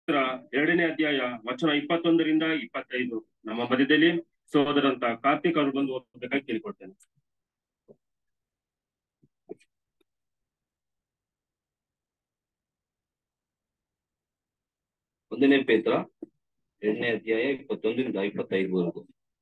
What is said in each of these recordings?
ಪತ್ರ ಎರಡನೇ ಅಧ್ಯಾಯ ವಚನ ಇಪ್ಪತ್ತೊಂದರಿಂದ ಇಪ್ಪತ್ತೈದು ನಮ್ಮ ಮಧ್ಯದಲ್ಲಿ ಸಹೋದರಂತ ಕಾರ್ತಿಕ್ ಅವರು ಬಂದು ಓದಬೇಕಾಗಿ ಕೇಳಿಕೊಡ್ತೇನೆ ಒಂದನೇ ಪೇತ್ರ ಎರಡನೇ ಅಧ್ಯಾಯ ಇಪ್ಪತ್ತೊಂದರಿಂದ ಇಪ್ಪತ್ತೈದವರೆಗೂ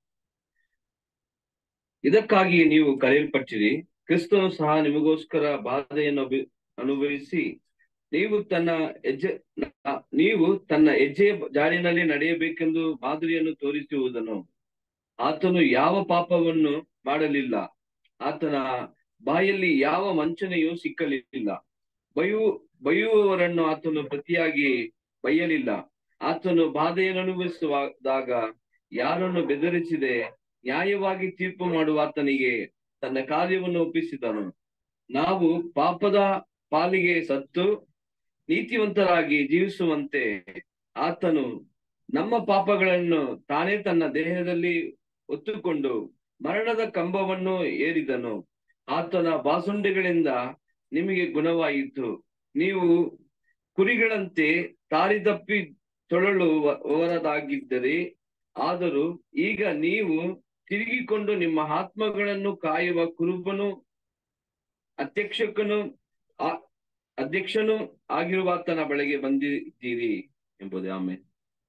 ಇದಕ್ಕಾಗಿ ನೀವು ಕರೆಯಲ್ಪಟ್ಟಿರಿ ಕ್ರಿಸ್ತನು ಸಹ ನಿಮಗೋಸ್ಕರ ಬಾಧೆಯನ್ನು ಅಭಿ- ಅನುಭವಿಸಿ ನೀವು ತನ್ನ ಹೆಜ್ಜೆ ನ- ನೀವು ತನ್ನ ಹೆಜ್ಜೆಯ ಜಾಡಿನಲ್ಲಿ ನಡೆಯಬೇಕೆಂದು ಮಾದರಿಯನ್ನು ತೋರಿಸುವುದನ್ನು ಆತನು ಯಾವ ಪಾಪವನ್ನು ಮಾಡಲಿಲ್ಲ ಆತನ ಬಾಯಲ್ಲಿ ಯಾವ ವಂಚನೆಯೂ ಸಿಕ್ಕಲಿಲ್ಲ ಬಯು ಬೈಯುವವರನ್ನು ಆತನು ಪ್ರತಿಯಾಗಿ ಬೈಯಲಿಲ್ಲ ಆತನು ಬಾಧೆಯನ್ನು ಅನುಭವಿಸುವಾಗ ಯಾರನ್ನು ಬೆದರಿಸಿದೆ ನ್ಯಾಯವಾಗಿ ತೀರ್ಪು ಮಾಡುವ ಆತನಿಗೆ ತನ್ನ ಕಾರ್ಯವನ್ನು ಒಪ್ಪಿಸಿದನು ನಾವು ಪಾಪದ ಪಾಲಿಗೆ ಸತ್ತು ನೀತಿವಂತರಾಗಿ ಜೀವಿಸುವಂತೆ ಆತನು ನಮ್ಮ ಪಾಪಗಳನ್ನು ತಾನೇ ತನ್ನ ದೇಹದಲ್ಲಿ ಹೊತ್ತುಕೊಂಡು ಮರಣದ ಕಂಬವನ್ನು ಏರಿದನು ಆತನ ಬಾಸುಂಡೆಗಳಿಂದ ನಿಮಗೆ ಗುಣವಾಯಿತು ನೀವು ಕುರಿಗಳಂತೆ ದಾರಿತಪ್ಪಿ ತೊಳಲುವವರದಾಗಿದ್ದರೆ ಆದರೂ ಈಗ ನೀವು ತಿರುಗಿಕೊಂಡು ನಿಮ್ಮ ಆತ್ಮಗಳನ್ನು ಕಾಯುವ ಕುರುಬನು ಅಧ್ಯಕ್ಷಕನು ಆ- ಅಧ್ಯಕ್ಷನು ಆಗಿರುವ ಆತನ ಬಳಿಗೆ ಬಂದಿದ್ದೀರಿ ಎಂಬುದೇ ಆಮೇಲೆ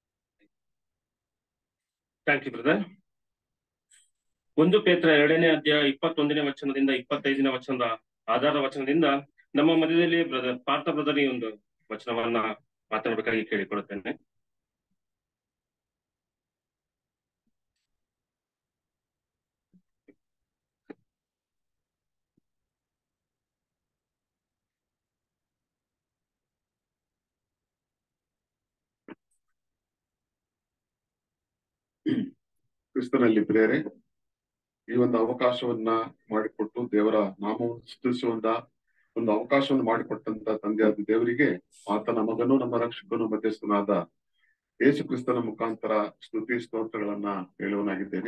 ಥ್ಯಾಂಕ್ ಯು ಬ್ರದರ್ ಒಂದು ಪೇತ್ರ ಎರಡನೇ ಅಧ್ಯಾಯ ಇಪ್ಪತ್ತೊಂದನೇ ವಚನದಿಂದ ಇಪ್ಪತ್ತೈದನೇ ವಚನದ ಆಧಾರ ವಚನದಿಂದ ನಮ್ಮ ಮಧ್ಯದಲ್ಲಿ ಬ್ರದರ್ ಪಾರ್ಥ ಬ್ರದರ್ ಈ ಒಂದು ವಚನವನ್ನ ಮಾತಾಡಬೇಕಾಗಿ ಕೇಳಿಕೊಳ್ಳುತ್ತೇನೆ ಕ್ರಿಸ್ತನಲ್ಲಿ ಪ್ರೇರೆ ಈ ಒಂದು ಅವಕಾಶವನ್ನ ಮಾಡಿಕೊಟ್ಟು ದೇವರ ನಾಮವನ್ನು ಸ್ತುತಿಸುವಂತ ಒಂದು ಅವಕಾಶವನ್ನು ಮಾಡಿಕೊಟ್ಟಂತ ತಂದೆಯಾದ ದೇವರಿಗೆ ಆತನ ಮಗನು ನಮ್ಮ ರಕ್ಷಕನು ಮಧ್ಯಸ್ಥನಾದ ಯೇಸು ಕ್ರಿಸ್ತನ ಮುಖಾಂತರ ಸ್ತುತಿ ಸ್ತೋತ್ರಗಳನ್ನ ಹೇಳುವನಾಗಿದ್ದೇನೆ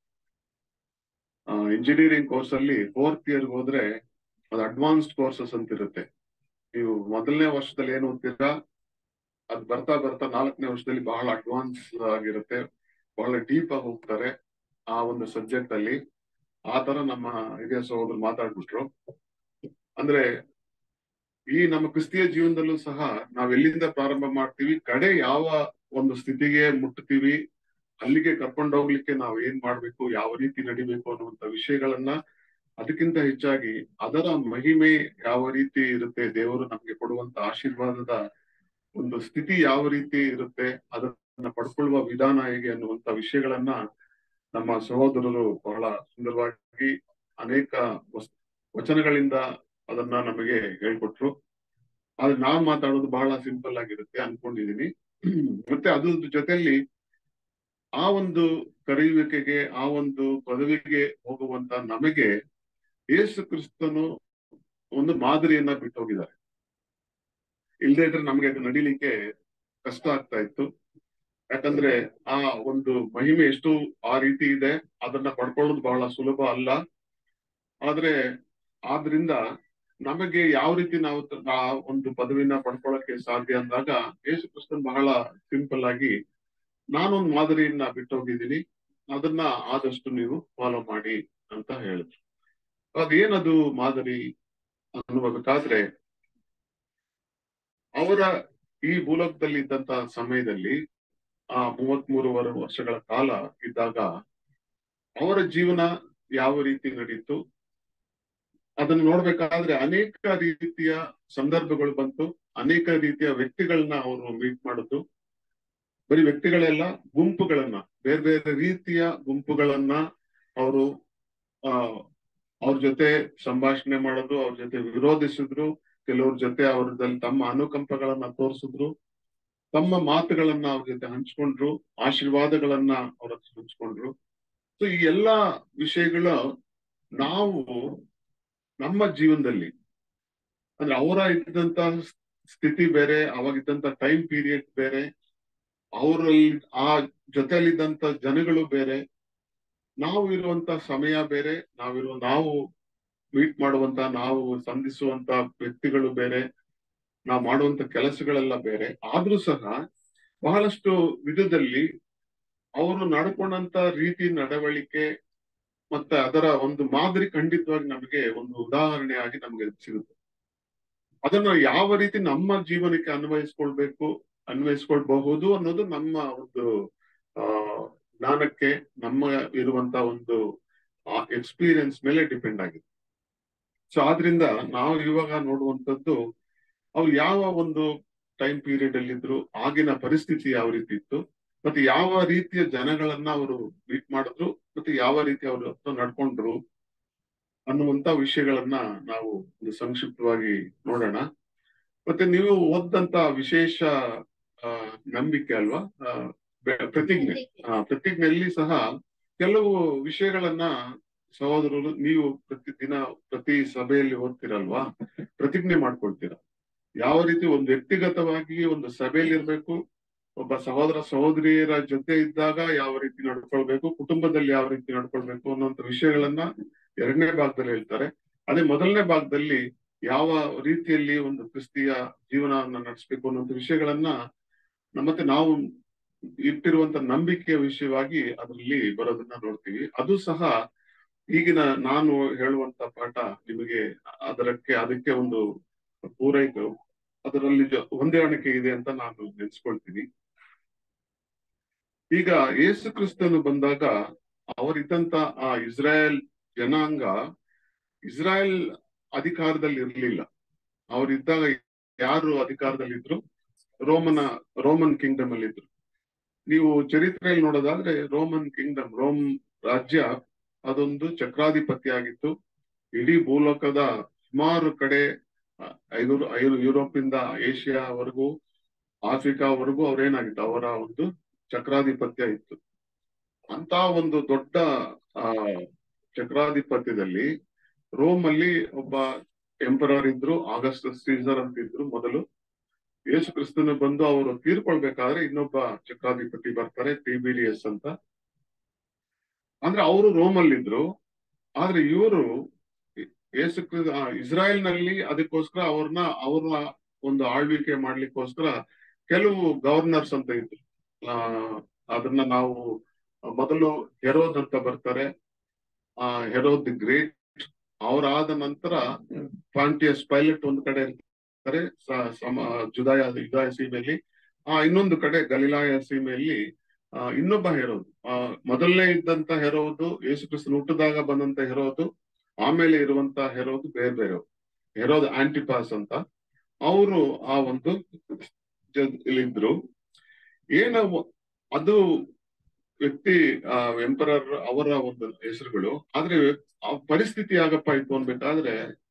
ಇಂಜಿನಿಯರಿಂಗ್ ಕೋರ್ಸ್ ಅಲ್ಲಿ ಫೋರ್ತ್ ಇಯರ್ ಹೋದ್ರೆ ಅದು ಅಡ್ವಾನ್ಸ್ಡ್ ಕೋರ್ಸಸ್ ಅಂತ ಇರುತ್ತೆ ನೀವು ಮೊದಲನೇ ವರ್ಷದಲ್ಲಿ ಏನು ಓದ್ತೀರಾ ಅದ್ ಬರ್ತಾ ಬರ್ತಾ ನಾಲ್ಕನೇ ವರ್ಷದಲ್ಲಿ ಬಹಳ ಅಡ್ವಾನ್ಸ್ ಆಗಿರುತ್ತೆ ಬಹಳ ಡೀಪ್ ಆಗಿ ಹೋಗ್ತಾರೆ ಆ ಒಂದು ಸಬ್ಜೆಕ್ಟ್ ಅಲ್ಲಿ ಆ ತರ ನಮ್ಮ ಹಿರಿಯ ಸಹೋದರು ಮಾತಾಡ್ಬಿಟ್ರು ಅಂದ್ರೆ ಈ ನಮ್ಮ ಕ್ರಿಸ್ತಿಯ ಜೀವನದಲ್ಲೂ ಸಹ ನಾವ್ ಎಲ್ಲಿಂದ ಪ್ರಾರಂಭ ಮಾಡ್ತೀವಿ ಕಡೆ ಯಾವ ಒಂದು ಸ್ಥಿತಿಗೆ ಮುಟ್ತೀವಿ ಅಲ್ಲಿಗೆ ಕರ್ಕೊಂಡು ಹೋಗ್ಲಿಕ್ಕೆ ನಾವು ಏನ್ ಮಾಡ್ಬೇಕು ಯಾವ ರೀತಿ ನಡಿಬೇಕು ಅನ್ನುವಂತ ವಿಷಯಗಳನ್ನ ಅದಕ್ಕಿಂತ ಹೆಚ್ಚಾಗಿ ಅದರ ಮಹಿಮೆ ಯಾವ ರೀತಿ ಇರುತ್ತೆ ದೇವರು ನಮ್ಗೆ ಕೊಡುವಂತ ಆಶೀರ್ವಾದದ ಒಂದು ಸ್ಥಿತಿ ಯಾವ ರೀತಿ ಇರುತ್ತೆ ಅದನ್ನ ಪಡ್ಕೊಳ್ಳುವ ವಿಧಾನ ಹೇಗೆ ಅನ್ನುವಂತ ವಿಷಯಗಳನ್ನ ನಮ್ಮ ಸಹೋದರರು ಬಹಳ ಸುಂದರವಾಗಿ ಅನೇಕ ವಸ್- ವಚನಗಳಿಂದ ಅದನ್ನ ನಮಗೆ ಹೇಳ್ಕೊಟ್ರು ಆದ್ರೆ ನಾವ್ ಮಾತಾಡೋದು ಬಹಳ ಸಿಂಪಲ್ ಆಗಿರುತ್ತೆ ಅನ್ಕೊಂಡಿದೀನಿ ಮತ್ತೆ ಅದ್ರ ಜೊತೆಯಲ್ಲಿ ಆ ಒಂದು ಕರೆಯುವಿಕೆಗೆ ಆ ಒಂದು ಪದವಿಗೆ ಹೋಗುವಂತ ನಮಗೆ ಯೇಸು ಕ್ರಿಸ್ತನು ಒಂದು ಮಾದರಿಯನ್ನ ಬಿಟ್ಟು ಹೋಗಿದ್ದಾರೆ ಇಲ್ಲದೆ ಇದ್ರೆ ನಮ್ಗೆ ಅದು ನಡಿಲಿಕ್ಕೆ ಕಷ್ಟ ಆಗ್ತಾ ಇತ್ತು ಯಾಕಂದ್ರೆ ಆ ಒಂದು ಮಹಿಮೆ ಎಷ್ಟು ಆ ರೀತಿ ಇದೆ ಅದನ್ನ ಪಡ್ಕೊಳ್ಳೋದು ಬಹಳ ಸುಲಭ ಅಲ್ಲ ಆದ್ರೆ ಆದ್ರಿಂದ ನಮಗೆ ಯಾವ ರೀತಿ ನಾವು ತ- ಆ ಒಂದು ಪದವಿನ ಪಡ್ಕೊಳ್ಳಕ್ಕೆ ಸಾಧ್ಯ ಅಂದಾಗ ಯೇಸು ಕ್ರಿಸ್ತನ್ ಬಹಳ ಸಿಂಪಲ್ ಆಗಿ ನಾನೊಂದು ಮಾದರಿಯನ್ನ ಬಿಟ್ಟು ಹೋಗಿದ್ದೀನಿ ಅದನ್ನ ಆದಷ್ಟು ನೀವು ಫಾಲೋ ಮಾಡಿ ಅಂತ ಹೇಳಿದ್ರು ಅದೇನದು ಮಾದರಿ ಅನ್ನುವುದಕ್ಕಾದ್ರೆ ಅವರ ಈ ಭೂಲೋಕದಲ್ಲಿ ಇದ್ದಂತ ಸಮಯದಲ್ಲಿ ಆ ಮೂವತ್ಮೂರು ವರ್ಷಗಳ ಕಾಲ ಇದ್ದಾಗ ಅವರ ಜೀವನ ಯಾವ ರೀತಿ ನಡೀತು ಅದನ್ನ ನೋಡ್ಬೇಕಾದ್ರೆ ಅನೇಕ ರೀತಿಯ ಸಂದರ್ಭಗಳು ಬಂತು ಅನೇಕ ರೀತಿಯ ವ್ಯಕ್ತಿಗಳನ್ನ ಅವರು ಮೀಟ್ ಮಾಡಿದ್ರು ಬರೀ ವ್ಯಕ್ತಿಗಳೆಲ್ಲ ಗುಂಪುಗಳನ್ನ ಬೇರೆ ಬೇರೆ ರೀತಿಯ ಗುಂಪುಗಳನ್ನ ಅವರು ಆ ಅವ್ರ ಜೊತೆ ಸಂಭಾಷಣೆ ಮಾಡೋದು ಅವ್ರ ಜೊತೆ ವಿರೋಧಿಸಿದ್ರು ಕೆಲವ್ರ ಜೊತೆ ಅವ್ರದಲ್ಲಿ ತಮ್ಮ ಅನುಕಂಪಗಳನ್ನ ತೋರಿಸಿದ್ರು ತಮ್ಮ ಮಾತುಗಳನ್ನ ಅವ್ರ ಜೊತೆ ಹಂಚ್ಕೊಂಡ್ರು ಆಶೀರ್ವಾದಗಳನ್ನ ಅವ್ರ ಹತ್ರ ಹಂಚ್ಕೊಂಡ್ರು ಸೊ ಈ ಎಲ್ಲಾ ವಿಷಯಗಳು ನಾವು ನಮ್ಮ ಜೀವನದಲ್ಲಿ ಅಂದ್ರೆ ಅವರ ಇದ್ದಂತ ಸ್ಥಿತಿ ಬೇರೆ ಅವಾಗಿದ್ದಂತ ಟೈಮ್ ಪೀರಿಯಡ್ ಬೇರೆ ಅವರಲ್ಲಿ ಆ ಜೊತೆಲಿದ್ದಂತ ಜನಗಳು ಬೇರೆ ನಾವು ಇರುವಂತ ಸಮಯ ಬೇರೆ ನಾವಿರುವ ನಾವು ಮೀಟ್ ಮಾಡುವಂತ ನಾವು ಸಂಧಿಸುವಂತ ವ್ಯಕ್ತಿಗಳು ಬೇರೆ ನಾವು ಮಾಡುವಂತ ಕೆಲಸಗಳೆಲ್ಲ ಬೇರೆ ಆದ್ರೂ ಸಹ ಬಹಳಷ್ಟು ವಿಧದಲ್ಲಿ ಅವರು ನಡ್ಕೊಂಡಂತ ರೀತಿ ನಡವಳಿಕೆ ಮತ್ತೆ ಅದರ ಒಂದು ಮಾದರಿ ಖಂಡಿತವಾಗಿ ನಮಗೆ ಒಂದು ಉದಾಹರಣೆಯಾಗಿ ನಮಗೆ ಸಿಗುತ್ತೆ ಅದನ್ನ ಯಾವ ರೀತಿ ನಮ್ಮ ಜೀವನಕ್ಕೆ ಅನ್ವಯಿಸ್ಕೊಳ್ಬೇಕು ಅನ್ವಯಿಸ್ಕೊಳ್ಬಹುದು ಅನ್ನೋದು ನಮ್ಮ ಒಂದು ಆ ಜ್ಞಾನಕ್ಕೆ ನಮ್ಮ ಇರುವಂತ ಒಂದು ಎಕ್ಸ್ಪೀರಿಯನ್ಸ್ ಮೇಲೆ ಡಿಪೆಂಡ್ ಆಗಿದೆ ಸೊ ಆದ್ರಿಂದ ನಾವು ಇವಾಗ ನೋಡುವಂತದ್ದು ಅವ್ರು ಯಾವ ಒಂದು ಟೈಮ್ ಪೀರಿಯಡ್ ಅಲ್ಲಿ ಇದ್ರು ಆಗಿನ ಪರಿಸ್ಥಿತಿ ಯಾವ ರೀತಿ ಇತ್ತು ಮತ್ತೆ ಯಾವ ರೀತಿಯ ಜನಗಳನ್ನ ಅವರು ಮೀಟ್ ಮಾಡಿದ್ರು ಮತ್ತೆ ಯಾವ ರೀತಿ ಅವರು ಹತ್ರ ನಡ್ಕೊಂಡ್ರು ಅನ್ನುವಂತ ವಿಷಯಗಳನ್ನ ನಾವು ಒಂದು ಸಂಕ್ಷಿಪ್ತವಾಗಿ ನೋಡೋಣ ಮತ್ತೆ ನೀವು ಓದಂತ ವಿಶೇಷ ಆ, ನಂಬಿಕೆ ಅಲ್ವಾ ಆ, ಬೆ- ಪ್ರತಿಜ್ಞೆ ಆ, ಪ್ರತಿಜ್ಞೆಯಲ್ಲಿ ಸಹ ಕೆಲವು ವಿಷಯಗಳನ್ನ ಸಹೋದರರು ನೀವು ಪ್ರತಿ ದಿನ ಪ್ರತಿ ಸಭೆಯಲ್ಲಿ ಓದ್ತಿರಲ್ವಾ ಪ್ರತಿಜ್ಞೆ ಮಾಡ್ಕೊಳ್ತೀರಾ ಯಾವ ರೀತಿ ಒಂದು ವ್ಯಕ್ತಿಗತವಾಗಿ ಒಂದು ಸಭೆಯಲ್ಲಿ ಇರ್ಬೇಕು ಒಬ್ಬ ಸಹೋದರ ಸಹೋದರಿಯರ ಜೊತೆ ಇದ್ದಾಗ ಯಾವ ರೀತಿ ನಡ್ಕೊಳ್ಬೇಕು ಕುಟುಂಬದಲ್ಲಿ ಯಾವ ರೀತಿ ನಡ್ಕೊಳ್ಬೇಕು ಅನ್ನೋಂಥ ವಿಷಯಗಳನ್ನ ಎರಡನೇ ಭಾಗದಲ್ಲಿ ಹೇಳ್ತಾರೆ ಅದೇ ಮೊದಲನೇ ಭಾಗದಲ್ಲಿ ಯಾವ ರೀತಿಯಲ್ಲಿ ಒಂದು ಕ್ರಿಸ್ತಿಯ ಜೀವನವನ್ನ ನಡೆಸಬೇಕು ಅನ್ನೋಂಥ ವಿಷಯಗಳನ್ನ ನ- ಮತ್ತೆ ನಾವು ಇಟ್ಟಿರುವಂತ ನಂಬಿಕೆಯ ವಿಷಯವಾಗಿ ಅದರಲ್ಲಿ ಬರೋದನ್ನ ನೋಡ್ತೀವಿ ಅದು ಸಹ ಈಗಿನ ನಾನು ಹೇಳುವಂತ ಪಾಠ ನಿಮಗೆ ಅದಕ್ಕೆ ಅದಕ್ಕೆ ಒಂದು ಪೂರೈಕೆ ಅದರಲ್ಲಿ ಜ- ಹೊಂದಾಣಿಕೆ ಇದೆ ಅಂತ ನಾನು ನೆನ್ಸ್ಕೊಳ್ತೀನಿ ಈಗ ಯೇಸು ಕ್ರಿಸ್ತನು ಬಂದಾಗ ಅವರಿದ್ದಂತ ಆ ಇಸ್ರಾಯೇಲ್ ಜನಾಂಗ ಇಸ್ರಾಯೇಲ್ ಅಧಿಕಾರದಲ್ಲಿ ಇರ್ಲಿಲ್ಲ ಅವರಿದ್ದಾಗ ಯಾರು ಅಧಿಕಾರದಲ್ಲಿದ್ರು ರೋಮನ ರೋಮನ್ ಕಿಂಗ್ಡಮ್ ಅಲ್ಲಿ ಇದ್ರು ನೀವು ಚರಿತ್ರೆಯಲ್ಲಿ ನೋಡೋದಾದ್ರೆ ರೋಮನ್ ಕಿಂಗ್ಡಮ್ ರೋಮ್ ರಾಜ್ಯ ಅದೊಂದು ಚಕ್ರಾಧಿಪತ್ಯ ಆಗಿತ್ತು ಇಡೀ ಭೂಲೋಕದ ಸುಮಾರು ಕಡೆ ಆ, ಐನೂರು ಐದು ಯುರೋಪಿಂದ ಏಷ್ಯಾವರೆಗೂ ಆಫ್ರಿಕಾವರೆಗೂ ಅವ್ರೇನಾಗಿತ್ತು ಅವರ ಒಂದು ಚಕ್ರಾಧಿಪತ್ಯ ಇತ್ತು ಅಂತ ಒಂದು ದೊಡ್ಡ ಆ ಚಕ್ರಾಧಿಪತ್ಯದಲ್ಲಿ ರೋಮ್ ಅಲ್ಲಿ ಒಬ್ಬ ಎಂಪರರ್ ಇದ್ರು ಆಗಸ್ಟ್ ಸೀಸರ್ ಅಂತ ಇದ್ರು ಮೊದಲು ಯೇಸು ಕ್ರಿಸ್ತನು ಬಂದು ಅವರು ತೀರ್ಕೊಳ್ಬೇಕಾದ್ರೆ ಇನ್ನೊಬ್ಬ ಚಕ್ರಾಧಿಪತಿ ಬರ್ತಾರೆ ಟಿಬಿಡಿಎಸ್ ಅಂತ ಅಂದ್ರೆ ಅವರು ರೋಮ್ ಅಲ್ಲಿದ್ರು ಆದ್ರೆ ಇವರು ಯೇಸು ಕ್ರಿಸ್ತ ಇಸ್ರಾಯೇಲ್ ನಲ್ಲಿ ಅದಕ್ಕೋಸ್ಕರ ಅವ್ರನ್ನ ಅವ್ರ ಒಂದು ಆಳ್ವಿಕೆ ಮಾಡ್ಲಿಕ್ಕೋಸ್ಕರ ಕೆಲವು ಗವರ್ನರ್ಸ್ ಅಂತ ಇದ್ರು ಆ ಅದನ್ನ ನಾವು ಮೊದಲು ಹೆರೋದ್ ಅಂತ ಬರ್ತಾರೆ ಆ ಹೆರೋದ್ ದಿ ಗ್ರೇಟ್ ಅವರಾದ ನಂತರ ಪಾಂಟಿಯಸ್ ಪೈಲಟ್ ಒಂದು ಕಡೆ ಇರ್ತಾರೆ ಸ- ಸಮ ಜುದಾಯ ಯುದಾಯ ಸೀಮೆಯಲ್ಲಿ ಆ ಇನ್ನೊಂದು ಕಡೆ ಗಲಿಲಾಯ ಸೀಮೆಯಲ್ಲಿ ಆ ಇನ್ನೊಬ್ಬ ಹೆರೋದು ಆ ಮೊದಲನೇ ಇದ್ದಂತ ಹೆರೋದು ಯೇಸು ಕ್ರಿಸ್ತನ ಹುಟ್ಟಿದಾಗ ಬಂದಂತ ಹೆರೋದು ಆಮೇಲೆ ಇರುವಂತ ಹೆರೋದು ಬೇರೆ ಬೇರೆ ಹೆರೋದು ಆಂಟಿಪಾಸ್ ಅಂತ ಅವರು ಆ ಒಂದು ಜ- ಇಲ್ಲಿದ್ರು ಏನು ಅದು ವ್ಯಕ್ತಿ ಆ ಎಂಪರರ್ ಅವರ ಒಂದು ಹೆಸರುಗಳು ಆದ್ರೆ ಆ ಪರಿಸ್ಥಿತಿ ಆಗಪ್ಪ ಇತ್ತು ಅನ್ಬೇಕಾದ್ರೆ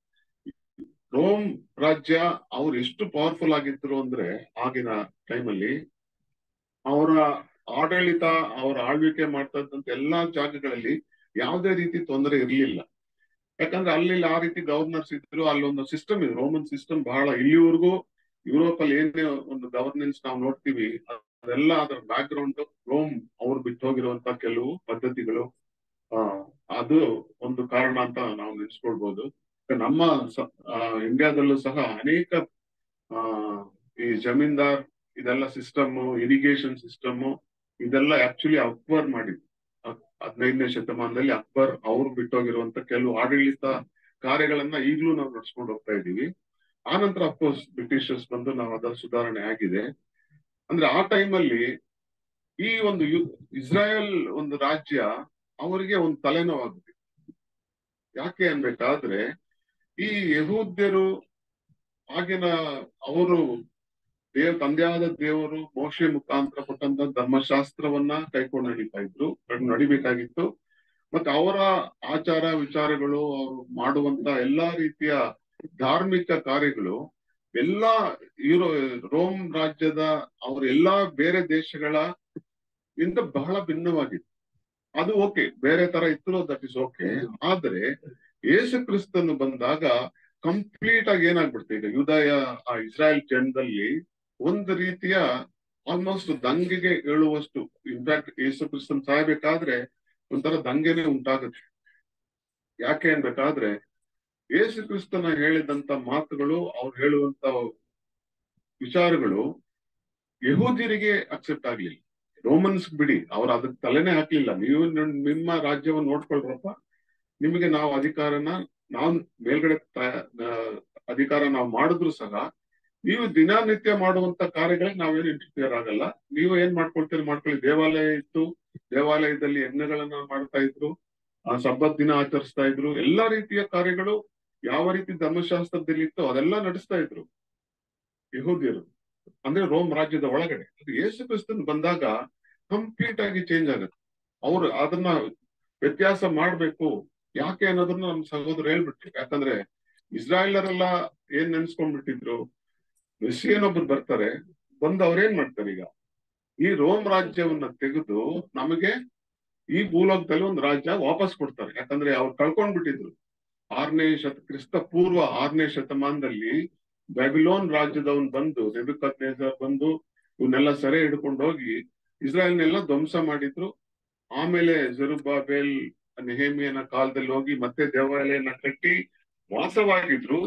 ರೋಮ್ ರಾಜ್ಯ ಅವ್ರು ಎಷ್ಟು ಪವರ್ಫುಲ್ ಆಗಿದ್ರು ಅಂದ್ರೆ ಆಗಿನ ಟೈಮಲ್ಲಿ ಅವರ ಆಡಳಿತ ಅವರ ಆಳ್ವಿಕೆ ಮಾಡ್ತಾ ಇದ್ದಂತ ಎಲ್ಲಾ ಜಾಗಗಳಲ್ಲಿ ಯಾವುದೇ ರೀತಿ ತೊಂದರೆ ಇರ್ಲಿಲ್ಲ ಯಾಕಂದ್ರೆ ಅಲ್ಲಿ ಆ ರೀತಿ ಗವರ್ನರ್ಸ್ ಇದ್ರು ಅಲ್ಲೊಂದು ಸಿಸ್ಟಮ್ ಇದೆ ರೋಮನ್ ಸಿಸ್ಟಮ್ ಬಹಳ ಇಲ್ಲಿವರೆಗೂ ಯುರೋಪ್ ಅಲ್ಲಿ ಏನೇ ಒಂದು ಗವರ್ನೆನ್ಸ್ ನಾವು ನೋಡ್ತೀವಿ ಅದೆಲ್ಲ ಅದರ ಬ್ಯಾಕ್ ಗ್ರೌಂಡ್ ರೋಮ್ ಅವ್ರು ಬಿಟ್ಟು ಹೋಗಿರುವಂತ ಕೆಲವು ಪದ್ಧತಿಗಳು ಆ ಅದು ಒಂದು ಕಾರಣ ಅಂತ ನಾವು ನೆನೆಸ್ಕೊಳ್ಬಹುದು ನಮ್ಮ ಸ- ಆ, ಇಂಡಿಯಾದಲ್ಲೂ ಸಹ ಅನೇಕ ಆ ಈ ಜಮೀನ್ದಾರ್ ಇದೆಲ್ಲ ಸಿಸ್ಟಮ್ ಇರಿಗೇಷನ್ ಸಿಸ್ಟಮ್ ಇದೆಲ್ಲ ಆಕ್ಚುಲಿ ಅಕ್ಬರ್ ಮಾಡಿದ್ದು ಹದ್- ಹದಿನೈದನೇ ಶತಮಾನದಲ್ಲಿ ಅಕ್ಬರ್ ಅವ್ರು ಬಿಟ್ಟೋಗಿರುವಂತ ಕೆಲವು ಆಡಳಿತ ಕಾರ್ಯಗಳನ್ನ ಈಗಲೂ ನಾವು ನಡ್ಸ್ಕೊಂಡು ಹೋಗ್ತಾ ಇದೀವಿ ಆನಂತರ ಅಫ್ಕೋರ್ಸ್ ಬ್ರಿಟಿಷರ್ಸ್ ಬಂದು ನಾವು ಅದರ ಸುಧಾರಣೆ ಆಗಿದೆ ಅಂದ್ರೆ ಆ ಟೈಮಲ್ಲಿ ಈ ಒಂದು ಯು- ಇಸ್ರಾಯೇಲ್ ಒಂದು ರಾಜ್ಯ ಅವರಿಗೆ ಒಂದು ತಲೆನೋವಾಗುತ್ತೆ ಯಾಕೆ ಅನ್ಬೇಕಾದ್ರೆ ಈ ಯಹೂದ್ಯರು ಆಗಿನ ಅವರು ದೇವ ತಂದೆಯಾದ ದೇವರು ಮೋಶೆ ಮುಖಾಂತರ ಕೊಟ್ಟಂತ ಧರ್ಮಶಾಸ್ತ್ರವನ್ನ ಕೈಕೊಂಡು ನಡೀತಾ ಇದ್ರು ಅದ್ ನಡಿಬೇಕಾಗಿತ್ತು ಮತ್ತೆ ಅವರ ಆಚಾರ ವಿಚಾರಗಳು ಅವರು ಮಾಡುವಂತ ಎಲ್ಲಾ ರೀತಿಯ ಧಾರ್ಮಿಕ ಕಾರ್ಯಗಳು ಎಲ್ಲಾ ಯುರೋ ರೋಮ್ ರಾಜ್ಯದ ಅವರ ಎಲ್ಲಾ ಬೇರೆ ದೇಶಗಳ ಇಂದ ಬಹಳ ಭಿನ್ನವಾಗಿತ್ತು ಅದು ಓಕೆ ಬೇರೆ ತರ ಇತ್ತು ದಟ್ ಇಸ್ ಓಕೆ ಆದ್ರೆ ಯೇಸು ಕ್ರಿಸ್ತನು ಬಂದಾಗ ಕಂಪ್ಲೀಟ್ ಆಗಿ ಏನಾಗ್ಬಿಡ್ತು ಈಗ ಯುದಾಯ ಆ ಇಸ್ರಾಯೇಲ್ ಜನದಲ್ಲಿ ಒಂದು ರೀತಿಯ ಆಲ್ಮೋಸ್ಟ್ ದಂಗೆಗೆ ಏಳುವಷ್ಟು ಇನ್ಫ್ಯಾಕ್ಟ್ ಯೇಸು ಕ್ರಿಸ್ತನ್ ಸಾಯ್ಬೇಕಾದ್ರೆ ಒಂಥರ ದಂಗೆನೆ ಉಂಟಾಗುತ್ತೆ ಯಾಕೆ ಅನ್ಬೇಕಾದ್ರೆ ಯೇಸು ಕ್ರಿಸ್ತನ ಹೇಳಿದಂತ ಮಾತುಗಳು ಅವ್ರು ಹೇಳುವಂತ ವಿಚಾರಗಳು ಯಹೂದಿರಿಗೆ ಅಕ್ಸೆಪ್ಟ್ ಆಗ್ಲಿಲ್ಲ ರೋಮನ್ಸ್ ಬಿಡಿ ಅವ್ರು ಅದಕ್ಕೆ ತಲೆನೇ ಹಾಕ್ಲಿಲ್ಲ ನೀವು ನ- ನಿಮ್ಮ ರಾಜ್ಯವನ್ನು ನೋಡ್ಕೊಳ್ರಪ್ಪ ನಿಮಗೆ ನಾವು ಅಧಿಕಾರನ ನಾವು ಮೇಲ್ಗಡೆ ತ- ಆ, ಅಧಿಕಾರ ನಾವು ಮಾಡಿದ್ರು ಸಹ ನೀವು ದಿನನಿತ್ಯ ಮಾಡುವಂತ ಕಾರ್ಯಗಳಿಗೆ ನಾವೇನು ಇಂಟರ್ಫಿಯರ್ ಆಗಲ್ಲ ನೀವು ಏನ್ ಮಾಡ್ಕೊಳ್ತೀರಿ ಮಾಡ್ಕೊಳ್ಳಿ ದೇವಾಲಯ ಇತ್ತು ದೇವಾಲಯದಲ್ಲಿ ಯಜ್ಞಗಳನ್ನ ಮಾಡ್ತಾ ಇದ್ರು ಆ ಸಬ್ಬತ್ ದಿನ ಆಚರಿಸ್ತಾ ಇದ್ರು ಎಲ್ಲಾ ರೀತಿಯ ಕಾರ್ಯಗಳು ಯಾವ ರೀತಿ ಧರ್ಮಶಾಸ್ತ್ರದಲ್ಲಿ ಇತ್ತು ಅದೆಲ್ಲ ನಡೆಸ್ತಾ ಇದ್ರು ಯಹೂದ್ಯರು ಅಂದ್ರೆ ರೋಮ್ ರಾಜ್ಯದ ಒಳಗಡೆ ಅದು ಯೇಸು ಕ್ರಿಸ್ತನ್ ಬಂದಾಗ ಕಂಪ್ಲೀಟ್ ಆಗಿ ಚೇಂಜ್ ಆಗುತ್ತೆ ಅವ್ರು ಅದನ್ನ ವ್ಯತ್ಯಾಸ ಮಾಡ್ಬೇಕು ಯಾಕೆ ಅನ್ನೋದನ್ನ ನಮ್ ಸಹೋದರ ಹೇಳ್ಬಿಟ್ರು ಯಾಕಂದ್ರೆ ಇಸ್ರಾಯೇಲರೆಲ್ಲ ಏನ್ ನೆನ್ಸ್ಕೊಂಡ್ಬಿಟ್ಟಿದ್ರು ಮೆಸ್ಸಿಯನೊಬ್ರು ಬರ್ತಾರೆ ಬಂದು ಅವ್ರೇನ್ ಮಾಡ್ತಾರೆ ಈಗ ಈ ರೋಮ್ ರಾಜ್ಯವನ್ನ ತೆಗೆದು ನಮಗೆ ಈ ಭೂಲೋಕದಲ್ಲಿ ಒಂದು ರಾಜ್ಯ ವಾಪಸ್ ಕೊಡ್ತಾರೆ ಯಾಕಂದ್ರೆ ಅವ್ರು ಕಳ್ಕೊಂಡ್ಬಿಟ್ಟಿದ್ರು ಆರನೇ ಶತ ಕ್ರಿಸ್ತ ಪೂರ್ವ ಆರನೇ ಶತಮಾನದಲ್ಲಿ ಬ್ಯಾಬಿಲೋನ್ ರಾಜ್ಯದವನ್ ಬಂದು ನೆಬುಕದ್ನೇಜರ್ ಬಂದು ಇವನ್ನೆಲ್ಲ ಸೆರೆ ಹಿಡ್ಕೊಂಡು ಹೋಗಿ ಇಸ್ರಾಯಲ್ನೆಲ್ಲ ಧ್ವಂಸ ಮಾಡಿದ್ರು ಆಮೇಲೆ ಜೆರುಬಾಬೆಲ್ ನೆಹೇಮಿಯನ ಕಾಲದಲ್ಲಿ ಹೋಗಿ ಮತ್ತೆ ದೇವಾಲಯನ ಕಟ್ಟಿ ವಾಸವಾಗಿದ್ರು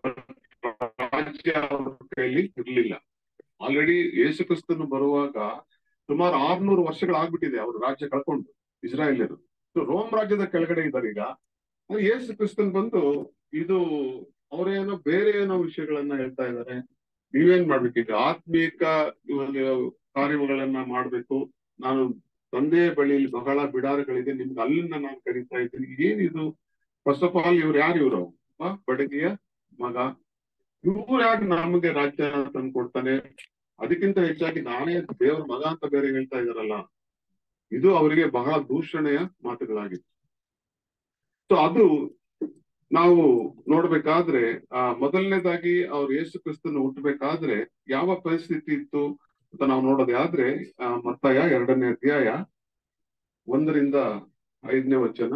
ರಾಜ್ಯ ಅವ್ರ ಕೈಯಲ್ಲಿ ಇರ್ಲಿಲ್ಲ ಆಲ್ರೆಡಿ ಯೇಸು ಕ್ರಿಸ್ತನು ಬರುವಾಗ ಸುಮಾರು ಆರ್ನೂರು ವರ್ಷಗಳಾಗ್ಬಿಟ್ಟಿದೆ ಅವ್ರ ರಾಜ್ಯ ಕಳ್ಕೊಂಡು ಇಸ್ರಾಯೇಲ್ಯರು So, ರೋಮ್ ರಾಜ್ಯದ ಕೆಳಗಡೆ ಇದ್ದಾರೆ ಈಗ ಅದು ಯೇಸು ಕ್ರಿಸ್ತನ್ ಬಂದು ಇದು ಅವರೇನೋ ಬೇರೆ ಏನೋ ವಿಷಯಗಳನ್ನ ಹೇಳ್ತಾ ಇದ್ದಾರೆ ನೀವೇನ್ ಮಾಡ್ಬೇಕು ಈಗ ಆತ್ಮೀಕ ಒಂದು ಕಾರ್ಯಗಳನ್ನ ಮಾಡ್ಬೇಕು ನಾನು ತಂದೆಯ ಬಳಿಯಲ್ಲಿ ಬಹಳ ಬಿಡಾರಗಳಿದೆ ನಿಮ್ಗೆ ಅಲ್ಲಿಂದ ನಾನು ಕರೀತಾ ಇದ್ದೀನಿ ಏನಿದು ಫಸ್ಟ್ ಆಫ್ ಆಲ್ ಇವ್ರು ಯಾರು ಇವರು ಬಡಗಿಯ ಮಗ ಇವ್ರು ಯಾಕೆ ನಮಗೆ ರಾಜ್ಯ ತಂದು ಕೊಡ್ತಾನೆ ಅದಕ್ಕಿಂತ ಹೆಚ್ಚಾಗಿ ನಾನೇ ದೇವ್ರ ಮಗ ಅಂತ ಬೇರೆ ಹೇಳ್ತಾ ಇದಾರಲ್ಲ ಇದು ಅವರಿಗೆ ಬಹಳ ದೂಷಣೆಯ ಮಾತುಗಳಾಗಿತ್ತು ಸೊ ಅದು ನಾವು ನೋಡ್ಬೇಕಾದ್ರೆ ಆ ಮೊದಲನೇದಾಗಿ ಅವ್ರು ಯೇಸು ಕ್ರಿಸ್ತನ ಹುಟ್ಟಬೇಕಾದ್ರೆ ಯಾವ ಪರಿಸ್ಥಿತಿ ಇತ್ತು ಅಂತ ನಾವು ನೋಡೋದೇ ಆದ್ರೆ ಆ ಮತ್ತಾಯ ಎರಡನೇ ಅಧ್ಯಾಯ ಒಂದರಿಂದ ಐದನೇ ವಚನ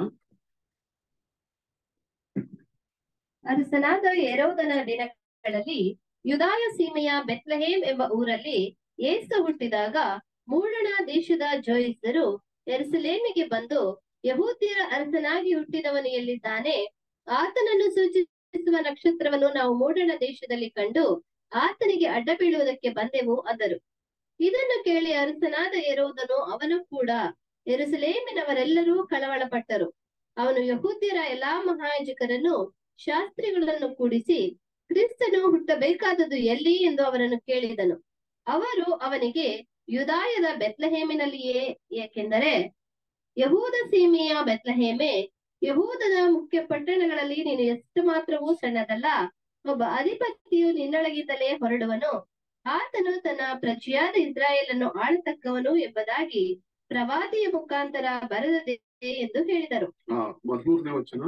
ಅರಸನಾದ ಎರೋದನ ದಿನಗಳಲ್ಲಿ ಯುದಾಯ ಸೀಮೆಯ ಬೆತ್ಲಹೇಮ್ ಎಂಬ ಊರಲ್ಲಿ ಯೇಸು ಹುಟ್ಟಿದಾಗ ಮೂಡಣ ದೇಶದ ಜೋಯಿಸರು ಎರುಸಲೇಮಿಗೆ ಬಂದು ಯಹೂದ್ಯರ ಅರಸನಾಗಿ ಹುಟ್ಟಿದವನು ಎಲ್ಲಿದ್ದಾನೆ ಆತನನ್ನು ಸೂಚಿಸುವ ನಕ್ಷತ್ರವನ್ನು ನಾವು ಮೂಡಣ ದೇಶದಲ್ಲಿ ಕಂಡು ಆತನಿಗೆ ಅಡ್ಡ ಬೀಳುವುದಕ್ಕೆ ಬಂದೆವು ಅಂದರು ಇದನ್ನು ಕೇಳಿ ಅರಸನಾದ ಎರೋದನು ಅವನು ಕೂಡ ಎರುಸಲೇಮಿನವರೆಲ್ಲರೂ ಕಳವಳಪಟ್ಟರು ಅವನು ಯಹೂದ್ಯರ ಎಲ್ಲಾ ಮಹಾಯಾಜಕರನ್ನು ಶಾಸ್ತ್ರಿಗಳನ್ನು ಕೂಡಿಸಿ ಕ್ರಿಸ್ತನು ಹುಟ್ಟಬೇಕಾದದ್ದು ಎಲ್ಲಿ ಎಂದು ಅವರನ್ನು ಕೇಳಿದನು ಅವರು ಅವನಿಗೆ ಯುದಾಯದ ಬೆತ್ಲಹೇಮಿನಲ್ಲಿಯೇ ಏಕೆಂದರೆ ಯಹೂದ ಸೀಮೆಯ ಬೆತ್ಲಹೇಮೆ ಯಹೂದದ ಮುಖ್ಯ ಪಟ್ಟಣಗಳಲ್ಲಿ ನೀನು ಎಷ್ಟು ಮಾತ್ರವೂ ಸಣ್ಣದಲ್ಲ ಒಬ್ಬ ಅಧಿಪತಿಯು ನಿನ್ನೊಳಗಿಂದಲೇ ಹೊರಡುವನು ಆತನು ತನ್ನ ಪ್ರಜೆಯಾದ ಇಸ್ರಾಯೇಲನ್ನು ಆಳತಕ್ಕವನು ಎಂಬುದಾಗಿ ಪ್ರವಾದಿಯ ಮುಖಾಂತರ ಬರೆದದೆ ಎಂದು ಹೇಳಿದರು ಆ ಹದಿಮೂರನೇ ವಚನ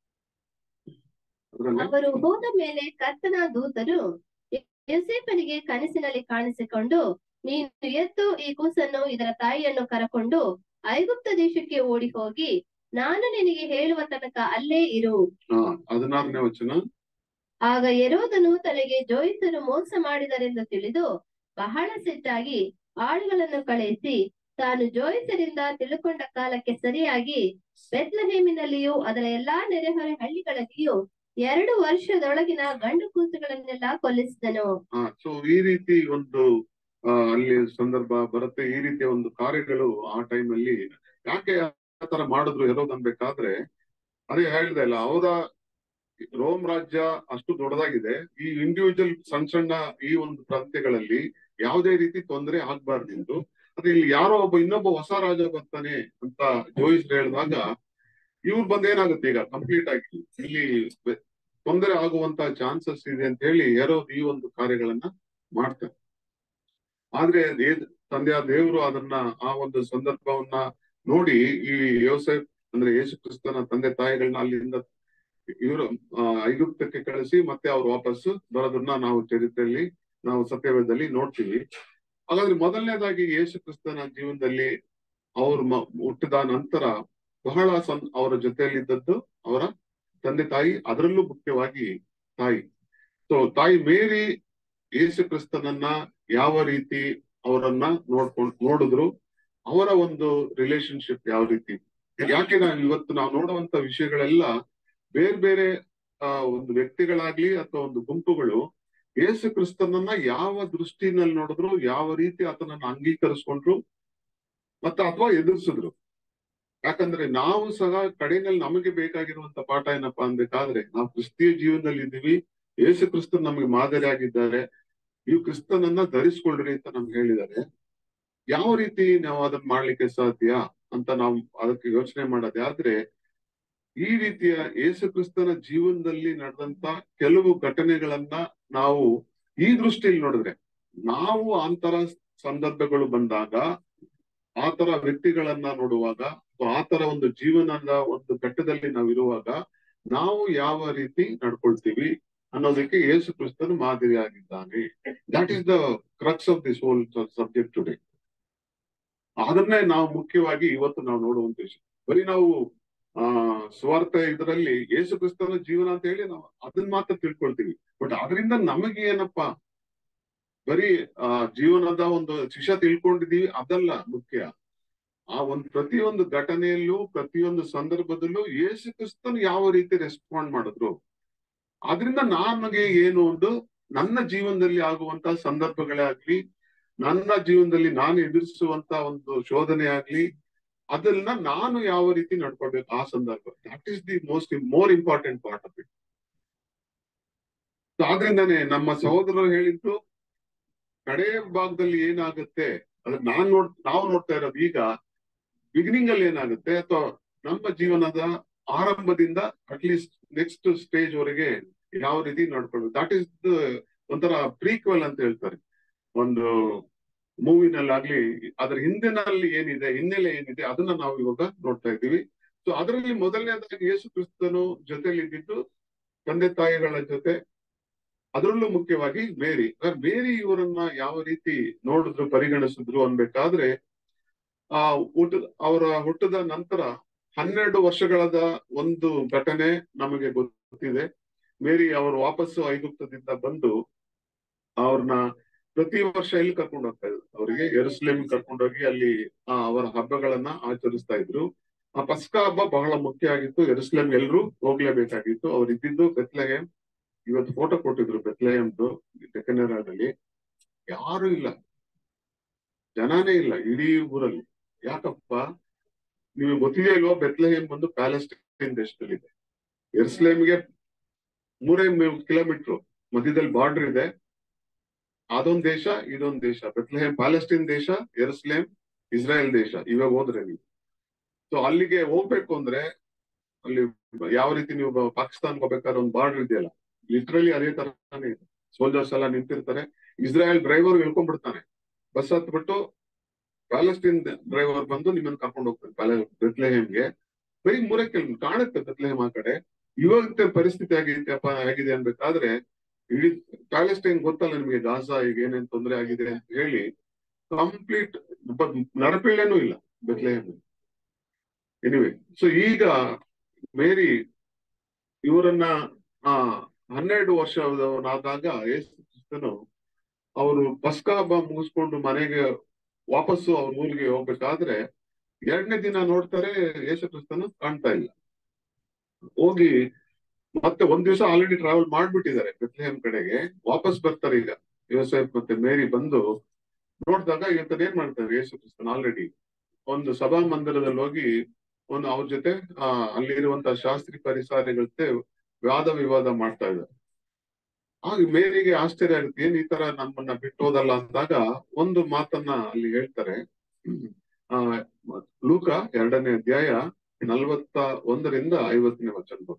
ಅದ್ರಲ್ಲಿ ಅವರು ಹೋದ ಮೇಲೆ ಕರ್ತನ ದೂತರು ಯೋಸೇಫನಿಗೆ ಕನಸಿನಲ್ಲಿ ಕಾಣಿಸಿಕೊಂಡು ನೀನು ಎದ್ದು ಈ ಕೂಸನ್ನು ಇದರ ತಾಯಿಯನ್ನು ಕರಕೊಂಡು ಐಗುಪ್ತ ದೇಶಕ್ಕೆ ಓಡಿ ಹೋಗಿ ನಾನು ನಿನಗೆ ಹೇಳುವ ತನಕ ಅಲ್ಲೇ ಇರು ಆ ಹದಿನಾರನೇ ವಚನ ಆಗ ಎರೋದನು ತನಗೆ ಜೋಯಿಸರು ಮೋಸ ಮಾಡಿದರೆಂದು ತಿಳಿದು ಬಹಳ ಸಿಟ್ಟಾಗಿ ಆಳುಗಳನ್ನು ಕಳುಹಿಸಿ ತಾನು ಜೋಯಿಸರಿಂದ ತಿಳುಕೊಂಡ ಕಾಲಕ್ಕೆ ಸರಿಯಾಗಿ ಬೆತ್ಲಹೇಮಿನಲ್ಲಿಯೂ ಅದರ ಎಲ್ಲಾ ನೆರೆಹೊರೆ ಹಳ್ಳಿಗಳಲ್ಲಿಯೂ ಎರಡು ವರ್ಷದೊಳಗಿನ ಗಂಡು ಕೂಸುಗಳನ್ನೆಲ್ಲ ಕೊಲ್ಲಿಸಿದನು ಆ ಸೊ ಈ ರೀತಿ ಒಂದು ಆ, ಅಲ್ಲಿ ಸಂದರ್ಭ ಬರುತ್ತೆ ಈ ರೀತಿಯ ಒಂದು ಕಾರ್ಯಗಳು ಆ time ಅಲ್ಲಿ ಯಾಕೆ ಆ ತರ ಮಾಡಿದ್ರು ಇರೋದು ಅನ್ಬೇಕಾದ್ರೆ ಅದೇ ಹೇಳ್ದೆ ಅಲ್ಲ ಅವರ ರೋಮ್ ರಾಜ್ಯ ಅಷ್ಟು ದೊಡ್ಡದಾಗಿದೆ ಈ ಇಂಡಿವಿಜುವಲ್ ಸಣ್ಣ ಸಣ್ಣ ಈ ಒಂದು ಪ್ರಾಂತ್ಯಗಳಲ್ಲಿ ಯಾವುದೇ ರೀತಿ ತೊಂದರೆ ಆಗ್ಬಾರ್ದಿತ್ತು ಅದೇ ಇಲ್ಲಿ ಯಾರೋ ಒಬ್ಬ ಇನ್ನೊಬ್ಬ ಹೊಸ ರಾಜ ಬರ್ತಾನೆ ಅಂತ ಜೋಯಿಸ್ ಹೇಳಿದಾಗ ಇವ್ರು ಬಂದ್ ಏನಾಗುತ್ತೆ ಈಗ ಕಂಪ್ಲೀಟ್ ಆಗಿ ಇಲ್ಲಿ ಬೆ- ತೊಂದರೆ ಆಗುವಂತ ಚಾನ್ಸಸ್ ಇದೆ ಅಂತ ಹೇಳಿ ಯಾರೋ ಈ ಒಂದು ಕಾರ್ಯಗಳನ್ನ ಮಾಡ್ತಾರೆ ಆದ್ರೆ ದೇ- ತಂದೆಯ ದೇವರು ಅದನ್ನ ಆ ಒಂದು ಸಂದರ್ಭವನ್ನ ನೋಡಿ ಈ ಯೋಸೆಫ್ ಅಂದ್ರೆ ಯೇಸು ಕ್ರಿಸ್ತನ ತಂದೆ ತಾಯಿಗಳನ್ನ ಅಲ್ಲಿಂದ ಇವರು ಐಗುಪ್ತಕ್ಕೆ ಕಳಿಸಿ ಮತ್ತೆ ಅವ್ರು ವಾಪಸ್ ಬರೋದನ್ನ ನಾವು ಚರಿತ್ರೆಯಲ್ಲಿ ನಾವು ಸತ್ಯವೇದದಲ್ಲಿ ನೋಡ್ತೀವಿ ಹಾಗಾದ್ರೆ ಮೊದಲನೇದಾಗಿ ಯೇಸು ಕ್ರಿಸ್ತನ ಜೀವನದಲ್ಲಿ ಅವ್ರ ಮ- ಹುಟ್ಟಿದ ನಂತರ ಬಹಳ ಸಂ ಅವರ ಜೊತೆಯಲ್ಲಿದ್ದದ್ದು ಅವರ ತಂದೆ ತಾಯಿ ಅದರಲ್ಲೂ ಮುಖ್ಯವಾಗಿ ತಾಯಿ ಸೊ ತಾಯಿ ಮೇರಿ ಯೇಸು ಕ್ರಿಸ್ತನನ್ನ ಯಾವ ರೀತಿ ಅವರನ್ನ ನೋಡ್ಕೊಂಡ್ ನೋಡಿದ್ರು ಅವರ ಒಂದು ರಿಲೇಶನ್ಶಿಪ್ ಯಾವ ರೀತಿ ಯಾಕೆ ನಾವು ಇವತ್ತು ನಾವು ನೋಡುವಂತ ವಿಷಯಗಳೆಲ್ಲ ಬೇರೆ ಬೇರೆ ಆ ಒಂದು ವ್ಯಕ್ತಿಗಳಾಗ್ಲಿ ಅಥವಾ ಒಂದು ಗುಂಪುಗಳು ಯೇಸು ಕ್ರಿಸ್ತನನ್ನ ಯಾವ ದೃಷ್ಟಿನಲ್ಲಿ ನೋಡಿದ್ರು ಯಾವ ರೀತಿ ಆತನನ್ನ ಅಂಗೀಕರಿಸ್ಕೊಂಡ್ರು ಮತ್ತೆ ಅಥವಾ ಎದುರಿಸಿದ್ರು ಯಾಕಂದ್ರೆ ನಾವು ಸಹ ಕಡೆಯಲ್ಲಿ ನಮಗೆ ಬೇಕಾಗಿರುವಂತ ಪಾಠ ಏನಪ್ಪಾ ಅನ್ಬೇಕಾದ್ರೆ ನಾವು ಕ್ರಿಸ್ತಿಯ ಜೀವನದಲ್ಲಿ ಇದ್ದೀವಿ ಯೇಸು ಕ್ರಿಸ್ತನ್ ನಮಗೆ ಮಾದರಿ ಆಗಿದ್ದಾರೆ ನೀವು ಕ್ರಿಸ್ತನನ್ನ ಧರಿಸ್ಕೊಳ್ರಿ ಅಂತ ನಮ್ಗೆ ಹೇಳಿದ್ದಾರೆ ಯಾವ ರೀತಿ ನಾವು ಅದನ್ನ ಮಾಡ್ಲಿಕ್ಕೆ ಸಾಧ್ಯ ಅಂತ ನಾವು ಅದಕ್ಕೆ ಯೋಚನೆ ಮಾಡೋದೇ ಆದ್ರೆ ಈ ರೀತಿಯ ಯೇಸು ಕ್ರಿಸ್ತನ ಜೀವನದಲ್ಲಿ ನಡೆದಂತ ಕೆಲವು ಘಟನೆಗಳನ್ನ ನಾವು ಈ ದೃಷ್ಟಿಯಲ್ಲಿ ನೋಡಿದ್ರೆ ನಾವು ಅಂತರ ಸಂದರ್ಭಗಳು ಬಂದಾಗ ಆತರ ವ್ಯಕ್ತಿಗಳನ್ನ ನೋಡುವಾಗ ಅಥವಾ ಆತರ ಒಂದು ಜೀವನದ ಒಂದು ಘಟ್ಟದಲ್ಲಿ ನಾವು ಇರುವಾಗ ನಾವು ಯಾವ ರೀತಿ ನಡ್ಕೊಳ್ತೀವಿ ಅನ್ನೋದಕ್ಕೆ ಯೇಸು ಕ್ರಿಸ್ತನು ಮಾದರಿಯಾಗಿದ್ದಾನೆ that is the crux of this whole subject today ಅದನ್ನೇ ನಾವು ಮುಖ್ಯವಾಗಿ ಇವತ್ತು ನಾವು ನೋಡುವಂತ ವಿಷಯ ಬರೀ ನಾವು ಆ ಸ್ವಾರ್ಥ ಇದರಲ್ಲಿ ಯೇಸು ಕ್ರಿಸ್ತನ ಜೀವನ ಅಂತ ಹೇಳಿ ನಾವು ಅದನ್ನ ಮಾತ್ರ ತಿಳ್ಕೊಳ್ತೀವಿ ಬಟ್ ಅದರಿಂದ ನಮಗೆ ಏನಪ್ಪಾ ಬರೀ ಆ ಜೀವನದ ಒಂದು ಶಿಷ್ಯ ತಿಳ್ಕೊಂಡಿದೀವಿ ಅದಲ್ಲ ಮುಖ್ಯ ಆ ಒಂದು ಪ್ರತಿಯೊಂದು ಘಟನೆಯಲ್ಲೂ ಪ್ರತಿಯೊಂದು ಸಂದರ್ಭದಲ್ಲೂ ಯೇಸು ಕ್ರಿಸ್ತನ್ ಯಾವ ರೀತಿ ರೆಸ್ಪಾಂಡ್ ಮಾಡಿದ್ರು ಆದ್ರಿಂದ ನಮಗೆ ಏನು ಒಂದು ನನ್ನ ಜೀವನದಲ್ಲಿ ಆಗುವಂತ ಸಂದರ್ಭಗಳೇ ಆಗ್ಲಿ ನನ್ನ ಜೀವನದಲ್ಲಿ ನಾನು ಎದುರಿಸುವಂತ ಒಂದು ಶೋಧನೆ ಆಗ್ಲಿ ಅದನ್ನ ನಾನು ಯಾವ ರೀತಿ ನಡ್ಕೊಳ್ಬೇಕು ಆ ಸಂದರ್ಭ that is the most more important part of it ಆದ್ರಿಂದಾನೆ ನಮ್ಮ ಸಹೋದರರು ಹೇಳಿದ್ದು ಕಡೆ ಭಾಗದಲ್ಲಿ ಏನಾಗುತ್ತೆ ಅದ್ರ ನಾನ್ ನೋಡ್ ನಾವು ನೋಡ್ತಾ ಇರೋದು ಈಗ ಬಿಗಿನಿಂಗ್ ಅಲ್ಲಿ ಏನಾಗುತ್ತೆ ಅಥವಾ ನಮ್ಮ ಜೀವನದ ಆರಂಭದಿಂದ ಅಟ್ಲೀಸ್ಟ್ ನೆಕ್ಸ್ಟ್ ಸ್ಟೇಜ್ ವರೆಗೆ ಯಾವ ರೀತಿ ನಡ್ಕೊಳ್ಬೇಕು ದಟ್ ಈಸ್ ಒಂಥರ ಪ್ರೀಕ್ವೆಲ್ ಅಂತ ಹೇಳ್ತಾರೆ ಒಂದು ಮೂವಿನಲ್ಲಾಗ್ಲಿ ಅದ್ರ ಹಿಂದಿನಲ್ಲಿ ಏನಿದೆ ಹಿನ್ನೆಲೆ ಏನಿದೆ ಅದನ್ನ ನಾವು ಇವಾಗ ನೋಡ್ತಾ ಇದ್ದೀವಿ ಸೊ ಅದರಲ್ಲಿ ಮೊದಲನೇದಾಗಿ ಯೇಸು ಕ್ರಿಸ್ತನು ಜೊತೆಲಿ ಇದ್ದಿದ್ದು ತಂದೆ ತಾಯಿಗಳ ಜೊತೆ ಅದರಲ್ಲೂ ಮುಖ್ಯವಾಗಿ ಮೇರಿ ಮೇರಿ ಇವರನ್ನ ಯಾವ ರೀತಿ ನೋಡಿದ್ರು ಪರಿಗಣಿಸಿದ್ರು ಅನ್ಬೇಕಾದ್ರೆ ಆ ಹುಟ್ಟ ಅವರ ಹುಟ್ಟದ ನಂತರ ಹನ್ನೆರಡು ವರ್ಷಗಳದ ಒಂದು ಘಟನೆ ನಮಗೆ ಗೊತ್ತಿದೆ ಮೇರಿ ಅವರು ವಾಪಸ್ಸು ಐಗುಪ್ತದಿಂದ ಬಂದು ಅವ್ರನ್ನ ಪ್ರತಿ ವರ್ಷ ಎಲ್ಲಿ ಕರ್ಕೊಂಡು ಹೋಗ್ತಾ ಇದ್ರು ಅವರಿಗೆ ಎರುಸಲೇಮ್ ಕರ್ಕೊಂಡೋಗಿ ಅಲ್ಲಿ ಆ ಅವರ ಹಬ್ಬಗಳನ್ನ ಆಚರಿಸ್ತಾ ಇದ್ರು ಆ ಪಸ್ಕ ಹಬ್ಬ ಬಹಳ ಮುಖ್ಯ ಆಗಿತ್ತು ಎರುಸಲೇಮ್ ಎಲ್ರು ಹೋಗ್ಲೇಬೇಕಾಗಿತ್ತು ಅವ್ರು ಇದ್ದಿದ್ದು ಬೆತ್ಲೆಹೇಮ್ ಇವತ್ತು ಫೋಟೋ ಕೊಟ್ಟಿದ್ರು ಬೆತ್ಲೆಹೇಮ್ದು ಡೆಕನರಲ್ಲಿ ಯಾರು ಇಲ್ಲ ಜನಾನೇ ಇಲ್ಲ ಇಡೀ ಊರಲ್ಲಿ ಯಾಕಪ್ಪ ನಿಮಗೆ ಗೊತ್ತಿದೆಯೋ ಇಲ್ವೋ ಬೆತ್ಲೆಹೇಮ್ ಬಂದು ಪ್ಯಾಲೆಸ್ಟೈನ್ ದೇಶದಲ್ಲಿದೆ ಎರುಸಲೇಮ್ಗೆ ಮೂರೇ ಕಿಲೋಮೀಟರ್ ಮಧ್ಯದಲ್ಲಿ ಬಾರ್ಡರ್ ಇದೆ ಅದೊಂದ್ ದೇಶ ಇದೊಂದ್ ದೇಶ ಬೆತ್ಲೆಹೇಮ್ ಪ್ಯಾಲೆಸ್ಟೈನ್ ದೇಶ ಎರುಸಲೇಮ್ ಇಸ್ರಾಯೇಲ್ ದೇಶ ಇವಾಗ ಹೋದ್ರೆ ನೀವು ಸೊ ಅಲ್ಲಿಗೆ ಹೋಗ್ಬೇಕು ಅಂದ್ರೆ ಅಲ್ಲಿ ಯಾವ ರೀತಿ ನೀವು ಪಾಕಿಸ್ತಾನ್ ಹೋಗ್ಬೇಕಾದ್ರೆ ಒಂದು ಬಾರ್ಡರ್ ಇದೆಯಲ್ಲ ಲಿಟ್ರಲಿ ಅದೇ ತರನೇ ಇದೆ ಸೋಲ್ಜರ್ಸ್ ಎಲ್ಲ ನಿಂತಿರ್ತಾರೆ ಇಸ್ರಾಯೇಲ್ ಡ್ರೈವರ್ ಇಳ್ಕೊಂಡ್ಬಿಡ್ತಾನೆ ಬಸ್ ಹತ್ಬಿಟ್ಟು ಪ್ಯಾಲೆಸ್ಟೈನ್ ಡ್ರೈವರ್ ಬಂದು ನಿಮ್ಮನ್ನ ಕರ್ಕೊಂಡು ಹೋಗ್ತಾನೆ ಪ್ಯಾಲೆ ಬೆತ್ಲೆಹೇಮ್ಗೆ ಬರೀ ಮೂರೇ ಕಿಲೋಮೀಟರ್ ಕಾಣುತ್ತೆ ಬೆತ್ಲೆಹೇಮ್ ಆ ಕಡೆ ಇವಾಗ ಪರಿಸ್ಥಿತಿ ಆಗಿದೆಯಪ್ಪ ಆಗಿದೆ ಅನ್ಬೇಕಾದ್ರೆ ಇಡೀ ಪ್ಯಾಲೆಸ್ಟೈನ್ ಗೊತ್ತಲ್ಲ ನಿಮಗೆ ಗಾಜಾ ಈಗ ಏನೇನ್ ತೊಂದರೆ ಆಗಿದೆ ಅಂತ ಹೇಳಿ ಕಂಪ್ಲೀಟ್ ನಡಪಿಳ್ಳೆನೂ ಇಲ್ಲ ಬೆತ್ಲೆಹೇಮ್ ಎನಿವೆ ಸೊ ಈಗ ಮೇರಿ ಇವರನ್ನ ಆ ಹನ್ನೆರಡು ವರ್ಷದವನಾದಾಗ ಯೇಸು ಕ್ರಿಸ್ತನು ಅವರು ಪಸ್ಕಾ ಹಬ್ಬ ಮುಗಿಸ್ಕೊಂಡು ಮನೆಗೆ ವಾಪಸ್ಸು ಅವ್ರ ಊರಿಗೆ ಹೋಗ್ಬೇಕಾದ್ರೆ ಎರಡನೇ ದಿನ ನೋಡ್ತಾರೆ ಯೇಸು ಕ್ರಿಸ್ತನು ಕಾಣ್ತಾ ಇಲ್ಲ ಹೋಗಿ ಮತ್ತೆ ಒಂದ್ ದಿವಸ ಆಲ್ರೆಡಿ ಟ್ರಾವೆಲ್ ಮಾಡ್ಬಿಟ್ಟಿದ್ದಾರೆ ಬೆತ್ಲೆಹೇಮ್ ಕಡೆಗೆ ವಾಪಸ್ ಬರ್ತಾರೆ ಈಗ ಯೋಸೆಫ್ ಮತ್ತೆ ಮೇರಿ ಬಂದು ನೋಡಿದಾಗ ಇವತ್ತದ ಏನ್ ಮಾಡ್ತಾರೆ ಯೇಸು ಕ್ರಿಸ್ತನ್ ಆಲ್ರೆಡಿ ಒಂದು ಸಭಾ ಮಂದಿರದಲ್ಲಿ ಹೋಗಿ ಒಂದು ಅವ್ರ ಜೊತೆ ಆ ಅಲ್ಲಿರುವಂತ ಶಾಸ್ತ್ರಿ ಪರಿಸಾರಿಗಳ ಜೊತೆ ವಾದ ವಿವಾದ ಮಾಡ್ತಾ ಇದ್ದಾರೆ ಆಗ ಮೇರಿಗೆ ಆಶ್ಚರ್ಯ ಆಗುತ್ತೆ ಏನ್ ಈ ತರ ನಮ್ಮನ್ನ ಬಿಟ್ಟೋದಲ್ಲ ಅಂದಾಗ ಒಂದು ಮಾತನ್ನ ಅಲ್ಲಿ ಹೇಳ್ತಾರೆ ಆ ಲೂಕ ಎರಡನೇ ಅಧ್ಯಾಯ ನಲ್ವತ್ತ ಒಂದರಿಂದ ಐವತ್ತನೇ ವಚನ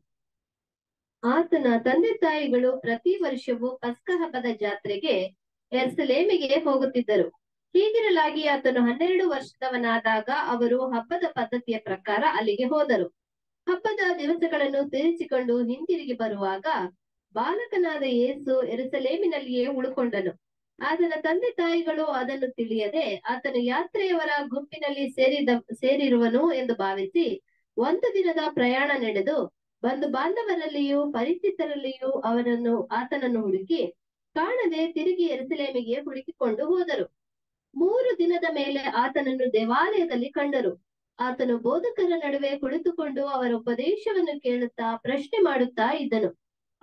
ಆತನ ತಂದೆ ತಾಯಿಗಳು ಪ್ರತಿ ವರ್ಷವೂ ಪಸ್ಕ ಹಬ್ಬದ ಜಾತ್ರೆಗೆ ಎರ್ಸಲೇಮಿಗೆ ಹೋಗುತ್ತಿದ್ದರು ಹೀಗಿರಲಾಗಿ ಆತನು ಹನ್ನೆರಡು ವರ್ಷದವನಾದಾಗ ಅವರು ಹಬ್ಬದ ಪದ್ಧತಿಯ ಪ್ರಕಾರ ಅಲ್ಲಿಗೆ ಹೋದರು ಹಬ್ಬದ ದಿವಸಗಳನ್ನು ತೀರಿಸಿಕೊಂಡು ಹಿಂತಿರುಗಿ ಬರುವಾಗ ಬಾಲಕನಾದ ಯೇಸು ಎರುಸಲೇಮಿನಲ್ಲಿಯೇ ಉಳ್ಕೊಂಡನು ಆತನ ತಂದೆ ತಾಯಿಗಳು ಅದನ್ನು ತಿಳಿಯದೆ ಆತನು ಯಾತ್ರೆಯವರ ಗುಂಪಿನಲ್ಲಿ ಸೇರಿದ ಸೇರಿರುವನು ಎಂದು ಭಾವಿಸಿ ಒಂದು ದಿನದ ಪ್ರಯಾಣ ನಡೆದು ಬಂಧು ಬಾಂಧವರಲ್ಲಿಯೂ ಪರಿಚಿತರಲ್ಲಿಯೂ ಅವನನ್ನು ಆತನನ್ನು ಹುಡುಕಿ ಕಾಣದೆ ತಿರುಗಿ ಎರುಸಲೇಮಿಗೆ ಹುಡುಕಿಕೊಂಡು ಹೋದರು ಮೂರು ದಿನದ ಮೇಲೆ ಆತನನ್ನು ದೇವಾಲಯದಲ್ಲಿ ಕಂಡರು ಆತನು ಬೋಧಕರ ನಡುವೆ ಕುಳಿತುಕೊಂಡು ಅವರ ಉಪದೇಶವನ್ನು ಕೇಳುತ್ತಾ ಪ್ರಶ್ನೆ ಮಾಡುತ್ತಾ ಇದ್ದನು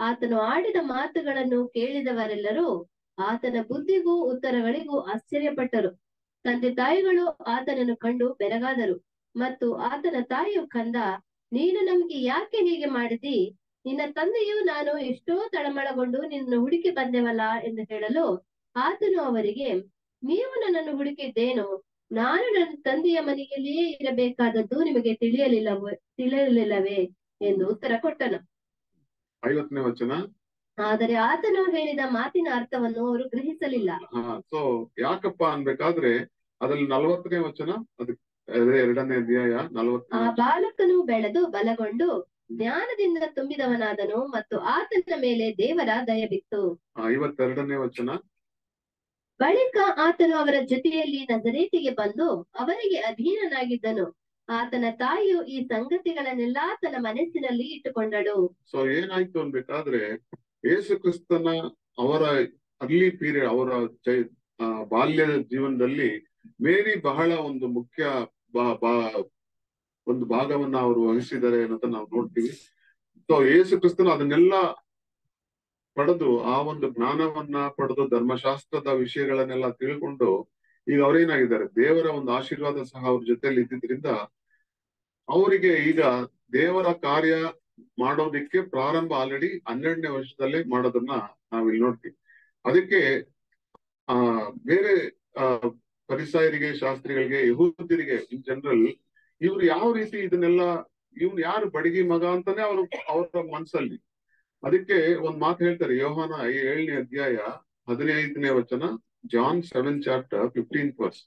ಆತನು ಆಡಿದ ಮಾತುಗಳನ್ನು ಕೇಳಿದವರೆಲ್ಲರೂ ಆತನ ಬುದ್ಧಿಗೂ ಉತ್ತರಗಳಿಗೂ ಆಶ್ಚರ್ಯಪಟ್ಟರು ತಂದೆ ತಾಯಿಗಳು ಆತನನ್ನು ಕಂಡು ಬೆರಗಾದರು ಮತ್ತು ಆತನ ತಾಯಿಯು ಕಂದ ನೀನು ನಮಗೆ ಯಾಕೆ ಹೀಗೆ ಮಾಡಿದಿ ನಿನ್ನ ತಂದೆಯು ನಾನು ಎಷ್ಟೋ ತಳಮಳಗೊಂಡು ನಿನ್ನನ್ನು ಹುಡುಕಿ ಬಂದೆವಲ್ಲ ಎಂದು ಹೇಳಲು ಆತನು ಅವರಿಗೆ ನೀವು ನನ್ನನ್ನು ಹುಡುಕಿದ್ದೇನು ನಾನು ನನ್ನ ತಂದೆಯ ಮನೆಯಲ್ಲಿಯೇ ಇರಬೇಕಾದದ್ದು ನಿಮಗೆ ತಿಳಿಯಲಿಲ್ಲವೇ ತಿಳಿಯಲಿಲ್ಲವೇ ಎಂದು ಉತ್ತರ ಕೊಟ್ಟನು ಐವತ್ತನೇ ವಚನ ಆದರೆ ಆತನು ಹೇಳಿದ ಮಾತಿನ ಅರ್ಥವನ್ನು ಅವರು ಗ್ರಹಿಸಲಿಲ್ಲ ಹಾ ಸೊ ಯಾಕಪ್ಪ ಅನ್ಬೇಕಾದ್ರೆ ಅದ್ರಲ್ಲಿ ನಲವತ್ತನೇ ವಚನ ಅದಕ್ಕೆ ಅದೇ ಎರಡನೇ ಅಧ್ಯಾಯ ನಲವತ್ತನೇ ಆ ವಚನ. ಬಾಲಕನು ಬೆಳೆದು ಬಲಗೊಂಡು ಜ್ಞಾನದಿಂದ ತುಂಬಿದವನಾದನು ಮತ್ತು ಆತನ ಮೇಲೆ ದೇವರ ದಯ ಬಿತ್ತು ಆ, ಐವತ್ತೆರಡನೇ ವಚನ ಬಳಿಕ ಆತನು ಅವರ ಜೊತೆಯಲ್ಲಿ ನಜರೇತಿಗೆ ಬಂದು ಅವರಿಗೆ ಅಧೀನನಾಗಿದ್ದನು ಆತನ ತಾಯಿಯು ಈ ಸಂಗತಿಗಳನ್ನೆಲ್ಲಾ ತನ್ನ ಮನಸ್ಸಿನಲ್ಲಿ ಇಟ್ಟುಕೊಂಡಳು ಸೊ ಏನಾಯ್ತು ಅನ್ಬೇಕಾದ್ರೆ ಯೇಸು ಕ್ರಿಸ್ತನ ಅವರ ಅರ್ಲಿ ಪೀರಿಯಡ್ ಅವರ ಚೈ- ಆ, ಬಾಲ್ಯದ ಜೀವನದಲ್ಲಿ ಮೇರಿ ಬಹಳ ಒಂದು ಮುಖ್ಯ ಬಾ- ಬಾ- ಒಂದು ಭಾಗವನ್ನ ಅವರು ವಹಿಸಿದ್ದಾರೆ ಅನ್ನೋದನ್ನ ನಾವು ನೋಡ್ತೀವಿ ಸೊ ಯೇಸು ಕ್ರಿಸ್ತನ ಅದನ್ನೆಲ್ಲ ಪಡೆದು ಆ ಒಂದು ಜ್ಞಾನವನ್ನ ಪಡೆದು ಧರ್ಮಶಾಸ್ತ್ರದ ವಿಷಯಗಳನ್ನೆಲ್ಲ ತಿಳ್ಕೊಂಡು ಈಗ ಅವರೇನಾಗಿದ್ದಾರೆ ದೇವರ ಒಂದು ಆಶೀರ್ವಾದ ಸಹ ಅವ್ರ ಜೊತೆಲಿ ಇದ್ದಿದ್ರಿಂದ ಅವರಿಗೆ ಈಗ ದೇವರ ಕಾರ್ಯ ಮಾಡೋದಿಕ್ಕೆ ಪ್ರಾರಂಭ ಆಲ್ರೆಡಿ ಹನ್ನೆರಡನೇ ವರ್ಷದಲ್ಲೇ ಮಾಡೋದನ್ನ ನಾವಿಲ್ಲಿ ನೋಡ್ತೀವಿ ಅದಕ್ಕೆ ಆ ಬೇರೆ ಆ ಪರಿಸಾಯರಿಗೆ ಶಾಸ್ತ್ರಿಗಳಿಗೆ ಯಹೂದ್ಯರಿಗೆ ಇನ್ ಜನರಲ್ ಇವ್ರು ಯಾವ ರೀತಿ ಇದನ್ನೆಲ್ಲ ಇವ್ನು ಯಾರು ಬಡಗಿ ಮಗ ಅಂತಾನೆ ಅವ್ರ ಅವರ ಮನ್ಸಲ್ಲಿ ಅದಕ್ಕೆ ಒಂದ್ ಮಾತು ಹೇಳ್ತಾರೆ ಯೋಹಾನ ಐ- ಏಳನೇ ಅಧ್ಯಾಯ ಹದಿನೈದನೇ ವಚನ John seven chapter fifteen verse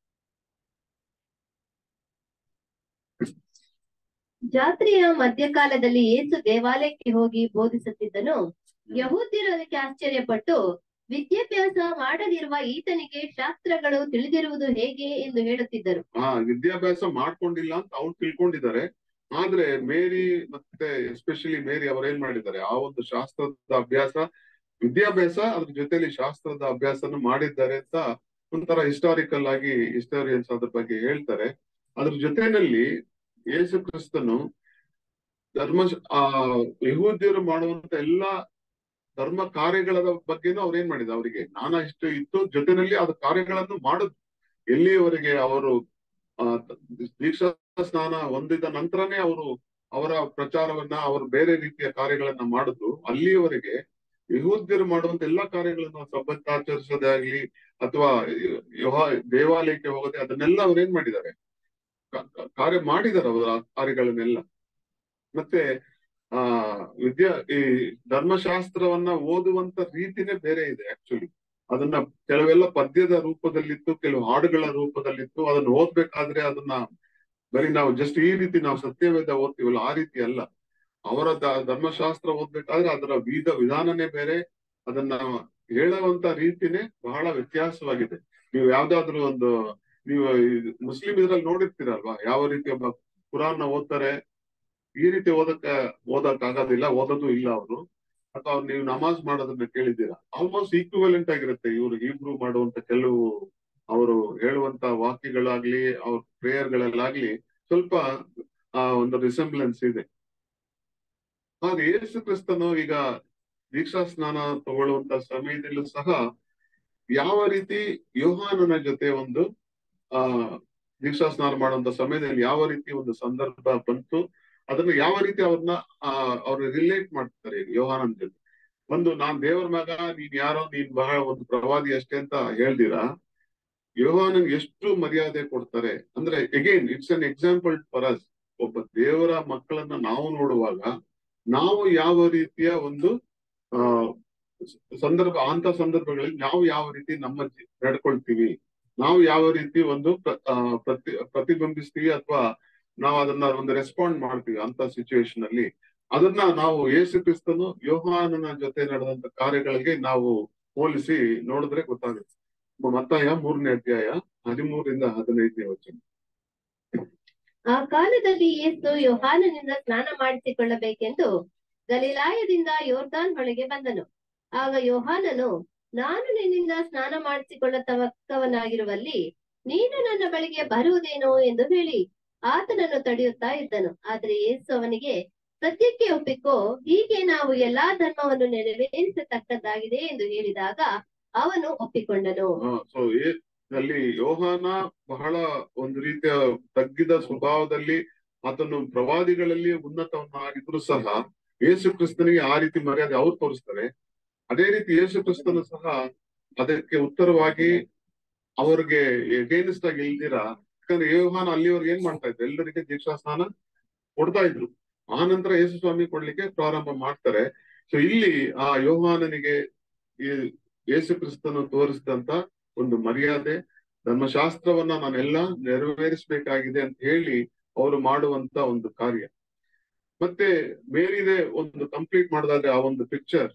ಜಾತ್ರೆಯ ಮಧ್ಯಕಾಲದಲ್ಲಿ ಯೇಸು ದೇವಾಲಯಕ್ಕೆ ಹೋಗಿ ಬೋಧಿಸುತ್ತಿದ್ದನು ಯಹೂದ್ಯರು ಅದಕ್ಕೆ ಆಶ್ಚರ್ಯಪಟ್ಟು ವಿದ್ಯಾಭ್ಯಾಸ ಮಾಡದಿರುವ ಈತನಿಗೆ ಶಾಸ್ತ್ರಗಳು ತಿಳಿದಿರುವುದು ಹೇಗೆ ಎಂದು ಹೇಳುತ್ತಿದ್ದರು ಆ ವಿದ್ಯಾಭ್ಯಾಸ ಮಾಡ್ಕೊಂಡಿಲ್ಲ ಅಂತ ಅವ್ರು ತಿಳ್ಕೊಂಡಿದ್ದಾರೆ ಆದ್ರೆ ಮೇರಿ ಮತ್ತೆ ಎಸ್ಪೆಷಲಿ ಮೇರಿ ಅವ್ರು ಏನ್ ಮಾಡಿದ್ದಾರೆ ಆ ಒಂದು ಶಾಸ್ತ್ರದ ಅಭ್ಯಾಸ ವಿದ್ಯಾಭ್ಯಾಸ ಅದ್ರ ಜೊತೆಲಿ ಶಾಸ್ತ್ರದ ಅಭ್ಯಾಸನ ಮಾಡಿದ್ದಾರೆ ಅಂತ ಒಂಥರ ಹಿಸ್ಟಾರಿಕಲ್ ಆಗಿ ಹಿಸ್ಟೋರಿಯನ್ಸ್ ಅದ್ರ ಬಗ್ಗೆ ಹೇಳ್ತಾರೆ ಅದ್ರ ಜೊತೆನಲ್ಲಿ ಯೇಸು ಕ್ರಿಸ್ತನು ಧರ್ಮ ಆ ಯಹೂದ್ಯರು ಮಾಡುವಂತ ಎಲ್ಲಾ ಧರ್ಮ ಕಾರ್ಯಗಳ ಬಗ್ಗೆನೂ ಅವ್ರು ಏನ್ ಮಾಡಿದ ಅವರಿಗೆ ಜ್ಞಾನ ಇಷ್ಟು ಇತ್ತು ಜೊತೆನಲ್ಲಿ ಅದ ಕಾರ್ಯಗಳನ್ನು ಮಾಡುದು ಎಲ್ಲಿಯವರೆಗೆ ಅವರು ಆ ದೀಕ್ಷಾ ಸ್ನಾನ ಹೊಂದಿದ ನಂತರನೇ ಅವರು ಅವರ ಪ್ರಚಾರವನ್ನ ಅವರು ಬೇರೆ ರೀತಿಯ ಕಾರ್ಯಗಳನ್ನ ಮಾಡುದು ಅಲ್ಲಿಯವರೆಗೆ ಯಹೂದ್ಯರು ಮಾಡುವಂತ ಎಲ್ಲಾ ಕಾರ್ಯಗಳನ್ನು ಸಬ್ಬತ್ ಆಚರಿಸೋದೇ ಆಗ್ಲಿ ಅಥವಾ ಯೆಹೋವ ದೇವಾಲಯಕ್ಕೆ ಹೋಗೋದೇ ಅದನ್ನೆಲ್ಲ ಅವ್ರು ಏನ್ ಮಾಡಿದ್ದಾರೆ ಕ- ಕ- ಕಾರ್ಯ ಮಾಡಿದ್ದಾರೆ ಅವರ ಆ ಕಾರ್ಯಗಳನ್ನೆಲ್ಲ ಮತ್ತೆ ಆ ವಿದ್ಯಾ ಈ ಧರ್ಮಶಾಸ್ತ್ರವನ್ನ ಓದುವಂತ ರೀತಿನೇ ಬೇರೆ ಇದೆ ಆಕ್ಚುಲಿ ಅದನ್ನ ಕೆಲವೆಲ್ಲ ಪದ್ಯದ ರೂಪದಲ್ಲಿತ್ತು ಕೆಲವು ಹಾಡುಗಳ ರೂಪದಲ್ಲಿತ್ತು ಅದನ್ನ ಓದ್ಬೇಕಾದ್ರೆ ಅದನ್ನ ಬರೀ ನಾವು ಜಸ್ಟ್ ಈ ರೀತಿ ನಾವು ಸತ್ಯವೇದ ಓದ್ತೀವಲ್ಲ ಆ ರೀತಿ ಅಲ್ಲ ಅವರ ದ- ಧರ್ಮಶಾಸ್ತ್ರ ಓದ್ಬೇಕಾದ್ರೆ ಅದರ ವಿಧ ವಿಧಾನನೇ ಬೇರೆ ಅದನ್ನ ಹೇಳುವಂತ ರೀತಿನೇ ಬಹಳ ವ್ಯತ್ಯಾಸವಾಗಿದೆ ನೀವು ಯಾವ್ದಾದ್ರು ಒಂದು ನೀವು ಮುಸ್ಲಿಂ ಇದ್ರಲ್ಲಿ ನೋಡಿರ್ತೀರಲ್ವಾ ಯಾವ ರೀತಿ ಒಬ್ಬ ಕುರಾನ್ ಓದ್ತಾರೆ ಈ ರೀತಿ ಓದಕ್ಕ ಓದಕ್ ಆಗೋದಿಲ್ಲ ಓದೋದು ಇಲ್ಲ ಅವರು ಅಥವಾ ಅವ್ರು ನೀವು ನಮಾಜ್ ಮಾಡೋದನ್ನ ಕೇಳಿದ್ದೀರಾ ಆಲ್ಮೋಸ್ಟ್ ಈಕ್ವಿವೆಲೆಂಟ್ ಆಗಿರುತ್ತೆ ಇವ್ರು ಹೀಬ್ರು ಮಾಡುವಂತ ಕೆಲವು ಅವರು ಹೇಳುವಂತ ವಾಕ್ಯಗಳಾಗ್ಲಿ ಅವ್ರ ಪ್ರೇಯರ್ಗಳಲ್ಲಾಗ್ಲಿ ಸ್ವಲ್ಪ ಆ ಒಂದು ರಿಸೆಂಬ್ಲೆನ್ಸ್ ಇದೆ ಆದ್ರೆ ಯೇಸು ಕ್ರಿಸ್ತನು ಈಗ ದೀಕ್ಷಾ ಸ್ನಾನ ತಗೊಳ್ಳುವಂತ ಸಮಯದಲ್ಲೂ ಸಹ ಯಾವ ರೀತಿ ಯೋಹಾನನ ಜೊತೆ ಒಂದು ಆ ದೀಕ್ಷಾ ಸ್ನಾನ ಮಾಡುವಂತ ಸಮಯದಲ್ಲಿ ಯಾವ ರೀತಿ ಒಂದು ಸಂದರ್ಭ ಬಂತು ಅದನ್ನ ಯಾವ ರೀತಿ ಅವ್ರನ್ನ ಆ ಅವ್ರು ರಿಲೇಟ್ ಮಾಡ್ತಾರೆ ಯೋಹಾನನ್ ಜೊತೆ ಒಂದು ನಾನ್ ದೇವರ ಮಗ ನೀನ್ ಯಾರೋ ನೀನ್ ಬಹಳ ಒಂದು ಪ್ರವಾದಿ ಅಷ್ಟೇ ಅಂತ ಹೇಳ್ದಿರಾ ಯೋಹಾನನ್ ಎಷ್ಟು ಮರ್ಯಾದೆ ಕೊಡ್ತಾರೆ ಅಂದ್ರೆ again it's an example for us ಒಬ್ಬ ದೇವರ ಮಕ್ಕಳನ್ನ ನಾವು ನೋಡುವಾಗ ನಾವು ಯಾವ ರೀತಿಯ ಒಂದು ಆ ಸಂದರ್ಭ ಅಂತ ಸಂದರ್ಭಗಳಲ್ಲಿ ನಾವು ಯಾವ ರೀತಿ ನಮ್ಮ ಜೀ- ನಡ್ಕೊಳ್ತೀವಿ ನಾವು ಯಾವ ರೀತಿ ಒಂದು ಪ್ರ- ಆ, ಪ್ರತಿ ಪ್ರತಿಬಿಂಬಿಸ್ತೀವಿ ಅಥವಾ ನಾವು ಅದನ್ನ ಒಂದು ರೆಸ್ಪಾಂಡ್ ಮಾಡ್ತೀವಿ ಅಂತ ಸಿಚುವೇಶನ್ ಅಲ್ಲಿ ಅದನ್ನ ನಾವು ಯೇಸು ಕ್ರಿಸ್ತನು ಯೋಹಾನನ ಜೊತೆ ನಡೆದಂತ ಕಾರ್ಯಗಳಿಗೆ ನಾವು ಹೋಲಿಸಿ ನೋಡಿದ್ರೆ ಗೊತ್ತಾಗುತ್ತೆ ಮತ್ತಾಯ ಮೂರನೇ ಅಧ್ಯಾಯ ಹದಿಮೂರರಿಂದ ಹದಿನೈದನೇ ವಚನ ಆ ಕಾಲದಲ್ಲಿ ಯೇಸು ಯೋಹಾನನಿಂದ ಸ್ನಾನ ಮಾಡಿಸಿಕೊಳ್ಳಬೇಕೆಂದು ಗಲಿಲಾಯದಿಂದ ಯೋರ್ದಾನ್ ಹೊಳೆಗೆ ಬಂದನು ಆಗ ಯೋಹಾನನು ನಾನು ನಿನ್ನಿಂದ ಸ್ನಾನ ಮಾಡಿಸಿಕೊಳ್ಳತಕ್ಕವನಾಗಿರುವಲ್ಲಿ ನೀನು ನನ್ನ ಬಳಿಗೆ ಬರುವುದೇನೋ ಎಂದು ಹೇಳಿ ಆತನನ್ನು ತಡೆಯುತ್ತಾ ಇದ್ದನು ಆದ್ರೆ ಯೇಸು ಅವನಿಗೆ ಸತ್ಯಕ್ಕೆ ಒಪ್ಪಿಕೋ ಹೀಗೆ ನಾವು ಎಲ್ಲಾ ಧರ್ಮವನ್ನು ನೆರವೇರಿಸತಕ್ಕದ್ದಾಗಿದೆ ಎಂದು ಹೇಳಿದಾಗ ಅವನು ಒಪ್ಪಿಕೊಂಡನು ಸೊ ಅಲ್ಲಿ ಯೋಹಾನ ಬಹಳ ಒಂದು ರೀತಿಯ ತಗ್ಗಿದ ಸ್ವಭಾವದಲ್ಲಿ ಆತನು ಪ್ರವಾದಿಗಳಲ್ಲಿ ಉನ್ನತವನ್ನಾಗಿದ್ರು ಸಹ ಯೇಸು ಕ್ರಿಸ್ತನಿಗೆ ಆ ರೀತಿ ಮರ್ಯಾದೆ ಅವ್ರು ತೋರಿಸ್ತಾರೆ ಅದೇ ರೀತಿ ಯೇಸು ಕ್ರಿಸ್ತನು ಸಹ ಅದಕ್ಕೆ ಉತ್ತರವಾಗಿ ಅವ್ರಿಗೆ ಎಗೇನಿಸ್ಟ್ ಆಗಿ ಇಲ್ದಿರ ಯಾಕಂದ್ರೆ ಯೋಹಾನ ಅಲ್ಲಿವರೆಗೆ ಏನ್ ಮಾಡ್ತಾ ಇದ್ರು ಎಲ್ಲರಿಗೆ ದೀಕ್ಷಾ ಸ್ನಾನ ಕೊಡ್ತಾ ಇದ್ರು ಆ ನಂತರ ಯೇಸು ಸ್ವಾಮಿ ಕೊಡ್ಲಿಕ್ಕೆ ಪ್ರಾರಂಭ ಮಾಡ್ತಾರೆ ಸೊ ಇಲ್ಲಿ ಆ ಯೋಹಾನನಿಗೆ ಈ ಯೇಸು ಕ್ರಿಸ್ತನು ತೋರಿಸಿದಂತ ಒಂದು ಮರ್ಯಾದೆ ಧರ್ಮಶಾಸ್ತ್ರವನ್ನ ನಾನೆಲ್ಲ ನೆರವೇರಿಸಬೇಕಾಗಿದೆ ಅಂತ ಹೇಳಿ ಅವರು ಮಾಡುವಂತ ಒಂದು ಕಾರ್ಯ ಮತ್ತೆ ಮೇರಿದೆ ಒಂದು ಕಂಪ್ಲೀಟ್ ಮಾಡೋದಾದ್ರೆ ಆ ಒಂದು ಪಿಕ್ಚರ್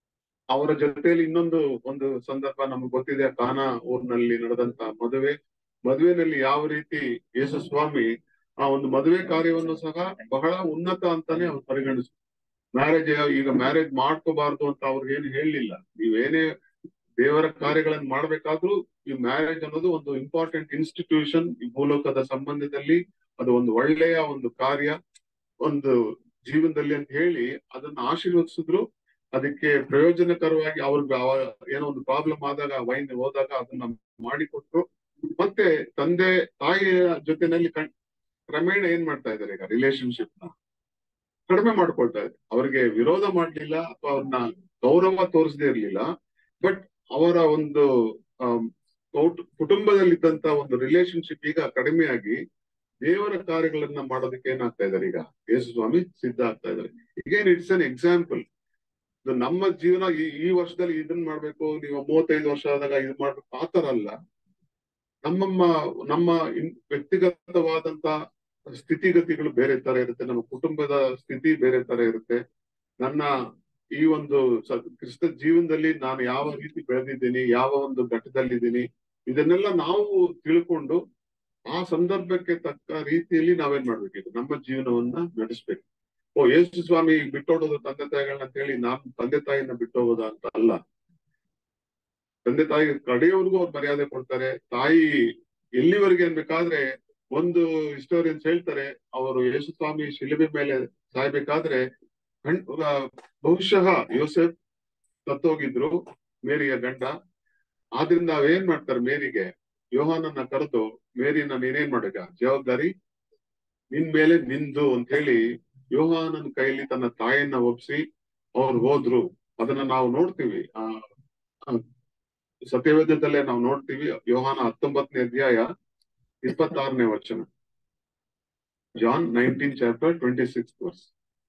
ಅವರ ಜೊತೆಯಲ್ಲಿ ಇನ್ನೊಂದು ಒಂದು ಸಂದರ್ಭ ನಮ್ಗೆ ಗೊತ್ತಿದೆ ಕಾನ ಊರಿನಲ್ಲಿ ನಡೆದಂತ ಮದುವೆ ಮದುವೆನಲ್ಲಿ ಯಾವ ರೀತಿ ಯೇಸು ಸ್ವಾಮಿ ಆ ಒಂದು ಮದುವೆ ಕಾರ್ಯವನ್ನು ಸಹ ಬಹಳ ಉನ್ನತ ಅಂತಾನೆ ಅವ್ರು ಪರಿಗಣಿಸ್ ಮ್ಯಾರೇಜ್ ಈಗ ಮ್ಯಾರೇಜ್ ಮಾಡ್ಕೋಬಾರ್ದು ಅಂತ ಅವ್ರಿಗೆ ಏನು ಹೇಳಲಿಲ್ಲ ನೀವೇನೇ ದೇವರ ಕಾರ್ಯಗಳನ್ನ ಮಾಡ್ಬೇಕಾದ್ರೂ ಈ ಮ್ಯಾರೇಜ್ ಅನ್ನೋದು ಒಂದು ಇಂಪಾರ್ಟೆಂಟ್ ಇನ್ಸ್ಟಿಟ್ಯೂಷನ್ ಈ ಭೂಲೋಕದ ಸಂಬಂಧದಲ್ಲಿ ಅದು ಒಂದು ಒಳ್ಳೆಯ ಒಂದು ಕಾರ್ಯ ಒಂದು ಜೀವನದಲ್ಲಿ ಅಂತ ಹೇಳಿ ಅದನ್ನ ಆಶೀರ್ವದಿಸಿದ್ರು ಅದಕ್ಕೆ ಪ್ರಯೋಜನಕರವಾಗಿ ಅವ್ರಿಗೆ ಅವ- ಏನೋ ಒಂದು ಪ್ರಾಬ್ಲಮ್ ಆದಾಗ ವೈನ್ ಹೋದಾಗ ಅದನ್ನ ಮಾಡಿಕೊಟ್ರು ಮತ್ತೆ ತಂದೆ ತಾಯಿಯ ಜೊತೆನಲ್ಲಿ ಕಣ್- ಕ್ರಮೇಣ ಏನ್ ಮಾಡ್ತಾ ಇದ್ದಾರೆ ಈಗ ರಿಲೇಶನ್ಶಿಪ್ ನ ಕಡಿಮೆ ಮಾಡ್ಕೊಳ್ತಾ ಇದ್ದಾರೆ ಅವ್ರಿಗೆ ವಿರೋಧ ಮಾಡ್ಲಿಲ್ಲ ಅಥವಾ ಅವ್ರನ್ನ ಗೌರವ ತೋರಿಸದೇ ಇರ್ಲಿಲ್ಲ ಬಟ್ ಅವರ ಒಂದು ಆಮ್, ಕೌಟ್- ಕುಟುಂಬದಲ್ಲಿದ್ದಂತ ಒಂದು ರಿಲೇಶನ್ಶಿಪ್ ಈಗ ಕಡಿಮೆಯಾಗಿ ದೇವರ ಕಾರ್ಯಗಳನ್ನ ಮಾಡೋದಕ್ಕೆ ಏನಾಗ್ತಾ ಇದ್ದಾರೆ ಈಗ ಯೇಸು ಸ್ವಾಮಿ ಸಿದ್ಧ ಆಗ್ತಾ ಇದ್ದಾರೆ ಈಗೇನ್ ಇಟ್ಸ್ ಅನ್ ಎಕ್ಸಾಂಪಲ್ ನಮ್ಮ ಜೀವನ ಈ ಈ ವರ್ಷದಲ್ಲಿ ಇದನ್ನ ಮಾಡ್ಬೇಕು ನೀವು ಮೂವತ್ತೈದು ವರ್ಷ ಆದಾಗ ಇದು ಮಾಡ್ಬೇಕು ಆತರ ಅಲ್ಲ ನಮ್ಮಮ್ಮ ನಮ್ಮ ಇನ್- ವ್ಯಕ್ತಿಗತವಾದಂತ ಸ್ಥಿತಿಗತಿಗಳು ಬೇರೆ ತರ ಇರುತ್ತೆ ನಮ್ಮ ಕುಟುಂಬದ ಸ್ಥಿತಿ ಬೇರೆ ತರ ಇರುತ್ತೆ ನನ್ನ ಈ ಒಂದು ಸ- ಕ್ರಿಸ್ತ ಜೀವನದಲ್ಲಿ ನಾನು ಯಾವ ರೀತಿ ಬೆಳೆದಿದ್ದೀನಿ ಯಾವ ಒಂದು ಘಟ್ಟದಲ್ಲಿದ್ದೀನಿ ಇದನ್ನೆಲ್ಲ ನಾವು ತಿಳ್ಕೊಂಡು ಆ ಸಂದರ್ಭಕ್ಕೆ ತಕ್ಕ ರೀತಿಯಲ್ಲಿ ನಾವೇನ್ ಮಾಡ್ಬೇಕಿತ್ತು ನಮ್ಮ ಜೀವನವನ್ನ ನಡೆಸ್ಬೇಕು ಓ ಯೇಸು ಸ್ವಾಮಿ ಬಿಟ್ಟೋಡೋದು ತಂದೆ ತಾಯಿಗಳನ್ನ ಅಂತ ಹೇಳಿ ನಾನು ತಂದೆ ತಾಯಿನ ಬಿಟ್ಟೋಗೋದ ಅಂತ ಅಲ್ಲ ತಂದೆ ತಾಯಿ ಕಡೆಯವರೆಗೂ ಅವ್ರು ಮರ್ಯಾದೆ ಕೊಡ್ತಾರೆ ತಾಯಿ ಎಲ್ಲಿವರೆಗೆ ಅನ್ಬೇಕಾದ್ರೆ ಒಂದು ಹಿಸ್ಟೋರಿಯನ್ಸ್ ಹೇಳ್ತಾರೆ ಅವರು ಯೇಸು ಸ್ವಾಮಿ ಶಿಲುಬೆ ಮೇಲೆ ಸಾಯ್ಬೇಕಾದ್ರೆ ಕಣ್ ಆ, ಬಹುಶಃ ಯೋಸೆಫ್ ಸತ್ತೋಗಿದ್ರು ಮೇರಿಯ ಗಂಡ ಆದ್ರಿಂದ ಅವೇನ್ ಮಾಡ್ತಾರೆ ಮೇರಿಗೆ ಯೋಹಾನನ್ನ ಕರೆದು ಮೇರಿನ ನೀನೇನ್ ಮಾಡಗ ಜವಾಬ್ದಾರಿ ನಿನ್ ಮೇಲೆ ನಿಂದು ಅಂತ ಹೇಳಿ ಯೋಹಾನನ ಕೈಲಿ ತನ್ನ ತಾಯಿಯನ್ನ ಒಪ್ಸಿ ಅವ್ರು ಹೋದ್ರು ಅದನ್ನ ನಾವು ನೋಡ್ತೀವಿ ಆ ಆ, ಸತ್ಯವೇದದಲ್ಲೇ ನಾವು ನೋಡ್ತೀವಿ ಯೋಹಾನ ಹತ್ತೊಂಬತ್ತನೇ ಅಧ್ಯಾಯ ಇಪ್ಪತ್ತಾರನೇ ವಚನ John nineteen chapter twenty six verse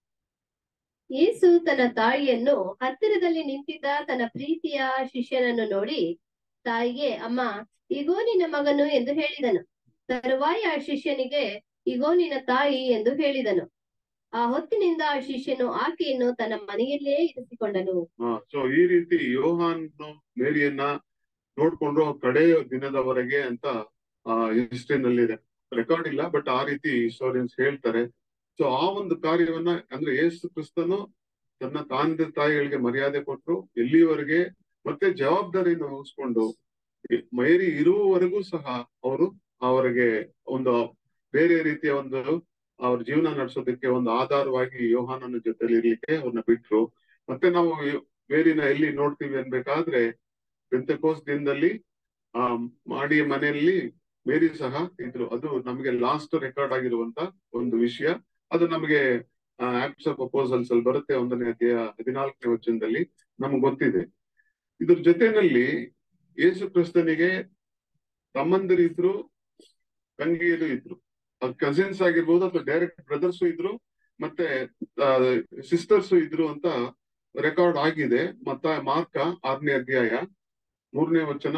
Yesu ತನ್ನ ತಾಯಿಯನ್ನು ಹತ್ತಿರದಲ್ಲಿ ನಿಂತಿದ್ದ ತನ್ನ ಪ್ರೀತಿಯ ಶಿಷ್ಯನನ್ನು ನೋಡಿ ತಾಯಿಗೆ ಅಮ್ಮ ಇಗೋ ನಿನ್ನ ಮಗನು ಎಂದು ಹೇಳಿದನು ತರುವಾಯ ಆ ಶಿಷ್ಯನಿಗೆ ಇಗೋ ನಿನ್ನ ತಾಯಿ ಎಂದು ಹೇಳಿದನು ಆ ಹೊತ್ತಿನಿಂದ ಆ ಶಿಷ್ಯನು ಆಕೆಯನ್ನು ತನ್ನ ಮನೆಯಲ್ಲೇ ಇರಿಸಿಕೊಂಡನು ಸೊ ಈ ರೀತಿ ಯೋಹಾನ್ ಮೇರಿಯನ್ನ ನೋಡ್ಕೊಂಡು ಕಡೆ ದಿನದವರೆಗೆ ಅಂತ ಹಿಸ್ಟ್ರಿನಲ್ಲಿ ರೆಕಾರ್ಡ್ ಇಲ್ಲ ಬಟ್ ಆ ರೀತಿ ಹಿಸ್ಟೋರಿಯನ್ಸ್ ಹೇಳ್ತಾರೆ ಸೊ ಆ ಒಂದು ಕಾರ್ಯವನ್ನ ಅಂದ್ರೆ ಯೇಸು ಕ್ರಿಸ್ತನು ತನ್ನ ತಂದೆ ತಾಯಿಗಳಿಗೆ ಮರ್ಯಾದೆ ಕೊಟ್ಟು ಎಲ್ಲಿವರೆಗೆ ಮತ್ತೆ ಜವಾಬ್ದಾರಿಯನ್ನು ವಹಿಸ್ಕೊಂಡು ಮೇರಿ ಇರುವವರೆಗೂ ಸಹ ಅವರು ಅವರಿಗೆ ಒಂದು ಬೇರೆ ರೀತಿಯ ಒಂದು ಅವ್ರ ಜೀವನ ನಡೆಸೋದಕ್ಕೆ ಒಂದು ಆಧಾರವಾಗಿ ಯೋಹಾನನ ಜೊತೆಲಿ ಇರ್ಲಿಕ್ಕೆ ಅವ್ರನ್ನ ಬಿಟ್ರು ಮತ್ತೆ ನಾವು ಯೋ- ಮೇರಿನ ಎಲ್ಲಿ ನೋಡ್ತೀವಿ ಅನ್ಬೇಕಾದ್ರೆ ಪೆಂತೆಕೋಸ್ ದಿನದಲ್ಲಿ ಆ ಮಾಡಿಯ ಮನೆಯಲ್ಲಿ ಮೇರಿ ಸಹ ಇದ್ರು ಅದು ನಮಗೆ ಲಾಸ್ಟ್ ರೆಕಾರ್ಡ್ ಆಗಿರುವಂತ ಒಂದು ವಿಷಯ ಅದು ನಮಗೆ ಆಕ್ಟ್ಸ್ ಆಫ್ ಪ್ರಪೋಸಲ್ಸ್ ಅಲ್ಲಿ ಬರುತ್ತೆ ಒಂದನೇ ಅಧ್ಯಾಯ ಹದಿನಾಲ್ಕನೇ ವಚನದಲ್ಲಿ ನಮ್ಗೆ ಗೊತ್ತಿದೆ ಇದ್ರ ಜೊತೆನಲ್ಲಿ ಯೇಸು ಕ್ರಿಸ್ತನಿಗೆ ತಮ್ಮಂದಿರಿದ್ರು ತಂಗಿಯರು ಇದ್ರು ಅದು ಕಸಿನ್ಸ್ ಆಗಿರ್ಬೋದು ಅಥವಾ ಡೈರೆಕ್ಟ್ ಬ್ರದರ್ಸ್ ಇದ್ರು ಮತ್ತೆ ಸಿಸ್ಟರ್ಸ್ ಇದ್ರು ಅಂತ ರೆಕಾರ್ಡ್ ಆಗಿದೆ ಮತ್ತ ಮಾರ್ಕ ಆರನೇ ಅಧ್ಯಾಯ ಮೂರನೇ ವಚನ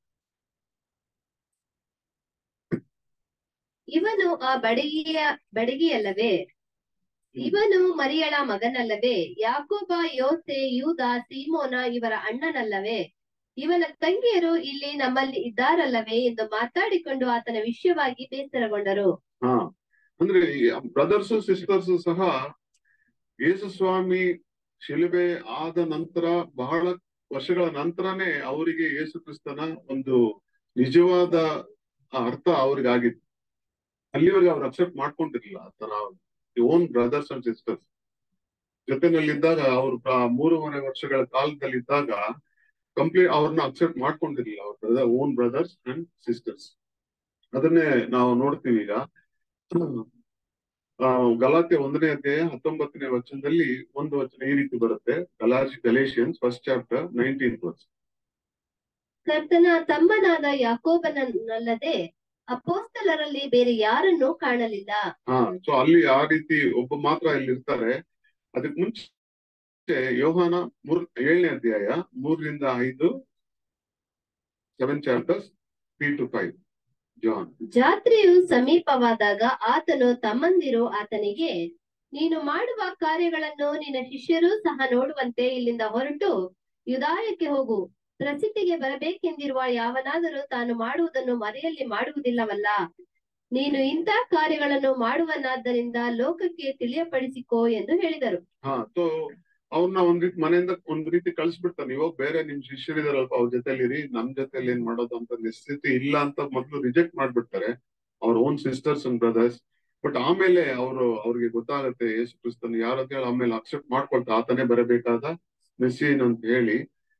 ಇವನು ಆ ಬಡಗಿಯ ಬಡಗಿಯಲ್ಲವೇ ಇವನು ಮರಿಯಳ ಮಗನಲ್ಲವೇ ಯಾಕೋಬ ಯೋಸೆ ಯೂದ ಸೀಮೋನ ಇವರ ಅಣ್ಣನಲ್ಲವೇ ಇವನ ತಂಗಿಯರು ಇಲ್ಲಿ ನಮ್ಮಲ್ಲಿ ಇದ್ದಾರಲ್ಲವೇ ಎಂದು ಮಾತಾಡಿಕೊಂಡು ಆತನ ವಿಷಯವಾಗಿ ಬೇಸರಗೊಂಡರು ಹಾ ಅಂದ್ರೆ ಬ್ರದರ್ಸ್ ಸಿಸ್ಟರ್ಸ್ ಸಹ ಯೇಸು ಸ್ವಾಮಿ ಶಿಲುಬೆ ಆದ ನಂತರ ಬಹಳ ವರ್ಷಗಳ ನಂತರನೇ ಅವರಿಗೆ ಯೇಸು ಕ್ರಿಸ್ತನ ಒಂದು ನಿಜವಾದ ಅರ್ಥ ಅವ್ರಿಗಾಗಿತ್ತು ಅಲ್ಲಿವರೆಗೆ ಅವ್ರು ಅಕ್ಸೆಪ್ಟ್ ಮಾಡ್ಕೊಂಡಿರ್ಲಿಲ್ಲ ತನ್ನ ಓನ್ ಬ್ರದರ್ಸ್ ಅಂಡ್ ಸಿಸ್ಟರ್ಸ್ ಜೊತೆನಲ್ಲಿದ್ದಾಗ ಅವ್ರು ಪ್ರ- ಮೂರುವರೆ ವರ್ಷಗಳ ಕಾಲದಲ್ಲಿದ್ದಾಗ ಕಂಪ್ಲೀಟ್ ಅವ್ರನ್ನ ಅಕ್ಸೆಪ್ಟ್ ಮಾಡ್ಕೊಂಡಿರ್ಲಿಲ್ಲ ಅವ್ರ brother own brothers and sisters ಅದನ್ನೇ ನಾವು ನೋಡ್ತೀವಿ ಈಗ ಆ, ಗಲಾತೆ ಒಂದನೇ ಅಧ್ಯಾಯ ಹತ್ತೊಂಬತ್ತನೇ ವಚನದಲ್ಲಿ ಒಂದು ವಚನ ಈ ರೀತಿ ಬರುತ್ತೆ ಗಲಾಶ್ Galatians first chapter nineteen verse ಕರ್ತನ ತಮ್ಮನಾದ ಯಾಕೋಬನಲ್ಲದೆ ಅಪೋಸ್ತಲರಲ್ಲಿ ಬೇರೆ ಯಾರನ್ನೂ ಕಾಣಲಿಲ್ಲ ಹಾ ಸೊ ಅಲ್ಲಿ ಆ ರೀತಿ ಒಬ್ಬ ಮಾತ್ರ ಇಲ್ಲಿ ಇರ್ತಾರೆ ಅದಕ್ ಮುಂಚೆ ಯೋಹಾನ ಮೂರ್ ಏಳನೇ ಅಧ್ಯಾಯ ಮೂರರಿಂದ ಐದು seven chapters three to five John ಜಾತ್ರೆಯು ಸಮೀಪವಾದಾಗ ಆತನು ತಮ್ಮಂದಿರು ಆತನಿಗೆ ನೀನು ಮಾಡುವ ಕಾರ್ಯಗಳನ್ನು ನಿನ್ನ ಶಿಷ್ಯರು ಸಹ ನೋಡುವಂತೆ ಇಲ್ಲಿಂದ ಹೊರಟು ಯುದಾಯಕ್ಕೆ ಹೋಗು ಪ್ರಸಿದ್ಧಿಗೆ ಬರಬೇಕೆಂದಿರುವ ಯಾವನಾದರೂ ತಾನು ಮಾಡುವುದನ್ನು ಮರೆಯಲ್ಲಿ ಮಾಡುವುದಿಲ್ಲವಲ್ಲ ನೀನು ಇಂಥ ಕಾರ್ಯಗಳನ್ನು ಮಾಡುವನಾದ್ದರಿಂದ ಲೋಕಕ್ಕೆ ತಿಳಿಯಪಡಿಸಿಕೋ ಎಂದು ಹೇಳಿದರು ಹಾ ಸೊ ಅವ್ರನ್ನ ಒಂದ್ ರೀತಿ ಮನೆಯಿಂದ ಒಂದ್ ರೀತಿ ಕಳ್ಸ್ಬಿಡ್ತಾನೆ ಇವಾಗ ಬೇರೆ ನಿಮ್ ಶಿಷ್ಯರಿದಾರಲ್ಪ ಅವ್ರ ಜೊತೆಲಿರಿ ನಮ್ ಜೊತೆಲಿ ಏನ್ ಮಾಡೋದು ಅಂತ ಸ್ಥಿತಿ ಇಲ್ಲ ಅಂತ ಮೊದ್ಲು ರಿಜೆಕ್ಟ್ ಮಾಡ್ಬಿಡ್ತಾರೆ ಅವ್ರ own sisters and brothers but ಆಮೇಲೆ ಅವರು ಅವ್ರಿಗೆ ಗೊತ್ತಾಗತ್ತೆ ಯೇಸು ಕ್ರಿಸ್ತನ್ ಯಾರು ಅಂತ ಹೇಳಿ ಆಮೇಲೆ ಅಕ್ಸೆಪ್ಟ್ ಮಾಡ್ಕೊಳ್ತಾ ಆತನೇ ಬರಬೇಕಾದ ಮೆಸ್ಸಿನ್ ಅಂತ ಹೇಳಿ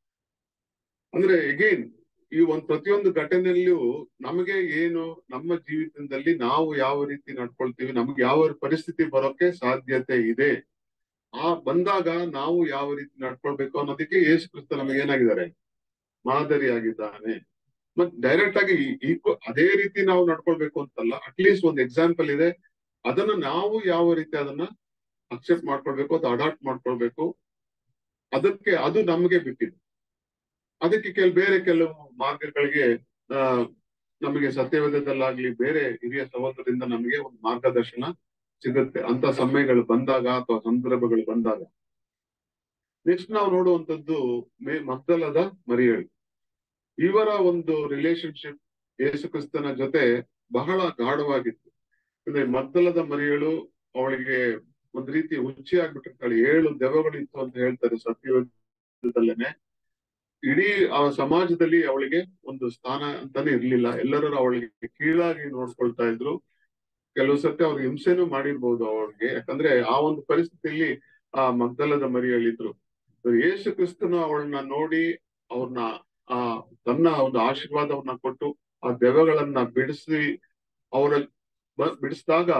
ಅಂದ್ರೆ ಎಗೈನ್ ಈ ಒಂದ್ ಪ್ರತಿಯೊಂದು ಘಟನೆಯಲ್ಲೂ ನಮಗೆ ಏನು ನಮ್ಮ ಜೀವಿತದಲ್ಲಿ ನಾವು ಯಾವ ರೀತಿ ನಡ್ಕೊಳ್ತೀವಿ ನಮ್ಗೆ ಯಾವ ಪರಿಸ್ಥಿತಿ ಬರೋಕೆ ಸಾಧ್ಯತೆ ಇದೆ ಆ ಬಂದಾಗ ನಾವು ಯಾವ ರೀತಿ ನಡ್ಕೊಳ್ಬೇಕು ಅನ್ನೋದಕ್ಕೆ ಯೇಸು ಕ್ರಿಸ್ತ ನಮಗೆ ಏನಾಗಿದ್ದಾರೆ ಮಾದರಿ ಆಗಿದ್ದಾನೆ ಮತ್ ಡೈರೆಕ್ಟ್ ಆಗಿ ಈಕ್ವ ಅದೇ ರೀತಿ ನಾವು ನಡ್ಕೊಳ್ಬೇಕು ಅಂತಲ್ಲ ಅಟ್ಲೀಸ್ಟ್ ಒಂದು ಎಕ್ಸಾಂಪಲ್ ಇದೆ ಅದನ್ನ ನಾವು ಯಾವ ರೀತಿ ಅದನ್ನ ಅಕ್ಸೆಪ್ಟ್ ಮಾಡ್ಕೊಳ್ಬೇಕು ಅದು ಅಡಾಪ್ಟ್ ಮಾಡ್ಕೊಳ್ಬೇಕು ಅದಕ್ಕೆ ಅದು ನಮಗೆ ಬಿಟ್ಟಿದೆ ಅದಕ್ಕೆ ಕೆಲ ಬೇರೆ ಕೆಲವು ಮಾರ್ಗಗಳಿಗೆ ಆ ನಮಗೆ ಸತ್ಯವೇದದಲ್ಲಾಗ್ಲಿ ಬೇರೆ ಹಿರಿಯ ಸಹೋದರರಿಂದ ನಮಗೆ ಒಂದು ಮಾರ್ಗದರ್ಶನ ಸಿಗುತ್ತೆ ಅಂತ ಸಮಯಗಳು ಬಂದಾಗ ಅಥವಾ ಸಂದರ್ಭಗಳು ಬಂದಾಗ ನೆಕ್ಸ್ಟ್ ನಾವು ನೋಡುವಂತದ್ದು ಮೇ ಮಗ್ದಲದ ಮರಿಯಳು ಇವರ ಒಂದು ರಿಲೇಶನ್ಶಿಪ್ ಯೇಸು ಕ್ರಿಸ್ತನ ಜೊತೆ ಬಹಳ ಗಾಢವಾಗಿತ್ತು ಅಂದ್ರೆ ಮಗ್ದಲದ ಮರಿಯಳು ಅವಳಿಗೆ ಒಂದ್ ರೀತಿ ಹುಚ್ಚಿ ಆಗ್ಬಿಟ್ಟಿರ್ತಾಳೆ ಏಳು ದೆವ್ವಗಳು ಇತ್ತು ಅಂತ ಹೇಳ್ತಾರೆ ಸತ್ಯವೇದದಲ್ಲೇನೆ ಇಡೀ ಆ ಸಮಾಜದಲ್ಲಿ ಅವಳಿಗೆ ಒಂದು ಸ್ಥಾನ ಅಂತಾನೆ ಇರ್ಲಿಲ್ಲ ಎಲ್ಲರೂ ಅವಳಿಗೆ ಕೀಳಾಗಿ ನೋಡ್ಕೊಳ್ತಾ ಇದ್ರು ಕೆಲವು ಸತಿ ಅವ್ರಿಗೆ ಹಿಂಸೆನೂ ಮಾಡಿರ್ಬೋದು ಅವಳಿಗೆ ಯಾಕಂದ್ರೆ ಆ ಒಂದು ಪರಿಸ್ಥಿತಿಯಲ್ಲಿ ಆ ಮಗ್ದಲದ ಮರಿಯಲ್ಲಿದ್ರು ಯೇಸು ಕ್ರಿಸ್ತನು ಅವಳನ್ನ ನೋಡಿ ಅವ್ರನ್ನ ಆ ತನ್ನ ಒಂದು ಆಶೀರ್ವಾದವನ್ನ ಕೊಟ್ಟು ಆ ದೆವ್ವಗಳನ್ನ ಬಿಡಿಸಿ ಅವರ ಬಿಡಿಸಿದಾಗ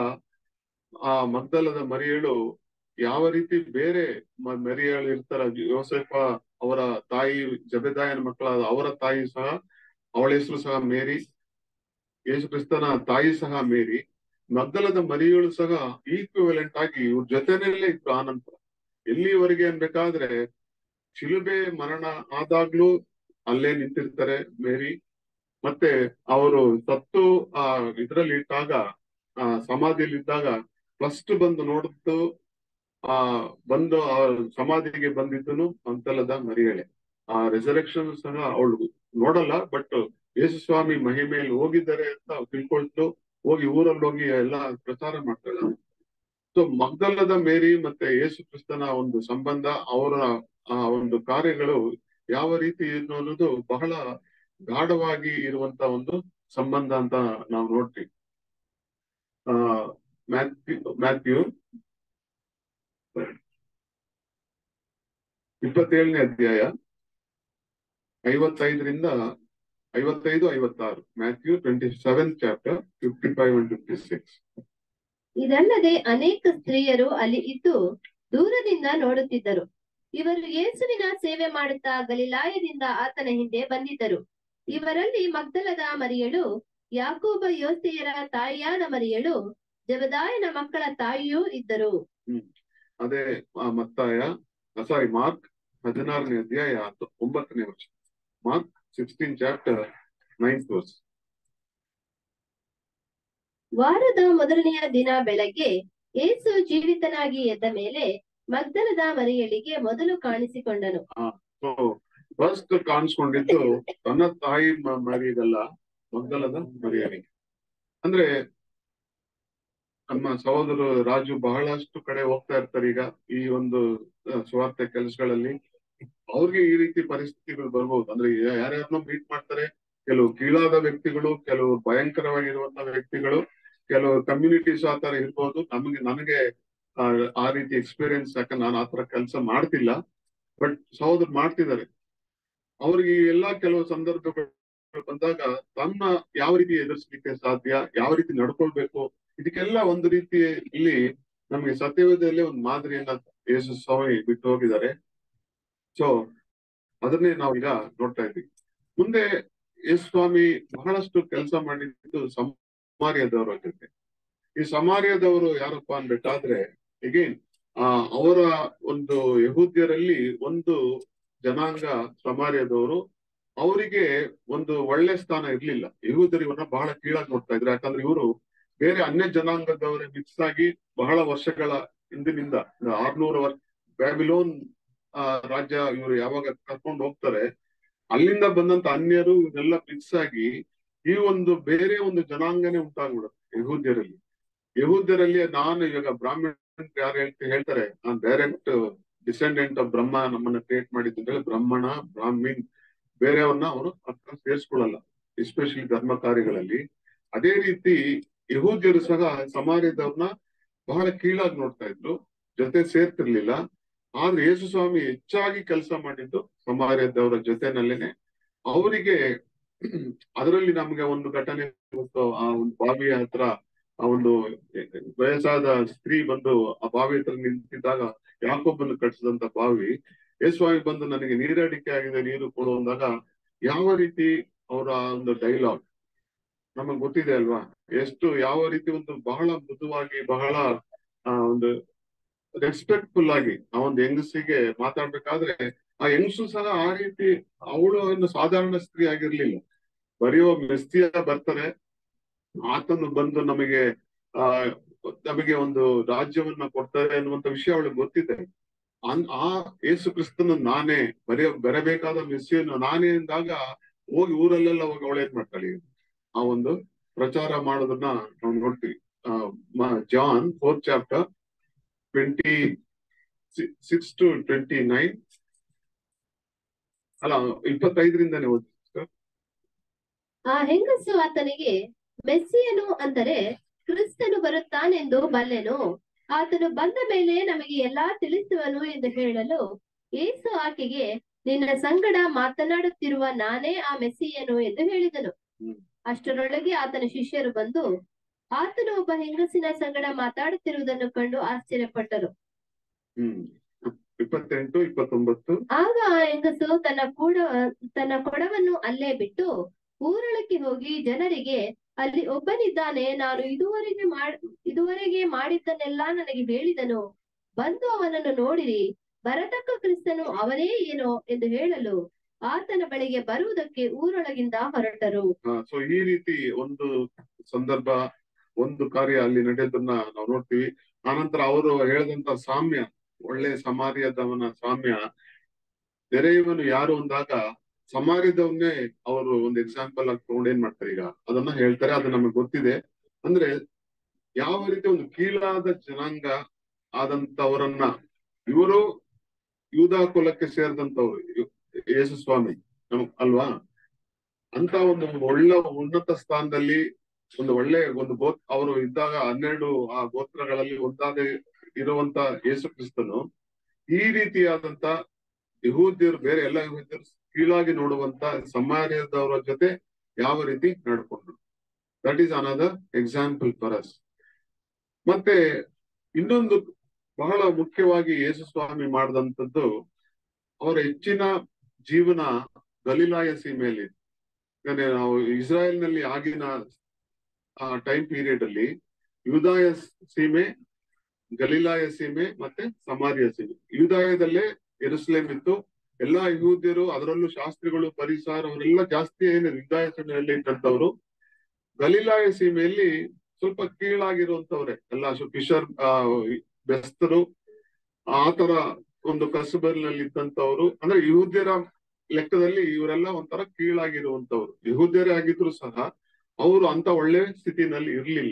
ಆ ಮಗ್ದಲದ ಮರಿಯಳು ಯಾವ ರೀತಿ ಬೇರೆ ಮ- ಮರಿಯಳು ಇರ್ತಾರ ಯೋಸೆಫ ಅವರ ತಾಯಿ ಜಬೆದಾಯನ ಮಕ್ಕಳಾದ ಅವರ ತಾಯಿ ಸಹ ಅವಳ ಹೆಸರು ಸಹ ಮೇರಿ ಯೇಸು ಕ್ರಿಸ್ತನ ತಾಯಿ ಸಹ ಮೇರಿ ಮಗ್ದಲದ ಮರಿಯಳು ಸಹ ಈಕ್ವಿವೆಲೆಂಟ್ ಆಗಿ ಇವ್ರ ಜೊತೆನಲ್ಲೇ ಇತ್ತು ಆನಂತರ ಎಲ್ಲಿವರೆಗೆ ಅನ್ಬೇಕಾದ್ರೆ ಶಿಲುಬೆ ಮರಣ ಆದಾಗ್ಲೂ ಅಲ್ಲೇ ನಿಂತಿರ್ತಾರೆ ಮೇರಿ ಮತ್ತೆ ಅವರು ಸತ್ತು ಆ ಇದ್ರಲ್ಲಿ ಇಟ್ಟಾಗ ಆ ಸಮಾಧಿಯಲ್ಲಿ ಇದ್ದಾಗ ಫಸ್ಟ್ ಬಂದು ನೋಡಿದ್ದು ಆ ಬಂದು ಆ ಸಮಾಧಿಗೆ ಬಂದಿದ್ದನು ಮಂತಲದ ಮರಿಯಳೆ ಆ ರೆಸರೆಕ್ಷನ್ ಸಹ ಅವಳು ನೋಡಲ್ಲ ಬಟ್ ಯೇಸು ಸ್ವಾಮಿ ಮಹಿಮೆಯಲ್ಲಿ ಹೋಗಿದ್ದಾರೆ ಅಂತ ತಿಳ್ಕೊಳ್ತು ಹೋಗಿ ಊರಲ್ಲಿ ಹೋಗಿ ಎಲ್ಲ ಪ್ರಚಾರ ಮಾಡ್ತಾಳೆ ಸೊ ಮಗ್ದಲದ ಮೇರಿ ಮತ್ತೆ ಯೇಸು ಕ್ರಿಸ್ತನ ಒಂದು ಸಂಬಂಧ ಅವರ ಆ ಒಂದು ಕಾರ್ಯಗಳು ಯಾವ ರೀತಿ ಏನು ಅನ್ನೋದು ಬಹಳ ಗಾಢವಾಗಿ ಇರುವಂತ ಒಂದು ಸಂಬಂಧ ಅಂತ ನಾವು ನೋಡ್ತೀವಿ ಆ ಮ್ಯಾಥ್ಯೂ ಮ್ಯಾಥ್ಯೂ ಇಪ್ಪತ್ತೇಳನೇ ಅಧ್ಯಾಯ ಐವತ್ತೈದರಿಂದ ಐವತ್ತೈದು ಐವತ್ತಾರು Matthew twenty seven chapter fifty five and fifty six ಇದಲ್ಲದೆ ಅನೇಕ ಸ್ತ್ರೀಯರು ಅಲ್ಲಿ ಇದ್ದು ದೂರದಿಂದ ನೋಡುತ್ತಿದ್ದರು ಇವರು ಯೇಸುವಿನ ಸೇವೆ ಮಾಡುತ್ತಾ ಗಲಿಲಾಯದಿಂದ ಆತನ ಹಿಂದೆ ಬಂದಿದ್ದರು ಇವರಲ್ಲಿ ಮಗ್ದಲದ ಮರಿಯಳು ಯಾಕೋಬ ಯೋಸೆಯರ ತಾಯಿಯಾದ ಮರಿಯಳು ಜಬದಾಯನ ಮಕ್ಕಳ ತಾಯಿಯೂ ಇದ್ದರು ಅದೇ ಆ ಮತ್ತಾಯ ಸಾರಿ ಮಾರ್ಕ್ ಹದಿನಾರನೇ ಅಧ್ಯಾಯ ಹತ್ತು- ಒಂಬತ್ತನೇ ವರ್ಷ Mark sixteen chapter ninth verse ವಾರದ ಮೊದಲನೆಯ ದಿನ ಬೆಳಗ್ಗೆ ಯೇಸು ಜೀವಿತನಾಗಿ ಎದ್ದ ಮೇಲೆ ಮಗ್ದಲದ ಮರಿಯಳಿಗೆ ಮೊದಲು ಕಾಣಿಸಿಕೊಂಡನು ಸೊ ಫಸ್ಟ್ ಕಾಣಿಸ್ಕೊಂಡಿದ್ದು ತನ್ನ ತಾಯಿ ಮ- ಮರಿಗಲ್ಲ ಮಗ್ದಲದ ಮರಿಯರಿಗೆ ಅಂದ್ರೆ ನಮ್ಮ ಸಹೋದರ ರಾಜು ಬಹಳಷ್ಟು ಕಡೆ ಹೋಗ್ತಾ ಇರ್ತಾರೆ ಈಗ ಈ ಒಂದು ಆ, ಸ್ವಾರ್ಥ ಕೆಲಸಗಳಲ್ಲಿ ಅವ್ರಿಗೆ ಈ ರೀತಿ ಪರಿಸ್ಥಿತಿಗಳು ಬರ್ಬೋದು ಅಂದ್ರೆ ಯಾರ್ಯಾರನ್ನೋ ಮೀಟ್ ಮಾಡ್ತಾರೆ ಕೆಲವು ಕೀಳಾದ ವ್ಯಕ್ತಿಗಳು ಕೆಲವು ಭಯಂಕರವಾಗಿರುವಂತ ವ್ಯಕ್ತಿಗಳು ಕೆಲವು ಕಮ್ಯುನಿಟೀಸ್ ಆ ತರ ಇರ್ಬೋದು ನಮಗೆ ನನಗೆ ಆ, ಆ ರೀತಿ ಎಕ್ಸ್ಪೀರಿಯನ್ಸ್ ಯಾಕಂದ್ರೆ ನಾನು ಆತರ ಕೆಲಸ ಮಾಡ್ತಿಲ್ಲ ಬಟ್ ಸಹೋದರ್ ಮಾಡ್ತಿದ್ದಾರೆ ಅವ್ರಿಗೆ ಈ ಎಲ್ಲಾ ಕೆಲವು ಸಂದರ್ಭಗಳು ಬಂದಾಗ ತನ್ನ ಯಾವ ರೀತಿ ಎದುರಿಸ್ಲಿಕ್ಕೆ ಸಾಧ್ಯ ಯಾವ ರೀತಿ ನಡ್ಕೊಳ್ಬೇಕು ಇದಕ್ಕೆಲ್ಲ ಒಂದು ರೀತಿ ಇಲ್ಲಿ ನಮಗೆ ಸತ್ಯವೇದಲ್ಲೇ ಒಂದು ಮಾದರಿಯನ್ನ ಯೇಸು ಸ್ವಾಮಿ ಬಿಟ್ಟು ಹೋಗಿದ್ದಾರೆ ಸೊ ಅದನ್ನೇ ನಾವೀಗ ನೋಡ್ತಾ ಇದ್ದೀವಿ ಮುಂದೆ ಯೇಸು ಸ್ವಾಮಿ ಬಹಳಷ್ಟು ಕೆಲಸ ಮಾಡಿದ್ದು ಸಮಾರ್ಯದವರ ಜೊತೆ ಈ ಸಮಾರ್ಯದವರು ಯಾರಪ್ಪ ಅನ್ಬೇಕಾದ್ರೆ ಎಗೇನ್ ಆ ಅವರ ಒಂದು ಯಹೂದ್ಯರಲ್ಲಿ ಒಂದು ಜನಾಂಗ ಸಮಾರ್ಯದವರು ಅವರಿಗೆ ಒಂದು ಒಳ್ಳೆ ಸ್ಥಾನ ಇರ್ಲಿಲ್ಲ ಯಹೂದರು ಇವ್ರನ್ನ ಬಹಳ ಕೀಳಾಗಿ ನೋಡ್ತಾ ಇದ್ರು ಯಾಕಂದ್ರೆ ಇವರು ಬೇರೆ ಅನ್ಯ ಜನಾಂಗದವರೇ ಮಿಕ್ಸ್ ಆಗಿ ಬಹಳ ವರ್ಷಗಳ ಹಿಂದಿನಿಂದ ಆರ್ನೂರು ವರ್ಷ ಬ್ಯಾಬಿಲೋನ್ ಆ ರಾಜ್ಯ ಇವರು ಯಾವಾಗ ಕರ್ಕೊಂಡು ಹೋಗ್ತಾರೆ ಅಲ್ಲಿಂದ ಬಂದಂತ ಅನ್ಯರು ಇವರೆಲ್ಲ ಮಿಕ್ಸ್ ಆಗಿ ಈ ಒಂದು ಬೇರೆ ಒಂದು ಜನಾಂಗನೇ ಉಂಟಾಗ್ಬಿಡುತ್ತೆ ಯಹೂದ್ಯರಲ್ಲಿ ಯಹೂದ್ಯರಲ್ಲಿ ನಾನು ಇವಾಗ ಬ್ರಾಹ್ಮಣ ಯಾರು ಹೇಳ್ತ ಹೇಳ್ತಾರೆ ನಾನು ಡೈರೆಕ್ಟ್ ಡಿಸೆಂಡೆಂಟ್ ಆಫ್ ಬ್ರಹ್ಮ ನಮ್ಮನ್ನ ಕ್ರಿಯೇಟ್ ಮಾಡಿದ್ದು ಅಂತ ಹೇಳಿ ಬ್ರಾಹ್ಮಣ ಬ್ರಾಹ್ಮಿನ್ ಬೇರೆಯವ್ರನ್ನ ಅವರು ಹತ್ರ ಸೇರಿಸ್ಕೊಳ್ಳಲ್ಲ ಎಸ್ಪೆಷಲಿ ಧರ್ಮ ಕಾರ್ಯಗಳಲ್ಲಿ ಅದೇ ರೀತಿ ಯಹೂದ್ಯರು ಸಹ ಸಮಾಜದವ್ರನ್ನ ಬಹಳ ಕೀಳಾಗಿ ನೋಡ್ತಾ ಇದ್ರು ಜೊತೆ ಸೇರ್ತಿರ್ಲಿಲ್ಲ ಆದ್ರೆ ಯೇಸು ಸ್ವಾಮಿ ಹೆಚ್ಚಾಗಿ ಕೆಲಸ ಮಾಡಿದ್ದು ಸಮಾರ್ಯದವರ ಜೊತೆನಲ್ಲೇನೆ ಅವರಿಗೆ ಅದರಲ್ಲಿ ನಮ್ಗೆ ಒಂದು ಘಟನೆ ಗೊತ್ತು ಆ ಒಂದು ಬಾವಿಯ ಹತ್ರ ಆ ಒಂದು ವಯಸ್ಸಾದ ಸ್ತ್ರೀ ಬಂದು ಆ ಬಾವಿ ಹತ್ರ ನಿಂತಿದ್ದಾಗ ಯಾಕೊಬ್ಬನ್ನು ಕಟ್ಟಿಸಿದಂತ ಬಾವಿ ಯೇಸ್ವಾಮಿ ಬಂದು ನನಗೆ ನೀರಡಿಕೆ ಆಗಿದೆ ನೀರು ಕೊಡು ಅಂದಾಗ ಯಾವ ರೀತಿ ಅವರ ಒಂದು ಡೈಲಾಗ್ ನಮಗ್ ಗೊತ್ತಿದೆ ಅಲ್ವಾ ಎಷ್ಟು ಯಾವ ರೀತಿ ಒಂದು ಬಹಳ ಮೃದುವಾಗಿ ಬಹಳ ಆ ಒಂದು ರೆಸ್ಪೆಕ್ಟ್ಫುಲ್ ಆಗಿ ಆ ಒಂದು ಹೆಂಗಸಿಗೆ ಮಾತಾಡ್ಬೇಕಾದ್ರೆ ಆ ಹೆಂಗಸು ಸಹ ಆ ರೀತಿ ಅವಳು ಒಂದು ಸಾಧಾರಣ ಸ್ತ್ರೀ ಆಗಿರ್ಲಿಲ್ಲ ಬರೆಯೋ ಮೆಸ್ತಿಯ ಬರ್ತಾರೆ ಆತನು ಬಂದು ನಮಗೆ ಆ ನಮಗೆ ಒಂದು ರಾಜ್ಯವನ್ನ ಕೊಡ್ತಾರೆ ಅನ್ನುವಂತ ವಿಷಯ ಅವಳಿಗೆ ಗೊತ್ತಿದೆ ಅನ್ ಆ ಯೇಸು ಕ್ರಿಸ್ತನ ನಾನೇ ಬರೆಯ ಬರಬೇಕಾದ ಮೆಸ್ಸಿಯನ್ನು ನಾನೇ ಅಂದಾಗ ಹೋಗಿ ಊರಲ್ಲೆಲ್ಲ ಹೋಗಿ ಅವಳು ಏನ್ ಮಾಡ್ತಾಳೆ ಆ ಒಂದು ಪ್ರಚಾರ ಮಾಡೋದನ್ನ ನಾವು ನೋಡ್ತೀವಿ ಆ John fourth chapter twenty six to twenty nine ಅಲ್ಲ ಇಪ್ಪತ್ತೈದರಿಂದಾನೇ ಓದಿ ಸರ್ ಆ ಹೆಂಗಸು ಆತನಿಗೆ ಮೆಸ್ಸಿಯನು ಅಂದರೆ ಕ್ರಿಸ್ತನು ಬರುತ್ತಾನೆಂದು ಬಲ್ಲೆನು ಆತನು ಬಂದ ಮೇಲೆ ನಮಗೆ ಎಲ್ಲಾ ತಿಳಿಸುವನು ಎಂದು ಹೇಳಲು ಏಸು ಆಕೆಗೆ ನಿನ್ನ ಸಂಗಡ ಮಾತನಾಡುತ್ತಿರುವ ನಾನೇ ಆ ಮೆಸ್ಸಿಯನು ಎಂದು ಹೇಳಿದನು ಹ್ಮ್. ಅಷ್ಟರೊಳಗೆ ಆತನ ಶಿಷ್ಯರು ಬಂದು ಆತನು ಒಬ್ಬ ಹೆಂಗಸಿನ ಸಂಗಡ ಮಾತಾಡುತ್ತಿರುವುದನ್ನು ಕಂಡು ಆಶ್ಚರ್ಯಪಟ್ಟರು ಹ್ಮ್ ಇಪ್ಪತ್ತೆಂಟು ಇಪ್ಪತ್ತೊಂಬತ್ತು ಆಗ ಆ ಹೆಂಗಸು ತನ್ನ ಕೂಡ ತನ್ನ ಕೊಡವನ್ನು ಅಲ್ಲೇ ಬಿಟ್ಟು ಊರೊಳಕ್ಕೆ ಹೋಗಿ ಜನರಿಗೆ ಅಲ್ಲಿ ಒಬ್ಬನಿದ್ದಾನೆ ನಾನು ಇದುವರೆಗೆ ಮಾಡ್ ಇದುವರೆಗೆ ಮಾಡಿದ್ದನ್ನೆಲ್ಲ ನನಗೆ ಹೇಳಿದನು ಬಂದು ಅವನನ್ನು ನೋಡಿರಿ ಬರತಕ್ಕ ಕ್ರಿಸ್ತನು ಅವನೇ ಏನೋ ಎಂದು ಹೇಳಲು ಆತನ ಬಳಿಗೆ ಬರುವುದಕ್ಕೆ ಊರೊಳಗಿಂದ ಹೊರಟರು ಸೊ ಈ ರೀತಿ ಒಂದು ಸಂದರ್ಭ ಒಂದು ಕಾರ್ಯ ಅಲ್ಲಿ ನಡೆಯೋದನ್ನ ನಾವು ನೋಡ್ತೀವಿ ಆನಂತರ ಅವರು ಹೇಳಿದಂತ ಸಾಮ್ಯ ಒಳ್ಳೆ ಸಮಾರ್ಯದವನ ಸಾಮ್ಯ ನೆರೆಯವನು ಯಾರು ಅಂದಾಗ ಸಮಾರ್ಯದವನ್ನೇ ಅವರು ಒಂದು ಎಕ್ಸಾಂಪಲ್ ಆಗಿ ತಗೊಂಡು ಏನ್ ಮಾಡ್ತಾರೆ ಈಗ ಅದನ್ನ ಹೇಳ್ತಾರೆ ಅದು ನಮಗೆ ಗೊತ್ತಿದೆ ಅಂದ್ರೆ ಯಾವ ರೀತಿ ಒಂದು ಕೀಳಾದ ಜನಾಂಗ ಆದಂತವರನ್ನ ಇವರು ಯೂದಾ ಕುಲಕ್ಕೆ ಸೇರಿದಂತವ್ರು ಯು- ಯೇಸು ಸ್ವಾಮಿ ನಮ್- ಅಲ್ವಾ ಅಂತ ಒಂದು ಒಳ್ಳೆ ಉನ್ನತ ಸ್ಥಾನದಲ್ಲಿ ಒಂದು ಒಳ್ಳೆ ಒಂದು ಗೋ ಅವರು ಇದ್ದಾಗ ಹನ್ನೆರಡು ಆ ಗೋತ್ರಗಳಲ್ಲಿ ಒಂದಾದ ಇರುವಂತ ಯೇಸು ಕ್ರಿಸ್ತನು ಈ ರೀತಿಯಾದಂತ ಯಹೂದ್ಯರು ಬೇರೆ ಎಲ್ಲ ಯಹೂದ್ಯರು ಕೀಳಾಗಿ ನೋಡುವಂತ ಸಮಾರ್ಯದವರ ಜೊತೆ ಯಾವ ರೀತಿ ನಡ್ಕೊಂಡ್ರು that is another example for us ಮತ್ತೆ ಇನ್ನೊಂದು ಬಹಳ ಮುಖ್ಯವಾಗಿ ಯೇಸು ಸ್ವಾಮಿ ಮಾಡಿದಂಥದ್ದು ಅವರ ಹೆಚ್ಚಿನ ಜೀವನ ಗಲಿಲಾಯ ಸೀಮೆಯಲ್ಲಿ ಯಾಕಂದ್ರೆ ನಾವು ಇಸ್ರಾಯೇಲ್ ನಲ್ಲಿ ಆಗಿನ ಆ ಟೈಮ್ ಪೀರಿಯಡ್ ಅಲ್ಲಿ ಯುದಾಯ ಸೀಮೆ ಗಲಿಲಾಯ ಸೀಮೆ ಮತ್ತೆ ಸಮಾರಿಯ ಸೀಮೆ ಯುದಾಯದಲ್ಲೇ ಎರುಸಲೇಮ್ ಇತ್ತು ಎಲ್ಲಾ ಯಹೂದ್ಯರು ಅದರಲ್ಲೂ ಶಾಸ್ತ್ರಿಗಳು ಪರಿಸಾರ ಅವರೆಲ್ಲ ಜಾಸ್ತಿ ಏನು ಯುದಾಯ ಸೀಮೆಯಲ್ಲಿ ಇಟ್ಟಂತವ್ರು ಗಲಿಲಾಯ ಸೀಮೆಯಲ್ಲಿ ಸ್ವಲ್ಪ ಕೀಳಾಗಿರುವಂತವ್ರೆ ಎಲ್ಲ ಫಿಶರ್ ಬೆಸ್ತರು ಆತರ ಒಂದು ಕಸುಬರ್ನಲ್ಲಿ ಇದ್ದಂತವ್ರು ಅಂದ್ರೆ ಯಹೂದ್ಯರ ಲೆಕ್ಕದಲ್ಲಿ ಇವರೆಲ್ಲ ಒಂಥರ ಕೀಳಾಗಿರುವಂತವ್ರು ಯಹೂದ್ಯರೇ ಆಗಿದ್ರು ಸಹ ಅವರು ಅಂತ ಒಳ್ಳೆ ಸ್ಥಿತಿನಲ್ಲಿ ಇರ್ಲಿಲ್ಲ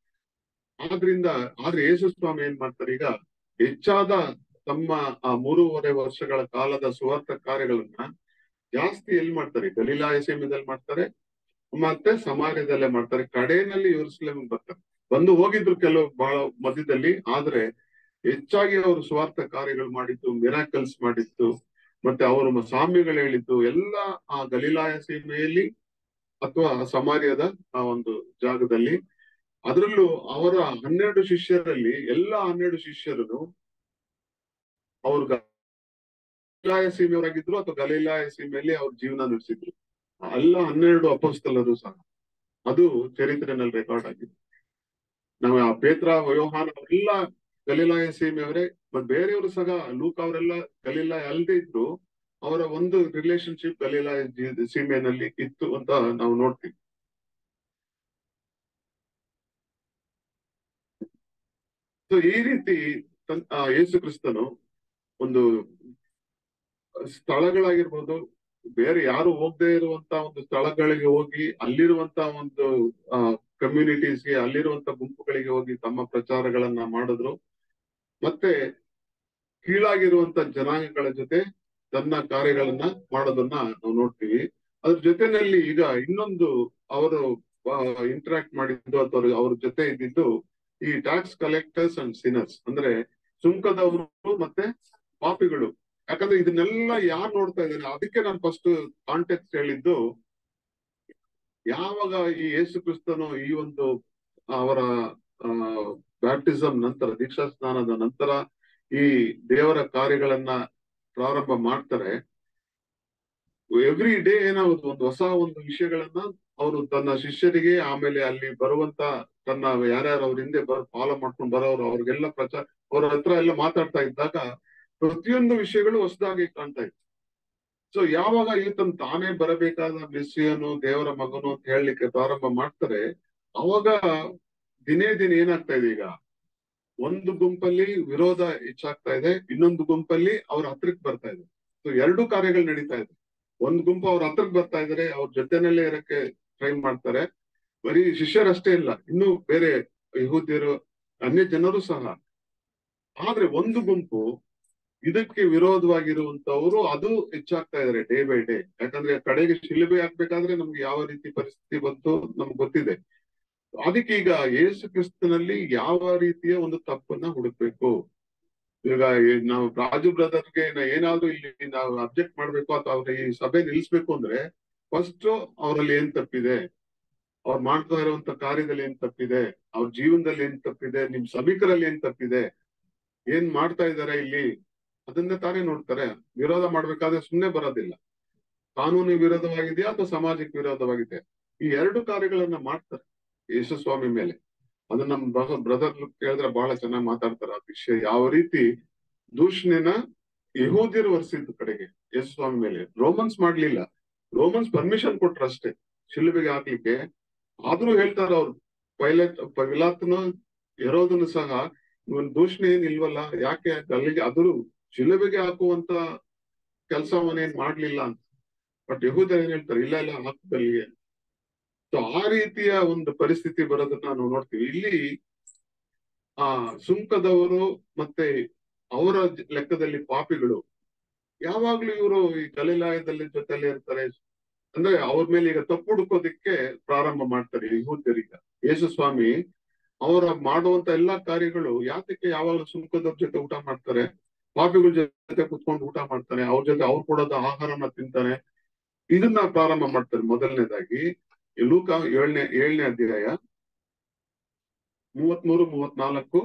ಆದ್ರಿಂದ ಆದ್ರೆ ಯೇಸು ಸ್ವಾಮಿ ಏನ್ ಮಾಡ್ತಾರೆ ಈಗ ಹೆಚ್ಚಾದ ತಮ್ಮ ಆ ಮೂರುವರೆ ವರ್ಷಗಳ ಕಾಲದ ಸುವಾರ್ಥ ಕಾರ್ಯಗಳನ್ನ ಜಾಸ್ತಿ ಎಲ್ಲಿ ಮಾಡ್ತಾರೆ ಗಲೀಲಾಯ ಸೀಮೆದಲ್ಲಿ ಮಾಡ್ತಾರೆ ಮತ್ತೆ ಸಮಾಜದಲ್ಲೇ ಮಾಡ್ತಾರೆ ಕಡೆಯಲ್ಲಿ ಯೆರೂಸಲೇಮ್ ಬರ್ತಾರೆ ಬಂದು ಹೋಗಿದ್ರು ಕೆಲವು ಬಹಳ ಮಧ್ಯದಲ್ಲಿ ಆದ್ರೆ ಹೆಚ್ಚಾಗಿ ಅವರು ಸ್ವಾರ್ಥ ಕಾರ್ಯಗಳು ಮಾಡಿದ್ದು ಮಿರಾಕಲ್ಸ್ ಮಾಡಿದ್ದು ಮತ್ತೆ ಅವರು ಸಾಮ್ಯಗಳು ಹೇಳಿದ್ದು ಎಲ್ಲ ಆ ಗಲೀಲಾಯ ಸೀಮೆಯಲ್ಲಿ ಅಥವಾ ಸಮಾರ್ಯದ ಆ ಒಂದು ಜಾಗದಲ್ಲಿ ಅದರಲ್ಲೂ ಅವರ ಹನ್ನೆರಡು ಶಿಷ್ಯರಲ್ಲಿ ಎಲ್ಲ ಹನ್ನೆರಡು ಶಿಷ್ಯರನ್ನು ಅವರು ಗಲೀಲಾಯ ಸೀಮೆಯವರಾಗಿದ್ರು ಅಥವಾ ಗಲೀಲಾಯ ಸೀಮೆಯಲ್ಲಿ ಅವ್ರ ಜೀವನ ನಡೆಸಿದ್ರು ಎಲ್ಲ ಹನ್ನೆರಡು ಅಪಸ್ತಲರು ಸಹ ಅದು ಚರಿತ್ರೆನಲ್ಲಿ ರೆಕಾರ್ಡ್ ಆಗಿದೆ ನಾವು ಆ ಪೇತ್ರ ವ್ಯವಹಾರ ಎಲ್ಲ ಗಲೀಲಾಯ ಸೀಮೆಯವರೇ ಮತ್ತೆ ಬೇರೆಯವರು ಸಹ ಲೂಕ್ ಅವರೆಲ್ಲ ಗಲೀಲಾಯ ಅಲ್ಲದೆ ಇದ್ರು ಅವರ ಒಂದು ರಿಲೇಶನ್ಶಿಪ್ ಗಲೀಲಾಯ ಜೀ- ಸೀಮೆನಲ್ಲಿ ಇತ್ತು ಅಂತ ನಾವು ನೋಡ್ತೀವಿ ಸೊ ಈ ರೀತಿ ತನ್- ಆ, ಯೇಸು ಕ್ರಿಸ್ತನು ಒಂದು ಸ್ಥಳಗಳಾಗಿರ್ಬೋದು ಬೇರೆ ಯಾರು ಹೋಗದೆ ಇರುವಂತ ಒಂದು ಸ್ಥಳಗಳಿಗೆ ಹೋಗಿ ಅಲ್ಲಿರುವಂತ ಒಂದು ಆ ಕಮ್ಯುನಿಟೀಸ್ಗೆ ಅಲ್ಲಿರುವಂತ ಗುಂಪುಗಳಿಗೆ ಹೋಗಿ ತಮ್ಮ ಪ್ರಚಾರಗಳನ್ನ ಮಾಡಿದ್ರು ಮತ್ತೆ ಕೀಳಾಗಿರುವಂತ ಜನಾಂಗಗಳ ಜೊತೆ ತನ್ನ ಕಾರ್ಯಗಳನ್ನ ಮಾಡೋದನ್ನ ನಾವು ನೋಡ್ತೀವಿ ಅದ್ರ ಜೊತೆನಲ್ಲಿ ಈಗ ಇನ್ನೊಂದು ಅವರು ಇಂಟರಾಕ್ಟ್ ಮಾಡಿದ್ದು ಅಥವಾ ಅವ್ರ ಜೊತೆ ಇದ್ದಿದ್ದು ಈ ಟ್ಯಾಕ್ಸ್ ಕಲೆಕ್ಟರ್ಸ್ ಅಂಡ್ ಸಿನರ್ಸ್ ಅಂದ್ರೆ ಸುಂಕದವರು ಮತ್ತೆ ಪಾಪಿಗಳು ಯಾಕಂದ್ರೆ ಇದನ್ನೆಲ್ಲ ಯಾರು ನೋಡ್ತಾ ಇದ್ದಾರೆ ಅದಕ್ಕೆ ನಾನು ಫಸ್ಟ್ ಕಾಂಟೆಕ್ಸ್ಟ್ ಹೇಳಿದ್ದು ಯಾವಾಗ ಈ ಯೇಸು ಕ್ರಿಸ್ತನು ಈ ಒಂದು ಅವರ ಬ್ಯಾಪ್ಟಿಸಮ್ ನಂತರ ದೀಕ್ಷಾ ಸ್ನಾನದ ನಂತರ ಈ ದೇವರ ಕಾರ್ಯಗಳನ್ನ ಪ್ರಾರಂಭ ಮಾಡ್ತಾರೆ ಎವ್ರಿ ಡೇ ಏನಾಗುತ್ತೆ ಒಂದು ಹೊಸ ಒಂದು ವಿಷಯಗಳನ್ನ ಅವರು ತನ್ನ ಶಿಷ್ಯರಿಗೆ ಆಮೇಲೆ ಅಲ್ಲಿ ಬರುವಂತ ತನ್ನ ಯಾರ್ಯಾರು ಅವ್ರ ಹಿಂದೆ ಬರ್ ಫಾಲೋ ಮಾಡ್ಕೊಂಡು ಬರೋರು ಅವ್ರಿಗೆಲ್ಲ ಪ್ರಚಾರ ಅವ್ರ ಹತ್ರ ಎಲ್ಲ ಮಾತಾಡ್ತಾ ಇದ್ದಾಗ ಪ್ರತಿಯೊಂದು ವಿಷಯಗಳು ಹೊಸದಾಗಿ ಕಾಣ್ತಾ ಇತ್ತು ಸೊ ಯಾವಾಗ ಈತನ್ ತಾನೇ ಬರಬೇಕಾದ ಮೆಸ್ಸಿಯನು ದೇವರ ಮಗನು ಅಂತ ಹೇಳಲಿಕ್ಕೆ ಪ್ರಾರಂಭ ಮಾಡ್ತಾರೆ ಅವಾಗ ದಿನೇ ದಿನ ಏನಾಗ್ತಾ ಇದೆ ಈಗ ಒಂದು ಗುಂಪಲ್ಲಿ ವಿರೋಧ ಹೆಚ್ಚಾಗ್ತಾ ಇದೆ ಇನ್ನೊಂದು ಗುಂಪಲ್ಲಿ ಅವ್ರ ಹತ್ರಕ್ಕೆ ಬರ್ತಾ ಇದೆ ಸೊ ಎರಡು ಕಾರ್ಯಗಳು ನಡೀತಾ ಇದೆ ಒಂದ್ ಗುಂಪು ಅವ್ರ ಹತ್ರಕ್ಕೆ ಬರ್ತಾ ಇದಾರೆ ಅವ್ರ ಜೊತೆನಲ್ಲೇ ಇರಕ್ಕೆ ಟ್ರೈ ಮಾಡ್ತಾರೆ ಬರೀ ಶಿಷ್ಯರಷ್ಟೇ ಇಲ್ಲ ಇನ್ನು ಬೇರೆ ಯಹೂದ್ಯರು ಅನ್ಯ ಜನರು ಸಹ ಆದ್ರೆ ಒಂದು ಗುಂಪು ಇದಕ್ಕೆ ವಿರೋಧವಾಗಿರುವಂತವರು ಅದು ಹೆಚ್ಚಾಗ್ತಾ ಇದಾರೆ ಡೇ ಬೈ ಡೇ ಯಾಕಂದ್ರೆ ಕಡೆಗೆ ಶಿಲುಬೆ ಹಾಕ್ಬೇಕಾದ್ರೆ ನಮ್ಗೆ ಯಾವ ರೀತಿ ಪರಿಸ್ಥಿತಿ ಬಂತು ನಮ್ಗೆ ಗೊತ್ತಿದೆ ಅದಕ್ಕೆ ಈಗ ಯೇಸು ಕ್ರಿಸ್ತನಲ್ಲಿ ಯಾವ ರೀತಿಯ ಒಂದು ತಪ್ಪನ್ನ ಹುಡುಕ್ಬೇಕು ಈಗ ಈ- ನಾವು ರಾಜು ಬ್ರದರ್ಗೆ ಏನಾದ್ರೂ ಇಲ್ಲಿ ನಾವು ಅಬ್ಜೆಕ್ಟ್ ಮಾಡ್ಬೇಕು ಅಥವಾ ಅವ್ರ ಈ ಸಭೆ ನಿಲ್ಸ್ಬೇಕು ಅಂದ್ರೆ ಫಸ್ಟ್ ಅವರಲ್ಲಿ ಏನ್ ತಪ್ಪಿದೆ ಅವ್ರು ಮಾಡ್ತಾ ಇರುವಂತ ಕಾರ್ಯದಲ್ಲಿ ಏನ್ ತಪ್ಪಿದೆ ಅವ್ರ ಜೀವನದಲ್ಲಿ ಏನ್ ತಪ್ಪಿದೆ ನಿಮ್ ಸಭಿಕರಲ್ಲಿ ಏನ್ ತಪ್ಪಿದೆ ಏನ್ ಮಾಡ್ತಾ ಇದಾರೆ ಇಲ್ಲಿ ಅದನ್ನ ತಾನೇ ನೋಡ್ತಾರೆ ವಿರೋಧ ಮಾಡ್ಬೇಕಾದ್ರೆ ಸುಮ್ನೆ ಬರೋದಿಲ್ಲ ಕಾನೂನು ವಿರೋಧವಾಗಿದೆಯಾ ಅಥವಾ ಸಮಾಜಕ್ಕೆ ವಿರೋಧವಾಗಿದೆ ಈ ಎರಡು ಕಾರ್ಯಗಳನ್ನ ಮಾಡ್ತಾರೆ ಯೇಸು ಸ್ವಾಮಿ ಮೇಲೆ ಅದನ್ನ ನಮ್ಮ ಬ್ರದರ್ ಕೇಳಿದ್ರೆ ಬಹಳ ಚೆನ್ನಾಗಿ ಮಾತಾಡ್ತಾರೆ ಆ ವಿಷಯ ಯಾವ ರೀತಿ ದೂಷಣೆನ ಯಹೂದ್ಯರು ವರ್ಸಿದ್ದು ಕಡೆಗೆ ಯೇಸು ಸ್ವಾಮಿ ಮೇಲೆ ರೋಮನ್ಸ್ ಮಾಡ್ಲಿಲ್ಲ ರೋಮನ್ಸ್ ಪರ್ಮಿಷನ್ ಕೊಟ್ರು ಅಷ್ಟೇ ಶಿಲುಬೆಗೆ ಹಾಕ್ಲಿಕ್ಕೆ ಆದ್ರೂ ಹೇಳ್ತಾರ ಅವ್ರು ಪೈಲಟ್ ವಿಲಾತ್ನು ಎರೋದನ್ನು ಸಹ ಇವನ್ ದೂಷಣೆ ಏನ್ ಇಲ್ವಲ್ಲ ಯಾಕೆ ಅಲ್ಲಿಗೆ ಅದ್ರು ಶಿಲುಬೆಗೆ ಹಾಕುವಂತ ಕೆಲಸವನ್ನೇನ್ ಮಾಡ್ಲಿಲ್ಲ ಅಂತ ಬಟ್ ಯಹೂದ ಏನ್ ಹೇಳ್ತಾರೆ ಇಲ್ಲ ಇಲ್ಲ ಹಾಕುದಲ್ಲಿಗೆ ಸೊ ಆ ರೀತಿಯ ಒಂದು ಪರಿಸ್ಥಿತಿ ಬರೋದನ್ನ ನಾವು ನೋಡ್ತೀವಿ ಇಲ್ಲಿ ಆ ಸುಂಕದವರು ಮತ್ತೆ ಅವರ ಜ- ಲೆಕ್ಕದಲ್ಲಿ ಪಾಪಿಗಳು ಯಾವಾಗ್ಲೂ ಇವರು ಈ ಗಲಿಲಾಯದಲ್ಲಿ ಜೊತೆಲಿ ಇರ್ತಾರೆ ಅಂದ್ರೆ ಅವ್ರ ಮೇಲೆ ಈಗ ತಪ್ಪು ಹುಡುಕೋದಿಕ್ಕೆ ಪ್ರಾರಂಭ ಮಾಡ್ತಾರೆ ಯಹೂದ್ಯರೀಗ ಯೇಸು ಸ್ವಾಮಿ ಅವರ ಮಾಡುವಂತ ಎಲ್ಲಾ ಕಾರ್ಯಗಳು ಯಾತಕ್ಕೆ ಯಾವಾಗಲೂ ಸುಂಕದವ್ರ ಜೊತೆ ಊಟ ಮಾಡ್ತಾರೆ ಪಾಪಿಗಳ ಜೊತೆ ಕುತ್ಕೊಂಡು ಊಟ ಮಾಡ್ತಾನೆ ಅವ್ರ ಜೊತೆ ಅವ್ರು ಕೊಡೋದ ಆಹಾರನ ತಿಂತಾನೆ ಇದನ್ನ ಪ್ರಾರಂಭ ಮಾಡ್ತಾರೆ ಮೊದಲನೇದಾಗಿ ಈ ಲೂಕ ಏಳನೇ ಏಳನೇ ಅಧ್ಯಾಯ ಮೂವತ್ಮೂರು ಮೂವತ್ನಾಲ್ಕು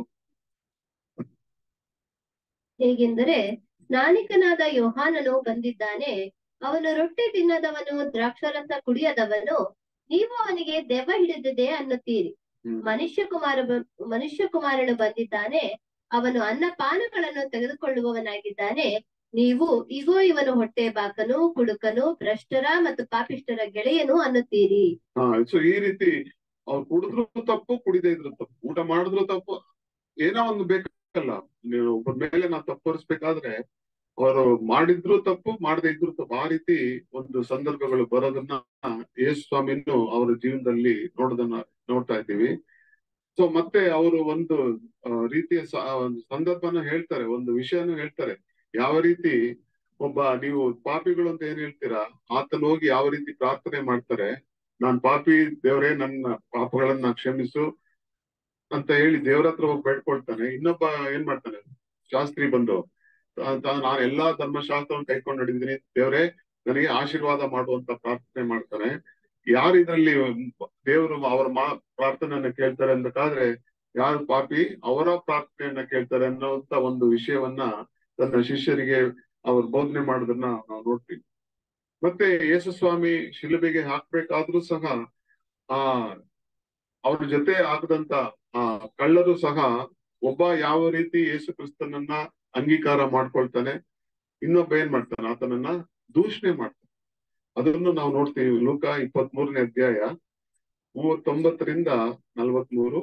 ಹೇಗೆಂದರೆ ಸ್ನಾನಿಕನಾದ ಯೋಹಾನನು ಬಂದಿದ್ದಾನೆ ಅವನು ರೊಟ್ಟಿ ತಿನ್ನದವನು ದ್ರಾಕ್ಷಾರಸ ಕುಡಿಯದವನು ನೀವು ಅವನಿಗೆ ದೆವ್ವ ಹಿಡಿದಿದೆ ಅನ್ನುತ್ತೀರಿ ಹ್ಮ್. ಮನುಷ್ಯ ಕುಮಾರ ಮನುಷ್ಯ ಕುಮಾರನು ಬಂದಿದ್ದಾನೆ ಅವನು ಅನ್ನಪಾನಗಳನ್ನು ತೆಗೆದುಕೊಳ್ಳುವವನಾಗಿದ್ದಾನೆ ನೀವು ಇಗೋ ಇವನು ಹೊಟ್ಟೆ ಬಾಕನು ಕುಡುಕನು ಭ್ರಷ್ಟರ ಮತ್ತು ಪಾಪಿಷ್ಟರ ಗೆಳೆಯನು ಅನ್ನುತ್ತೀರಿ ಹಾ ಸೊ ಈ ರೀತಿ ಅವ್ರು ಕುಡಿದ್ರು ತಪ್ಪು ಕುಡಿದೇ ಇದ್ರು ತಪ್ಪು ಊಟ ಮಾಡಿದ್ರು ತಪ್ಪು ಏನೋ ಒಂದು ಬೇಕಲ್ಲ ನೀವು ಒಬ್ಬರ ಮೇಲೆ ನಾವು ತಪ್ಪು ಹೊರಿಸ್ಬೇಕಾದ್ರೆ ಅವರು ಮಾಡಿದ್ರು ತಪ್ಪು ಮಾಡದೇ ಇದ್ರು ತಪ್ಪು ಆ ರೀತಿ ಒಂದು ಸಂದರ್ಭಗಳು ಬರೋದನ್ನ ಯೇಸು ಸ್ವಾಮಿನು ಅವರ ಜೀವನದಲ್ಲಿ ನೋಡೋದನ್ನ ನೋಡ್ತಾ ಇದ್ದೀವಿ ಸೊ ಮತ್ತೆ ಅವರು ಒಂದು ಆ, ರೀತಿಯ ಸ- ಒಂದು ಸಂದರ್ಭನ ಹೇಳ್ತಾರೆ ಒಂದು ವಿಷಯನೂ ಹೇಳ್ತಾರೆ ಯಾವ ರೀತಿ ಒಬ್ಬ ನೀವು ಪಾಪಿಗಳು ಅಂತ ಏನ್ ಹೇಳ್ತೀರಾ ಆತನ ಹೋಗಿ ಯಾವ ರೀತಿ ಪ್ರಾರ್ಥನೆ ಮಾಡ್ತಾರೆ ನಾನ್ ಪಾಪಿ ದೇವರೇ ನನ್ನ ಪಾಪಗಳನ್ನ ಕ್ಷಮಿಸು ಅಂತ ಹೇಳಿ ದೇವ್ರ ಹತ್ರ ಹೋಗಿ ಬೇಡ್ಕೊಳ್ತಾನೆ ಇನ್ನೊಬ್ಬ ಏನ್ ಮಾಡ್ತಾನೆ ಶಾಸ್ತ್ರಿ ಬಂದು ನಾನು ಎಲ್ಲಾ ಧರ್ಮಶಾಸ್ತ್ರವನ್ನು ಕೈಕೊಂಡು ನಡೆದಿದ್ದೀನಿ ದೇವರೇ ನನಗೆ ಆಶೀರ್ವಾದ ಮಾಡುವಂತ ಪ್ರಾರ್ಥನೆ ಮಾಡ್ತಾನೆ ಯಾರು ಇದರಲ್ಲಿ ದೇವರು ಅವರ ಮಾ ಪ್ರಾರ್ಥನೆಯನ್ನ ಕೇಳ್ತಾರೆ ಅನ್ಬೇಕಾದ್ರೆ ಯಾರು ಪಾಪಿ ಅವರ ಪ್ರಾರ್ಥನೆಯನ್ನ ಕೇಳ್ತಾರೆ ಅನ್ನೋಂತ ಒಂದು ವಿಷಯವನ್ನ ತನ್ನ ಶಿಷ್ಯರಿಗೆ ಅವ್ರು ಬೋಧನೆ ಮಾಡೋದನ್ನ ನಾವು ನೋಡ್ತೀವಿ ಮತ್ತೆ ಯೇಸುಸ್ವಾಮಿ ಶಿಲುಬೆಗೆ ಹಾಕ್ಬೇಕಾದ್ರೂ ಸಹ ಆ ಅವ್ರ ಜೊತೆ ಆಗದಂತ ಆ ಕಳ್ಳರು ಸಹ ಒಬ್ಬ ಯಾವ ರೀತಿ ಯೇಸು ಕ್ರಿಸ್ತನನ್ನ ಅಂಗೀಕಾರ ಮಾಡ್ಕೊಳ್ತಾನೆ ಇನ್ನೊಬ್ಬ ಏನ್ ಮಾಡ್ತಾನೆ ಆತನನ್ನ ದೂಷಣೆ ಮಾಡ್ತಾನೆ ಅದನ್ನು ನಾವು ನೋಡ್ತೀವಿ ಲೂಕ ಇಪ್ಪತ್ತ್ ಮೂರನೇ ಅಧ್ಯಾಯ ಮೂವತ್ತೊಂಬತ್ತರಿಂದ ನಲವತ್ಮೂರು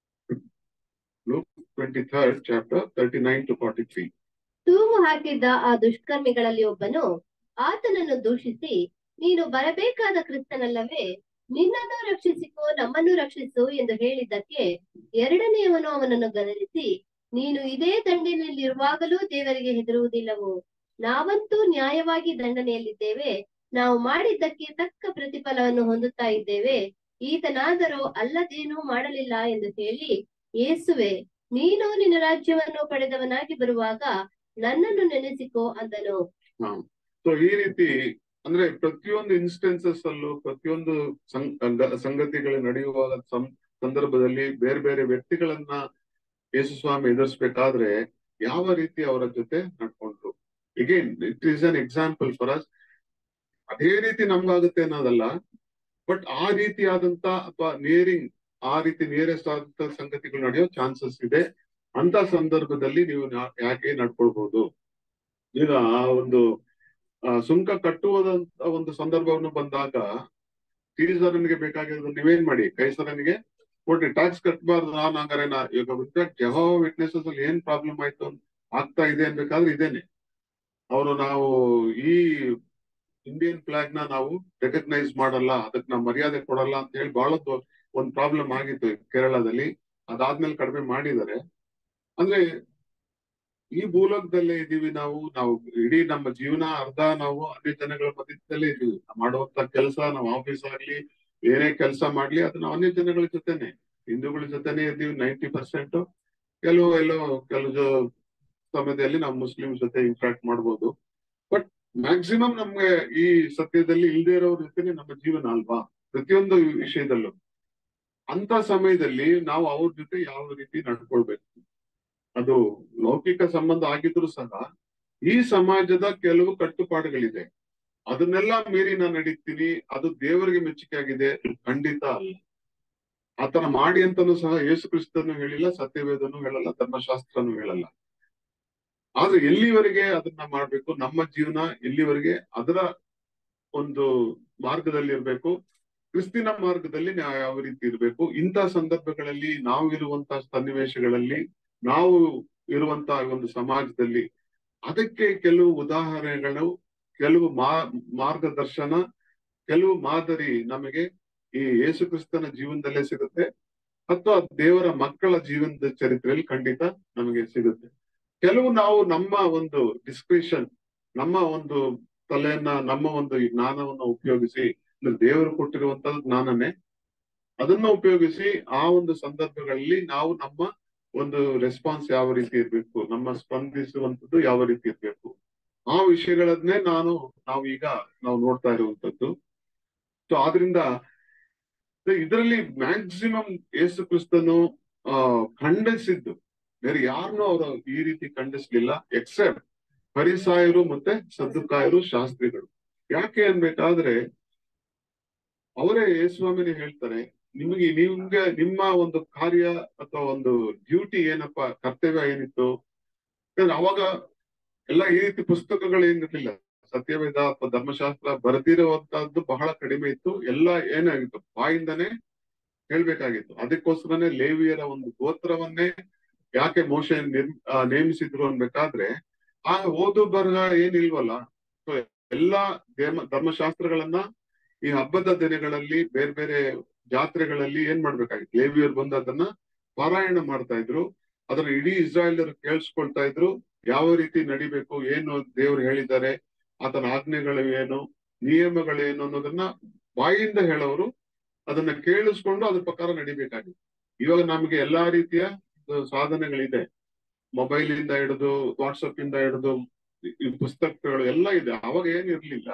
Luke twenty third chapter thirty nine to forty three ತೂಗು ಹಾಕಿದ್ದ ಆ ದುಷ್ಕರ್ಮಿಗಳಲ್ಲಿ ಒಬ್ಬನು ಆತನನ್ನು ದೂಷಿಸಿ ನೀನು ಬರಬೇಕಾದ ಕ್ರಿಸ್ತನಲ್ಲವೇ ನಿನ್ನನ್ನು ರಕ್ಷಿಸಿಕೋ ನಮ್ಮನ್ನು ರಕ್ಷಿಸು ಎಂದು ಹೇಳಿದ್ದಕ್ಕೆ ಎರಡನೆಯವನು ಅವನನ್ನು ಗದರಿಸಿ ನೀನು ಇದೇ ದಂಡಿನಲ್ಲಿರುವಾಗಲೂ ದೇವರಿಗೆ ಹೆದರುವುದಿಲ್ಲವೋ ನಾವಂತೂ ನ್ಯಾಯವಾಗಿ ದಂಡನೆಯಲ್ಲಿದ್ದೇವೆ ನಾವು ಮಾಡಿದ್ದಕ್ಕೆ ತಕ್ಕ ಪ್ರತಿಫಲವನ್ನು ಹೊಂದುತ್ತಾ ಇದ್ದೇವೆ ಈತನಾದರೂ ಅಲ್ಲದೇನೂ ಮಾಡಲಿಲ್ಲ ಎಂದು ಹೇಳಿ ಯೇಸುವೆ ನೀನು ನಿನ್ನ ರಾಜ್ಯವನ್ನು ಪಡೆದವನಾಗಿ ಬರುವಾಗ ನನ್ನನ್ನು ನೆನೆಸಿಕೋ ಅಂದನು ಸೊ ಈ ರೀತಿ ಅಂದ್ರೆ ಪ್ರತಿಯೊಂದು ಇನ್ಸ್ಟೆನ್ಸಸ್ ಅಲ್ಲೂ ಪ್ರತಿಯೊಂದು ಸಂಗ ಸಂಗತಿಗಳು ನಡೆಯುವಾಗ ಸಂದರ್ಭದಲ್ಲಿ ಬೇರೆ ಬೇರೆ ವ್ಯಕ್ತಿಗಳನ್ನ ಯೇಸುಸ್ವಾಮಿ ಎದುರಿಸ್ಬೇಕಾದ್ರೆ ಯಾವ ರೀತಿ ಅವರ ಜೊತೆ ನಡ್ಕೊಂಡ್ರು again it is an example for us ಅದೇ ರೀತಿ ನಮ್ಗಾಗುತ್ತೆ ಅನ್ನೋದಲ್ಲ ಬಟ್ ಆ ರೀತಿಯಾದಂತ ಅಥವಾ ನೇರಿಂಗ್ ಆ ರೀತಿ ನಿಯರೆಸ್ಟ್ ಆದಂತ ಸಂಗತಿಗಳು ನಡೆಯೋ ಚಾನ್ಸಸ್ ಇದೆ ಅಂತ ಸಂದರ್ಭದಲ್ಲಿ ನೀವು ಯಾಕೆ ನಡ್ಕೊಳ್ಬಹುದು ಈಗ ಆ ಒಂದು ಸುಂಕ ಕಟ್ಟುವುದಂತ ಒಂದು ಸಂದರ್ಭವನ್ನು ಬಂದಾಗ ಸೀಸರನಿಗೆ ಬೇಕಾಗಿರೋದು ನೀವೇನ್ ಮಾಡಿ ಕೈಸರನಿಗೆ ಕೊಡ್ರಿ ಟ್ಯಾಕ್ಸ್ ಕಟ್ಟಬಾರ್ದು ನಾನು ಹಂಗಾರೆ ನಾ ಈಗ ಇನ್ಫ್ಯಾಕ್ಟ್ ಜಹೋ ವಿಟ್ನೆಸಸ್ ಅಲ್ಲಿ ಏನ್ ಪ್ರಾಬ್ಲಮ್ ಆಯ್ತು ಆಗ್ತಾ ಇದೆ ಅನ್ಬೇಕಾದ್ರೆ ಇದೇನೆ ಅವರು ನಾವು ಈ ಇಂಡಿಯನ್ ಫ್ಲಾಗ್ ನ ನಾವು ರೆಕಗ್ನೈಸ್ ಮಾಡಲ್ಲ ಅದಕ್ಕೆ ನಾವು ಮರ್ಯಾದೆ ಕೊಡಲ್ಲ ಅಂತ ಹೇಳಿ ಬಹಳ ಒಂದ್ ಪ್ರಾಬ್ಲಮ್ ಆಗಿತ್ತು ಕೇರಳದಲ್ಲಿ ಅದಾದ್ಮೇಲೆ ಕಡಿಮೆ ಮಾಡಿದ್ದಾರೆ ಅಂದ್ರೆ ಈ ಭೂಲೋಕದಲ್ಲೇ ಇದೀವಿ ನಾವು ನಾವು ಇಡೀ ನಮ್ಮ ಜೀವನ ಅರ್ಧ ನಾವು ಅನ್ಯ ಜನಗಳ ಮಧ್ಯದಲ್ಲೇ ಇದೀವಿ ಮಾಡುವಂತ ಕೆಲಸ ನಾವು ಆಫೀಸ್ ಆಗ್ಲಿ ಏನೇ ಕೆಲಸ ಮಾಡ್ಲಿ ಅದು ನಾವು ಅನ್ಯ ಜನಗಳ ಜೊತೆನೆ ಹಿಂದೂಗಳ ಜೊತೆನೆ ಇದ್ದೀವಿ ನೈಂಟಿ ಪರ್ಸೆಂಟ್ ಕೆಲವು ಎಲ್ಲೋ ಕೆಲವು ಸಮಯದಲ್ಲಿ ನಾವು ಮುಸ್ಲಿಂ ಜೊತೆ ಇಂಟ್ರಾಕ್ಟ್ ಮಾಡ್ಬೋದು ಬಟ್ ಮ್ಯಾಕ್ಸಿಮಮ್ ನಮ್ಗೆ ಈ ಸತ್ಯದಲ್ಲಿ ಇಲ್ದೇ ಇರೋರ ಜೊತೆನೆ ನಮ್ಮ ಜೀವನ ಅಲ್ವಾ ಪ್ರತಿಯೊಂದು ವಿಷಯದಲ್ಲೂ ಅಂತ ಸಮಯದಲ್ಲಿ ನಾವು ಅವ್ರ ಜೊತೆ ಯಾವ ರೀತಿ ನಡ್ಕೊಳ್ಬೇಕು ಅದು ಲೌಕಿಕ ಸಂಬಂಧ ಆಗಿದ್ರು ಸಹ ಈ ಸಮಾಜದ ಕೆಲವು ಕಟ್ಟುಪಾಡುಗಳಿದೆ ಅದನ್ನೆಲ್ಲ ಮೀರಿ ನಾನು ನಡೀತೀನಿ ಅದು ದೇವರಿಗೆ ಮೆಚ್ಚುಗೆ ಆಗಿದೆ ಖಂಡಿತ ಅಲ್ಲ ಆತರ ಮಾಡಿ ಅಂತಾನು ಸಹ ಯೇಸು ಕ್ರಿಸ್ತನು ಹೇಳಿಲ್ಲ ಸತ್ಯವೇದನು ಹೇಳಲ್ಲ ಧರ್ಮಶಾಸ್ತ್ರನು ಹೇಳಲ್ಲ ಆದ್ರೆ ಎಲ್ಲಿವರೆಗೆ ಅದನ್ನ ಮಾಡ್ಬೇಕು ನಮ್ಮ ಜೀವನ ಎಲ್ಲಿವರೆಗೆ ಅದರ ಒಂದು ಮಾರ್ಗದಲ್ಲಿ ಇರ್ಬೇಕು ಕ್ರಿಸ್ತಿನ ಮಾರ್ಗದಲ್ಲಿ ನಾವು ಯಾವ ರೀತಿ ಇರ್ಬೇಕು ಇಂಥ ಸಂದರ್ಭಗಳಲ್ಲಿ ನಾವು ಇರುವಂತಹ ಸನ್ನಿವೇಶಗಳಲ್ಲಿ ನಾವು ಇರುವಂತಹ ಒಂದು ಸಮಾಜದಲ್ಲಿ ಅದಕ್ಕೆ ಕೆಲವು ಉದಾಹರಣೆಗಳು ಕೆಲವು ಮಾ ಮಾರ್ಗದರ್ಶನ ಕೆಲವು ಮಾದರಿ ನಮಗೆ ಈ ಯೇಸು ಕ್ರಿಸ್ತನ ಜೀವನದಲ್ಲೇ ಸಿಗುತ್ತೆ ಅಥವಾ ದೇವರ ಮಕ್ಕಳ ಜೀವನದ ಚರಿತ್ರೆಯಲ್ಲಿ ಖಂಡಿತ ನಮಗೆ ಸಿಗುತ್ತೆ ಕೆಲವು ನಾವು ನಮ್ಮ ಒಂದು ಡಿಸ್ಕ್ರಿಷನ್ ನಮ್ಮ ಒಂದು ತಲೆಯನ್ನ ನಮ್ಮ ಒಂದು ಜ್ಞಾನವನ್ನ ಉಪಯೋಗಿಸಿ ಅಂದ್ರೆ ದೇವರು ಕೊಟ್ಟಿರುವಂತ ಜ್ಞಾನನೇ ಅದನ್ನ ಉಪಯೋಗಿಸಿ ಆ ಒಂದು ಸಂದರ್ಭಗಳಲ್ಲಿ ನಾವು ನಮ್ಮ ಒಂದು ರೆಸ್ಪಾನ್ಸ್ ಯಾವ ರೀತಿ ಇರ್ಬೇಕು ನಮ್ಮ ಸ್ಪಂದಿಸುವಂತದ್ದು ಯಾವ ರೀತಿ ಇರ್ಬೇಕು ಆ ವಿಷಯಗಳನ್ನೇ ನಾನು ನಾವು ಈಗ ನಾವು ನೋಡ್ತಾ ಇರುವಂತದ್ದು ಸೊ ಆದ್ರಿಂದ ಇದರಲ್ಲಿ ಮ್ಯಾಕ್ಸಿಮಮ್ ಯೇಸು ಕ್ರಿಸ್ತನು ಆ ಖಂಡಿಸಿದ್ದು ಬೇರೆ ಯಾರನ್ನೂ ಅವರು ಈ ರೀತಿ ಖಂಡಿಸ್ಲಿಲ್ಲ ಎಕ್ಸೆಪ್ಟ್ ಪರಿಸಾಯರು ಮತ್ತೆ ಸದ್ದುಕಾಯರು ಶಾಸ್ತ್ರಿಗಳು ಯಾಕೆ ಅನ್ಬೇಕಾದ್ರೆ ಅವರೇ ಯೇಸ್ವಾಮಿನೇ ಹೇಳ್ತಾರೆ ನಿಮಗೆ ನಿಮ್ಗೆ ನಿಮ್ಮ ಒಂದು ಕಾರ್ಯ ಅಥವಾ ಒಂದು ಡ್ಯೂಟಿ ಏನಪ್ಪಾ ಕರ್ತವ್ಯ ಏನಿತ್ತು ಯಾಕಂದ್ರೆ ಅವಾಗ ಎಲ್ಲ ಈ ರೀತಿ ಪುಸ್ತಕಗಳು ಏನಿರ್ಲಿಲ್ಲ ಸತ್ಯವೇದ ಅಥವಾ ಧರ್ಮಶಾಸ್ತ್ರ ಬರೆದಿರುವಂತಹದ್ದು ಬಹಳ ಕಡಿಮೆ ಇತ್ತು ಎಲ್ಲ ಏನಾಗಿತ್ತು ಬಾಯಿಂದನೇ ಹೇಳ್ಬೇಕಾಗಿತ್ತು ಅದಕ್ಕೋಸ್ಕರನೇ ಲೇವಿಯರ ಒಂದು ಗೋತ್ರವನ್ನೇ ಯಾಕೆ ಮೋಶ ನಿರ್ ನೇಮಿಸಿದ್ರು ಅನ್ಬೇಕಾದ್ರೆ ಆ ಓದು ಬರಹ ಏನಿಲ್ವಲ್ಲ ಸೊ ಎಲ್ಲಾ ಧರ್ಮ ಧರ್ಮಶಾಸ್ತ್ರಗಳನ್ನ ಈ ಹಬ್ಬದ ದಿನಗಳಲ್ಲಿ ಬೇರೆ ಬೇರೆ ಜಾತ್ರೆಗಳಲ್ಲಿ ಏನ್ ಮಾಡ್ಬೇಕಾಗಿತ್ತು ಲೇವಿಯರು ಬಂದು ಅದನ್ನ ಪಾರಾಯಣ ಮಾಡ್ತಾ ಇದ್ರು ಅದನ್ನ ಇಡೀ ಇಸ್ರಾಯೇಲರು ಕೇಳಿಸ್ಕೊಳ್ತಾ ಇದ್ರು ಯಾವ ರೀತಿ ನಡಿಬೇಕು ಏನು ದೇವ್ರು ಹೇಳಿದ್ದಾರೆ ಆತನ ಆಜ್ಞೆಗಳು ಏನು ನಿಯಮಗಳೇನು ಅನ್ನೋದನ್ನ ಬಾಯಿಂದ ಹೇಳೋರು ಅದನ್ನ ಕೇಳಿಸ್ಕೊಂಡು ಅದ್ರ ಪ್ರಕಾರ ನಡಿಬೇಕಾಗಿತ್ತು ಇವಾಗ ನಮ್ಗೆ ಎಲ್ಲಾ ರೀತಿಯ ಸಾಧನೆಗಳಿದೆ ಮೊಬೈಲ್ ಇಂದ ಹಿಡಿದು ವಾಟ್ಸಪ್ ಇಂದ ಹಿಡಿದು ಈ ಪುಸ್ತಕಗಳು ಎಲ್ಲ ಇದೆ ಅವಾಗ ಏನ್ ಇರ್ಲಿಲ್ಲ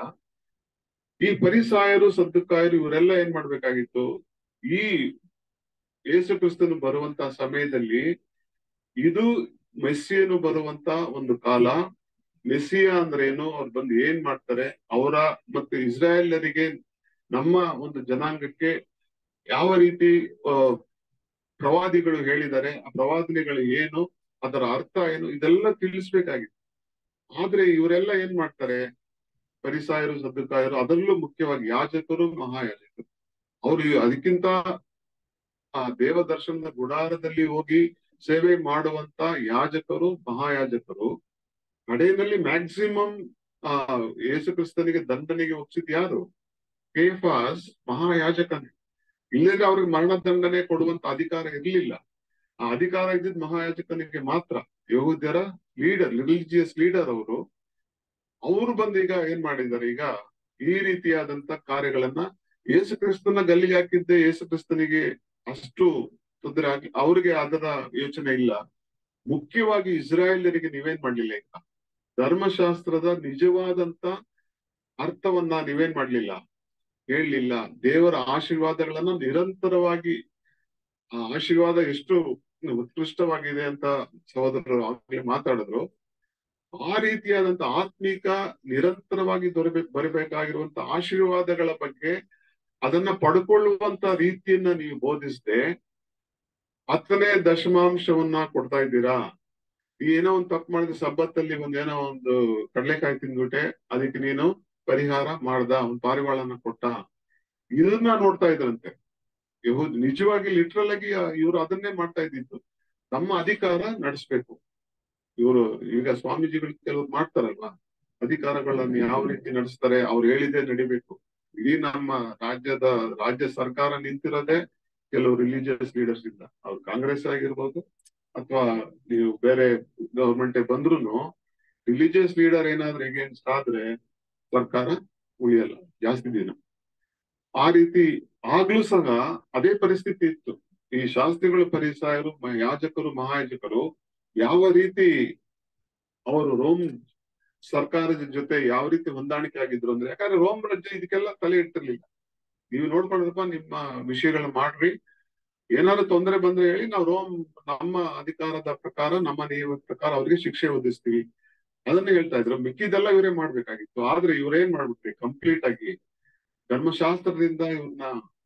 ಈ ಪರಿಸಾಯರು ಸದ್ದುಕಾಯರು ಇವರೆಲ್ಲ ಏನ್ ಮಾಡ್ಬೇಕಾಗಿತ್ತು ಈ ಯೇಸು ಕ್ರಿಸ್ತನು ಬರುವಂತ ಸಮಯದಲ್ಲಿ ಇದು ಮೆಸ್ಸಿಯನು ಬರುವಂತ ಒಂದು ಕಾಲ ಮೆಸ್ಸಿಯ ಅಂದ್ರೆ ಏನು ಅವ್ರು ಬಂದು ಏನ್ ಮಾಡ್ತಾರೆ ಅವರ ಮತ್ತು ಇಸ್ರಾಯೇಲರಿಗೆ ನಮ್ಮ ಒಂದು ಜನಾಂಗಕ್ಕೆ ಯಾವ ರೀತಿ ಆ, ಪ್ರವಾದಿಗಳು ಹೇಳಿದ್ದಾರೆ ಆ ಪ್ರವಾದನೆಗಳು ಏನು ಅದರ ಅರ್ಥ ಏನು ಇದೆಲ್ಲ ತಿಳಿಸ್ಬೇಕಾಗಿತ್ತು ಆದ್ರೆ ಇವರೆಲ್ಲ ಏನ್ ಮಾಡ್ತಾರೆ ಪರಿಸಾಯರು ಸದ್ದುಕಾಯರು ಅದರಲ್ಲೂ ಮುಖ್ಯವಾಗಿ ಯಾಜಕರು ಮಹಾಯಾಜಕರು ಅವರು ಅದಕ್ಕಿಂತ ಆ ದೇವ ದರ್ಶನದ ಗುಡಾರದಲ್ಲಿ ಹೋಗಿ ಸೇವೆ ಮಾಡುವಂತ ಯಾಜಕರು ಮಹಾಯಾಜಕರು ಕಡೆಯಲ್ಲಿ ಮ್ಯಾಕ್ಸಿಮಮ್ ಆ ಯೇಸು ಕ್ರಿಸ್ತನಿಗೆ ದಂಡನೆಗೆ ಒಪ್ಸಿದ್ ಯಾರು ಕೇಫಾಸ್ ಮಹಾಯಾಜಕನೇ ಇಲ್ಲದ್ರೆ ಅವ್ರಿಗೆ ಮರಣದಂಡನೆ ಕೊಡುವಂತ ಅಧಿಕಾರ ಇರ್ಲಿಲ್ಲ ಆ ಅಧಿಕಾರ ಇದ್ದಿದ್ ಮಹಾಯಾಜಕನಿಗೆ ಮಾತ್ರ ಯಹೂದ್ಯರ ಲೀಡರ್ ರಿಲಿಜಿಯಸ್ ಲೀಡರ್ ಅವರು ಅವರು ಬಂದು ಈಗ ಏನ್ ಮಾಡಿದ್ದಾರೆ ಈಗ ಈ ರೀತಿಯಾದಂತ ಕಾರ್ಯಗಳನ್ನ ಯೇಸು ಕ್ರಿಸ್ತನ ಗಲ್ಲಿಗೆ ಹಾಕಿದ್ದೆ ಯೇಸು ಕ್ರಿಸ್ತನಿಗೆ ಅಷ್ಟು ತೊಂದರೆ ಆಗಿ ಅವ್ರಿಗೆ ಅದರ ಯೋಚನೆ ಇಲ್ಲ ಮುಖ್ಯವಾಗಿ ಇಸ್ರಾಯೇಲರಿಗೆ ನೀವೇನ್ ಮಾಡ್ಲಿಲ್ಲ ಈಗ ಧರ್ಮಶಾಸ್ತ್ರದ ನಿಜವಾದಂತ ಅರ್ಥವನ್ನ ನೀವೇನ್ ಮಾಡ್ಲಿಲ್ಲ ಹೇಳಲಿಲ್ಲ ದೇವರ ಆಶೀರ್ವಾದಗಳನ್ನ ನಿರಂತರವಾಗಿ ಆ ಆಶೀರ್ವಾದ ಎಷ್ಟು ಉತ್ಕೃಷ್ಟವಾಗಿದೆ ಅಂತ ಸಹೋದರರು ಆಗ್ಲೇ ಮಾತಾಡಿದ್ರು ಆ ರೀತಿಯಾದಂತ ಆತ್ಮೀಕ ನಿರಂತರವಾಗಿ ದೊರಬೇಕು ಬರಬೇಕಾಗಿರುವಂತ ಆಶೀರ್ವಾದಗಳ ಬಗ್ಗೆ ಅದನ್ನ ಪಡ್ಕೊಳ್ಳುವಂತ ರೀತಿಯನ್ನ ನೀವು ಬೋಧಿಸದೆ ಹತ್ತನೇ ದಶಮಾಂಶವನ್ನ ಕೊಡ್ತಾ ಇದ್ದೀರಾ ನೀ ಏನೋ ಒಂದು ತಪ್ಪು ಮಾಡಿದ್ರೆ ಸಬ್ಬತ್ತಲ್ಲಿ ಒಂದ್ ಏನೋ ಒಂದು ಕಡಲೆಕಾಯಿ ತಿಂದ್ಬಿಟ್ಟೆ ಅದಕ್ಕೆ ನೀನು ಪರಿಹಾರ ಮಾಡ್ದ ಒಂದ್ ಪಾರಿವಾಳನ ಕೊಟ್ಟ ಇದನ್ನ ನೋಡ್ತಾ ಇದ್ರಂತೆ ಯಹೂದ್ ನಿಜವಾಗಿ ಲಿಟ್ರಲ್ ಆಗಿ ಇವರು ಅದನ್ನೇ ಮಾಡ್ತಾ ಇದ್ದಿದ್ದು ನಮ್ಮ ಅಧಿಕಾರ ನಡೆಸ್ಬೇಕು ಇವರು ಈಗ ಸ್ವಾಮೀಜಿಗಳು ಕೆಲವ್ರು ಮಾಡ್ತಾರಲ್ವಾ ಅಧಿಕಾರಗಳನ್ನ ಯಾವ ರೀತಿ ನಡೆಸ್ತಾರೆ ಅವ್ರು ಹೇಳಿದ್ದೇ ನಡಿಬೇಕು ಇಡೀ ನಮ್ಮ ರಾಜ್ಯದ ರಾಜ್ಯ ಸರ್ಕಾರ ನಿಂತಿರೋದೇ ಕೆಲವು ರಿಲಿಜಿಯಸ್ ಲೀಡರ್ಸ್ ಇಂದ ಅವ್ರು ಕಾಂಗ್ರೆಸ್ ಆಗಿರ್ಬೋದು ಅಥವಾ ನೀವು ಬೇರೆ ಗವರ್ಮೆಂಟ್ ಬಂದ್ರು ರಿಲಿಜಿಯಸ್ ಲೀಡರ್ ಏನಾದ್ರೂ ಎಗೇನ್ಸ್ಟ್ ಆದ್ರೆ ಸರ್ಕಾರ ಉಳಿಯಲ್ಲ ಜಾಸ್ತಿ ದಿನ ಆ ರೀತಿ ಆಗ್ಲೂ ಸಹ ಅದೇ ಪರಿಸ್ಥಿತಿ ಇತ್ತು ಈ ಶಾಸ್ತ್ರಿಗಳು ಪರಿಸಾಯರು ಮ- ಯಾಜಕರು ಮಹಾಯಾಜಕರು ಯಾವ ರೀತಿ ಅವರು ರೋಮ್ ಸರ್ಕಾರದ ಜೊತೆ ಯಾವ ರೀತಿ ಹೊಂದಾಣಿಕೆ ಆಗಿದ್ರು ಅಂದ್ರೆ ಯಾಕಂದ್ರೆ ರೋಮ್ ರಾಜ್ಯ ಇದಕ್ಕೆಲ್ಲ ತಲೆ ಇಟ್ಟಿರ್ಲಿಲ್ಲ ನೀವು ನೋಡ್ಕೊಂಡ್ರಪ್ಪ ನಿಮ್ಮ ವಿಷಯಗಳನ್ನ ಮಾಡ್ರಿ ಏನಾದ್ರು ತೊಂದರೆ ಬಂದ್ರೆ ಹೇಳಿ ನಾವು ರೋಮ್ ನಮ್ಮ ಅಧಿಕಾರದ ಪ್ರಕಾರ ನಮ್ಮ ನಿಯಮದ ಪ್ರಕಾರ ಅವ್ರಿಗೆ ಶಿಕ್ಷೆ ವಿಧಿಸ್ತೀವಿ ಅದನ್ನ ಹೇಳ್ತಾ ಇದ್ರು ಮಿಕ್ಕಿದೆಲ್ಲ ಇವರೇ ಮಾಡ್ಬೇಕಾಗಿತ್ತು ಆದ್ರೆ ಇವ್ರೇನ್ ಮಾಡ್ಬಿಟ್ರಿ ಕಂಪ್ಲೀಟ್ ಆಗಿ ಧರ್ಮಶಾಸ್ತ್ರದಿಂದ ಇವ್ರನ್ನ